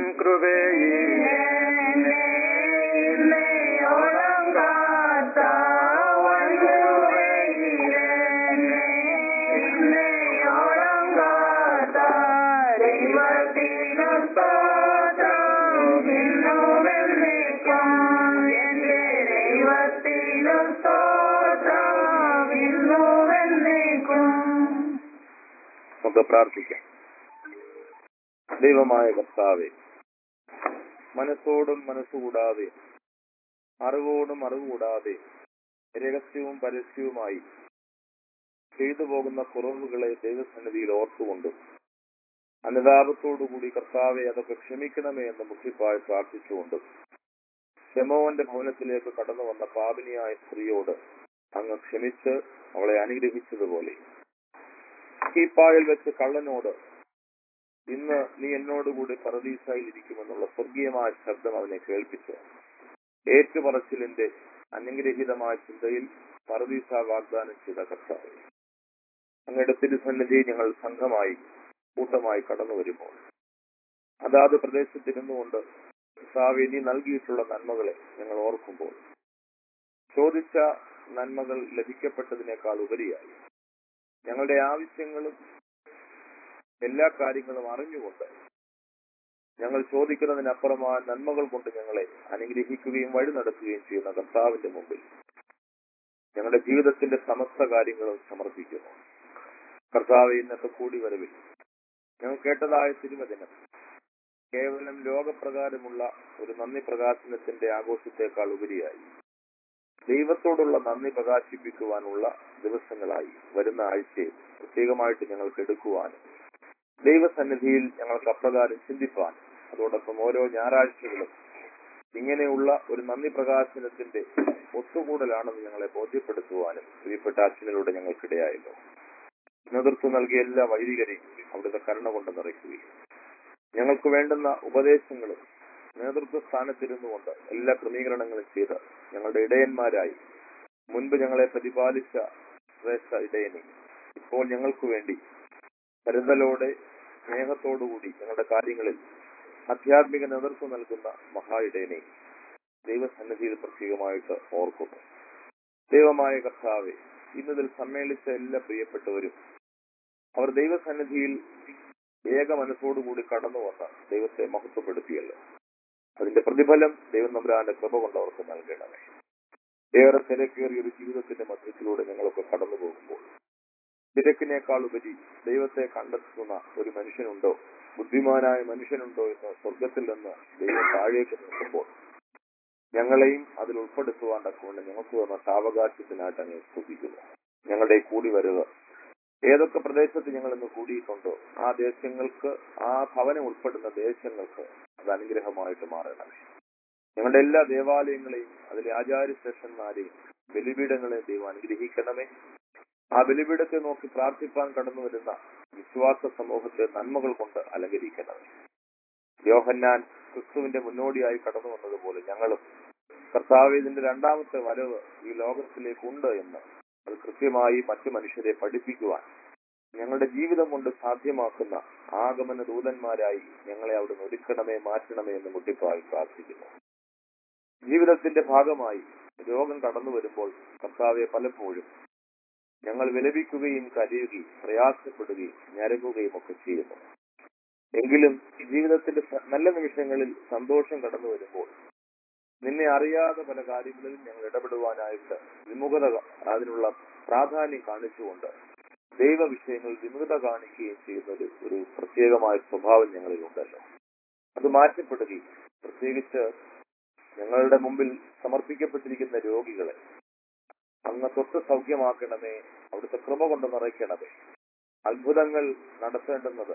കൃപയോളം കാത്ത വൻ കൃപയോളം കാത്ത ദൈവത്തിനു സ്തോത്രം എന്നും എന്നേക്കും എന്റെ ദൈവത്തിനു സ്തോത്രം എന്നും എന്നേക്കും നമുക്ക് പ്രാർത്ഥിക്കാം ദൈവമായ കർത്താവെ മനസ്സോടും മനസ്സുകൂടാതെ അറിവോടും അറിവുകൂടാതെ രഹസ്യവും പരസ്യവുമായി ചെയ്തു പോകുന്ന കുറവുകളെ ദൈവസന്നിധിയിൽ ഓർത്തുകൊണ്ടും അനുതാപത്തോടുകൂടി കർത്താവെ അതൊക്കെ ക്ഷമിക്കണമേ എന്ന് മുഖ്യപ്പായി പ്രാർത്ഥിച്ചുകൊണ്ടും ക്ഷമോവന്റെ ഭവനത്തിലേക്ക് കടന്നു വന്ന പാപിനിയായ സ്ത്രീയോട് അങ്ങ് ക്ഷമിച്ച് അവളെ അനുഗ്രഹിച്ചതുപോലെ കീപ്പായിൽ വെച്ച് കള്ളനോട് ഇന്ന് നീ എന്നോടുകൂടി പറദീസായിൽ ഇരിക്കുമെന്നുള്ള സ്വർഗീയമായ ശബ്ദം അവനെ കേൾപ്പിച്ചു ഏറ്റുപറച്ചിലിന്റെ അനുഗ്രഹീതമായ ചിന്തയിൽ പറദീസ വാഗ്ദാനം ചെയ്ത കർത്താവ് അങ്ങയുടെ തിരുസന്നിധി ഞങ്ങൾ സംഘമായി കൂട്ടമായി കടന്നു വരുമ്പോൾ അതാത് പ്രദേശത്തിരുന്നുകൊണ്ട് കർത്താവെ നീ നൽകിയിട്ടുള്ള നന്മകളെ ഞങ്ങൾ ഓർക്കുമ്പോൾ ചോദിച്ച നന്മകൾ ലഭിക്കപ്പെട്ടതിനേക്കാൾ ഉപരിയായി ഞങ്ങളുടെ ആവശ്യങ്ങളും എല്ലാ കാര്യങ്ങളും അറിഞ്ഞുകൊണ്ട് ഞങ്ങൾ ചോദിക്കുന്നതിനപ്പുറമായ നന്മകൾ കൊണ്ട് ഞങ്ങളെ അനുഗ്രഹിക്കുകയും വഴി നടത്തുകയും ചെയ്യുന്ന കർത്താവിന്റെ മുമ്പിൽ ഞങ്ങളുടെ ജീവിതത്തിന്റെ സമസ്ത കാര്യങ്ങളും സമർപ്പിക്കുന്നു കർത്താവ് ഇന്നത്തെ കൂടി വരവിൽ ഞങ്ങൾ കേട്ടതായ തിരുവചനം കേവലം ലോകപ്രകാരമുള്ള ഒരു നന്ദി പ്രകാശനത്തിന്റെ ആഘോഷത്തെക്കാൾ ഉപരിയായി ദൈവത്തോടുള്ള നന്ദി പ്രകാശിപ്പിക്കുവാനുള്ള ദിവസങ്ങളായി വരുന്ന ആഴ്ചയിൽ പ്രത്യേകമായിട്ട് ഞങ്ങൾക്ക് എടുക്കുവാനും ദൈവസന്നിധിയിൽ ഞങ്ങൾക്ക് അപ്രകാരം ചിന്തിപ്പാൻ അതോടൊപ്പം ഓരോ ഞായറാഴ്ചകളും ഇങ്ങനെയുള്ള ഒരു നന്ദി പ്രകാശനത്തിന്റെ ഒത്തുകൂടലാണെന്ന് ഞങ്ങളെ ബോധ്യപ്പെടുത്തുവാനും പ്രിയപ്പെട്ട അച്ഛനിലൂടെ ഞങ്ങൾക്കിടയായല്ലോ നേതൃത്വം നൽകിയ എല്ലാ വൈദികരെയും അവിടുത്തെ കരുണ കൊണ്ട് നിറയ്ക്കുകയും ഞങ്ങൾക്ക് വേണ്ടുന്ന ഉപദേശങ്ങളും നേതൃത്വ സ്ഥാനത്തിരുന്നുകൊണ്ട് എല്ലാ ക്രമീകരണങ്ങളും ചെയ്ത് ഞങ്ങളുടെ ഇടയന്മാരായി മുൻപ് ഞങ്ങളെ പ്രതിപാലിച്ച ശ്രേഷ്ഠ ഇടയനെ ഇപ്പോൾ ഞങ്ങൾക്ക് വേണ്ടി കരുതലോടെ സ്നേഹത്തോടുകൂടി ഞങ്ങളുടെ കാര്യങ്ങളിൽ ആധ്യാത്മിക നേതൃത്വം നൽകുന്ന മഹാ ഇടയനെ ദൈവസന്നിധിയിൽ പ്രത്യേകമായിട്ട് ഓർക്കുന്നു ദൈവമായ കർത്താവെ ഇന്നതിൽ സമ്മേളിച്ച എല്ലാ പ്രിയപ്പെട്ടവരും അവർ ദൈവസന്നിധിയിൽ ഏക മനസ്സോടുകൂടി കടന്നു വന്ന ദൈവത്തെ മഹത്വപ്പെടുത്തിയല്ലോ അതിന്റെ പ്രതിഫലം ദൈവം നമ്പുരാന്റെ കൃപ കൊണ്ട് അവർക്ക് നൽകണമേ ഏറെ തിരക്കേറിയ ഒരു ജീവിതത്തിന്റെ മധ്യത്തിലൂടെ ഞങ്ങളൊക്കെ കടന്നു പോകുമ്പോൾ തിരക്കിനേക്കാൾ ഉപരി ദൈവത്തെ കണ്ടെത്തുന്ന ഒരു മനുഷ്യനുണ്ടോ ബുദ്ധിമാനായ മനുഷ്യനുണ്ടോ എന്ന് സ്വർഗത്തിൽ നിന്ന് ദൈവം താഴേക്ക് നോക്കുമ്പോൾ ഞങ്ങളെയും അതിൽ ഉൾപ്പെടുത്തുവാൻ തക്കവണ്ണം ഞങ്ങൾക്ക് വന്ന സാവകാശത്തിനായിട്ട് അങ്ങ് സ്തുതിക്കുന്നു ഞങ്ങളുടെ ഈ കൂടി വരവ് ഏതൊക്കെ പ്രദേശത്ത് ഞങ്ങൾ ഇന്ന് കൂടിയിട്ടുണ്ടോ ആ ദേശങ്ങൾക്ക് ആ ഭവനം ഉൾപ്പെടുന്ന ദേശങ്ങൾക്ക് അത് അനുഗ്രഹമായിട്ട് മാറണമേ ഞങ്ങളുടെ എല്ലാ ദേവാലയങ്ങളെയും അതിലെ ആചാര്യശ്രേഷ്ഠന്മാരെയും ബലിപീഠങ്ങളെയും ദൈവം അനുഗ്രഹിക്കണമേ ആ ബലിപീഠത്തെ നോക്കി പ്രാർത്ഥിപ്പാൻ കടന്നു വരുന്ന വിശ്വാസ സമൂഹത്തെ നന്മകൾ കൊണ്ട് അലങ്കരിക്കണമേ യോഹന്നാൻ ക്രിസ്തുവിന്റെ മുന്നോടിയായി കടന്നു വന്നതുപോലെ ഞങ്ങളും കർത്താവ് ഇതിന്റെ രണ്ടാമത്തെ വരവ് ഈ ലോകത്തിലേക്ക് ഉണ്ട് എന്ന് അത് കൃത്യമായി മറ്റു മനുഷ്യരെ പഠിപ്പിക്കുവാൻ ഞങ്ങളുടെ ജീവിതം കൊണ്ട് സാധ്യമാക്കുന്ന ആഗമന ദൂതന്മാരായി ഞങ്ങളെ അവിടുന്ന് ഒരുക്കണമേ മാറ്റണമേ എന്ന് മുട്ടിപ്പായി പ്രാർത്ഥിക്കുന്നു ജീവിതത്തിന്റെ ഭാഗമായി രോഗം കടന്നു വരുമ്പോൾ കർത്താവെ പലപ്പോഴും ഞങ്ങൾ വിലപിക്കുകയും കരയുകയും പ്രയാസപ്പെടുകയും ഞരങ്ങുകയും ഒക്കെ ചെയ്യുന്നു എങ്കിലും ജീവിതത്തിന്റെ സ- നല്ല നിമിഷങ്ങളിൽ സന്തോഷം കടന്നു വരുമ്പോൾ നിന്നെ അറിയാതെ പല കാര്യങ്ങളിലും ഞങ്ങൾ ഇടപെടുവാനായിട്ട് വിമുഖത ക- അതിനുള്ള പ്രാധാന്യം കാണിച്ചുകൊണ്ട് ദൈവ വിഷയങ്ങളിൽ വിമുഖത കാണിക്കുകയും ചെയ്യുന്ന ഒരു ഒരു പ്രത്യേകമായ സ്വഭാവം ഞങ്ങളിലുണ്ടല്ലോ അത് മാറ്റപ്പെടുകയും പ്രത്യേകിച്ച് ഞങ്ങളുടെ മുമ്പിൽ സമർപ്പിക്കപ്പെട്ടിരിക്കുന്ന രോഗികളെ അങ്ങ് തൊട്ട് സൗഖ്യമാക്കണമേ അവിടുത്തെ കൃപ കൊണ്ട് നിറയ്ക്കണമേ അത്ഭുതങ്ങൾ നടത്തേണ്ടുന്നത്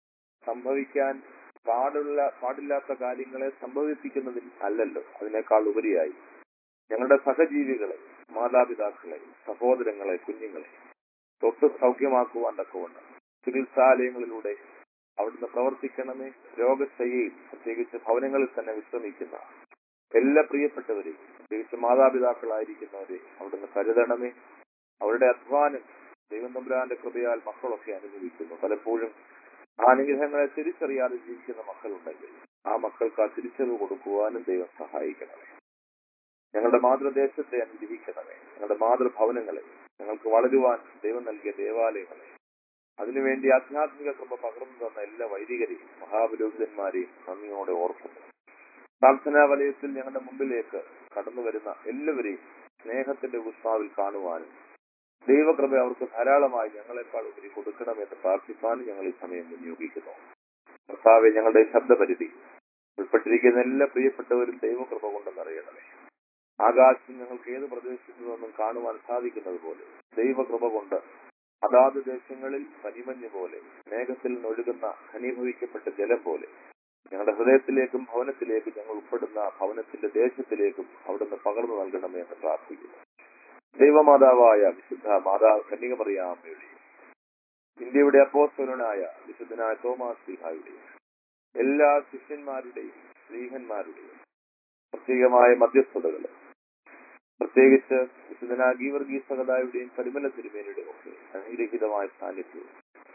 സംഭവിക്കാൻ പാടുള്ള പാടില്ലാത്ത കാര്യങ്ങളെ സംഭവിപ്പിക്കുന്നതിൽ അല്ലല്ലോ അതിനേക്കാൾ ഉപരിയായി ഞങ്ങളുടെ സഹജീവികളെ മാതാപിതാക്കളെ സഹോദരങ്ങളെ കുഞ്ഞുങ്ങളെ തൊട്ട് സൗഖ്യമാക്കുവാൻ തക്കവണ്ണം ചികിത്സാലയങ്ങളിലൂടെ അവിടുന്ന് പ്രവർത്തിക്കണമേ രോഗശയ്യയിൽ പ്രത്യേകിച്ച് ഭവനങ്ങളിൽ തന്നെ വിശ്രമിക്കുന്ന എല്ലാ പ്രിയപ്പെട്ടവരെയും പ്രത്യേകിച്ച് മാതാപിതാക്കളായിരിക്കുന്നവരെ അവിടുന്ന് കരുതണമേ അവരുടെ അധ്വാനം ദൈവം തമ്പുരാന്റെ കൃപയാൽ മക്കളൊക്കെ അനുഭവിക്കുന്നു പലപ്പോഴും ആ അനുഗ്രഹങ്ങളെ തിരിച്ചറിയാതെ ജീവിക്കുന്ന മക്കളുണ്ടെങ്കിൽ ആ മക്കൾക്ക് ആ തിരിച്ചറിവ് കൊടുക്കുവാനും ദൈവം സഹായിക്കണമേ ഞങ്ങളുടെ മാതൃദേശത്തെ അനുഗ്രഹിക്കണമേ ഞങ്ങളുടെ മാതൃഭവനങ്ങളെ ഞങ്ങൾക്ക് വളരുവാൻ ദൈവം നൽകിയ ദേവാലയങ്ങളെ അതിനുവേണ്ടി ആധ്യാത്മിക കൃപ പകർന്നു തന്ന എല്ലാ വൈദികരെയും മഹാപുരോഹിതന്മാരെയും നന്ദിയോടെ ഓർക്കുന്നു പ്രാർത്ഥനാ വലയത്തിൽ ഞങ്ങളുടെ മുമ്പിലേക്ക് കടന്നു വരുന്ന എല്ലാവരെയും സ്നേഹത്തിന്റെ ഉത്സാവിൽ കാണുവാനും ദൈവകൃപ അവർക്ക് ധാരാളമായി ഞങ്ങളെക്കാൾ ഉപരി കൊടുക്കണമെന്ന് പ്രാർത്ഥിക്കാനും ഞങ്ങൾ ഈ സമയം വിനിയോഗിക്കുന്നു കർത്താവെ ഞങ്ങളുടെ ശബ്ദപരിധി ഉൾപ്പെട്ടിരിക്കുന്ന എല്ലാ പ്രിയപ്പെട്ടവരും ദൈവകൃപ കൊണ്ട് നിറയണമേ ആകാശം ഞങ്ങൾക്ക് ഏത് പ്രദേശത്തു നിന്നും കാണുവാൻ സാധിക്കുന്നത് പോലെ ദൈവകൃപ കൊണ്ട് അതാത് ദേശങ്ങളിൽ പനിമഞ്ഞ് പോലെ മേഘത്തിൽ നിന്നൊഴുകുന്ന ഘനീഭവിക്കപ്പെട്ട ജലം പോലെ ഞങ്ങളുടെ ഹൃദയത്തിലേക്കും ഭവനത്തിലേക്കും ഞങ്ങൾ ഉൾപ്പെടുന്ന ഭവനത്തിന്റെ ദേശത്തിലേക്കും അവിടുന്ന് പകർന്നു നൽകണമേ എന്ന് പ്രാർത്ഥിക്കുന്നു ദൈവമാതാവായ വിശുദ്ധ മാതാവ് കന്യകമറിയാമ്മയുടെ ഇന്ത്യയുടെ അപ്പോസ്തലനായ വിശുദ്ധനായ തോമാസ് സിഹായുടെയും എല്ലാ ശിഷ്യന്മാരുടെയും സ്ത്രീഹന്മാരുടെയും പ്രത്യേകമായ മധ്യസ്ഥതകൾ പ്രത്യേകിച്ച് വിശുദ്ധനായ ഗീവർഗീസ് സഹതായുടെയും പരിമല തിരുമേനിയുടെയും ഒക്കെ അനുഗ്രഹീതമായ സാന്നിധ്യവും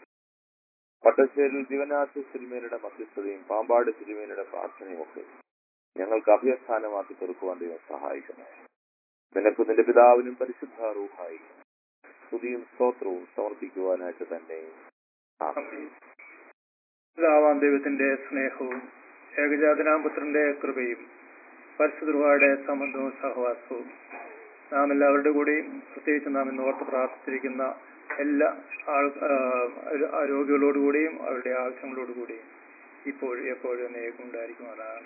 പട്ടശ്ശേരിൽ ദിവനാഥ തിരുമേനിയുടെ മധ്യസ്ഥതയും പാമ്പാട് തിരുമേനിയുടെ പ്രാർത്ഥനയും ഒക്കെ ഞങ്ങൾക്ക് അഭയസ്ഥാനമാക്കി തീർക്കുവാൻ ദൈവം സഹായിക്കണം നിനക്ക് നിന്റെ പിതാവിനും പരിശുദ്ധ റൂഹായി സ്തുതിയും സ്തോത്രവും സമർപ്പിക്കുവാനായിട്ട് തന്നെ ആമേൻ. പിതാവാം ദൈവത്തിന്റെ സ്നേഹവും ഏകജാതനാം പുത്രന്റെ കൃപയും പരിശുദ്ധയുടെ സംബന്ധവും സഹവാസവും നാം എല്ലാവരുടെ കൂടെയും പ്രത്യേകിച്ച് നാം ഇന്ന് ഓർത്ത് പ്രാർത്ഥിച്ചിരിക്കുന്ന എല്ലാ ആൾ ആ, രോഗികളോടുകൂടിയും അവരുടെ ആവശ്യങ്ങളോടുകൂടിയും ഇപ്പോഴും എപ്പോഴും നേക്കും ഉണ്ടായിരിക്കുമാറാണ്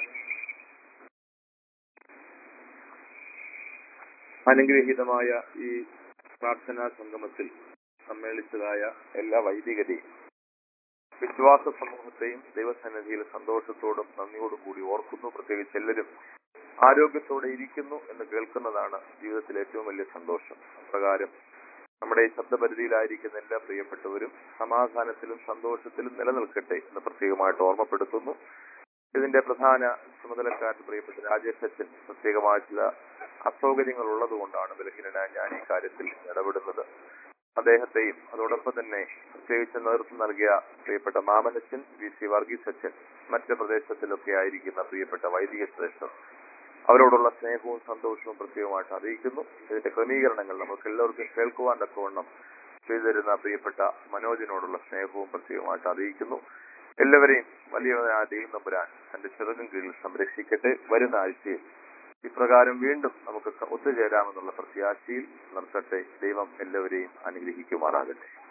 അനുഗ്രഹീതമായ ഈ പ്രാർത്ഥനാ സംഗമത്തിൽ സമ്മേളിച്ചതായ എല്ലാ വൈദികരെയും വിശ്വാസ സമൂഹത്തെയും ദൈവസന്നിധിയിൽ സന്തോഷത്തോടും നന്ദിയോടും കൂടി ഓർക്കുന്നു പ്രത്യേകിച്ച് എല്ലാവരും ആരോഗ്യത്തോടെ ഇരിക്കുന്നു എന്ന് കേൾക്കുന്നതാണ് ജീവിതത്തിലെ ഏറ്റവും വലിയ സന്തോഷം പ്രകാരം നമ്മുടെ ഈ ശബ്ദപരിധിയിലായിരിക്കുന്ന എല്ലാ പ്രിയപ്പെട്ടവരും സമാധാനത്തിലും സന്തോഷത്തിലും നിലനിൽക്കട്ടെ എന്ന് പ്രത്യേകമായിട്ട് ഓർമ്മപ്പെടുത്തുന്നു ഇതിന്റെ പ്രധാന ചുമതലക്കാരൻ പ്രിയപ്പെട്ട രാജേഷ് അച്ഛൻ പ്രത്യേകമായ ചില അസൗകര്യങ്ങൾ ഉള്ളതുകൊണ്ടാണ് ബലഹീനനായ ഞാൻ ഈ കാര്യത്തിൽ ഇടപെടുന്നത് അദ്ദേഹത്തെയും അതോടൊപ്പം തന്നെ പ്രത്യേകിച്ച് നേതൃത്വം നൽകിയ പ്രിയപ്പെട്ട മാമനച്ചൻ വി സി വർഗീസ് അച്ഛൻ മറ്റ് പ്രദേശത്തിലൊക്കെ ആയിരിക്കുന്ന പ്രിയപ്പെട്ട വൈദിക ശ്രേഷ്ഠർ അവരോടുള്ള സ്നേഹവും സന്തോഷവും പ്രത്യേകമായിട്ട് അറിയിക്കുന്നു ഇതിന്റെ ക്രമീകരണങ്ങൾ നമുക്ക് എല്ലാവർക്കും കേൾക്കുവാൻ തക്കവണ്ണം ചെയ്തു തരുന്ന പ്രിയപ്പെട്ട മനോജിനോടുള്ള സ്നേഹവും പ്രത്യേകമായിട്ട് അറിയിക്കുന്നു എല്ലാവരെയും വലിയവനായ ദൈവം നമ്പുരാൻ തന്റെ ചെറുകും കീഴിൽ സംരക്ഷിക്കട്ടെ വരുന്ന ആഴ്ചയിൽ ഇപ്രകാരം വീണ്ടും നമുക്ക് ഒത്തുചേരാമെന്നുള്ള പ്രത്യാശയിൽ നിർത്തട്ടെ ദൈവം എല്ലാവരെയും അനുഗ്രഹിക്കുമാറാകട്ടെ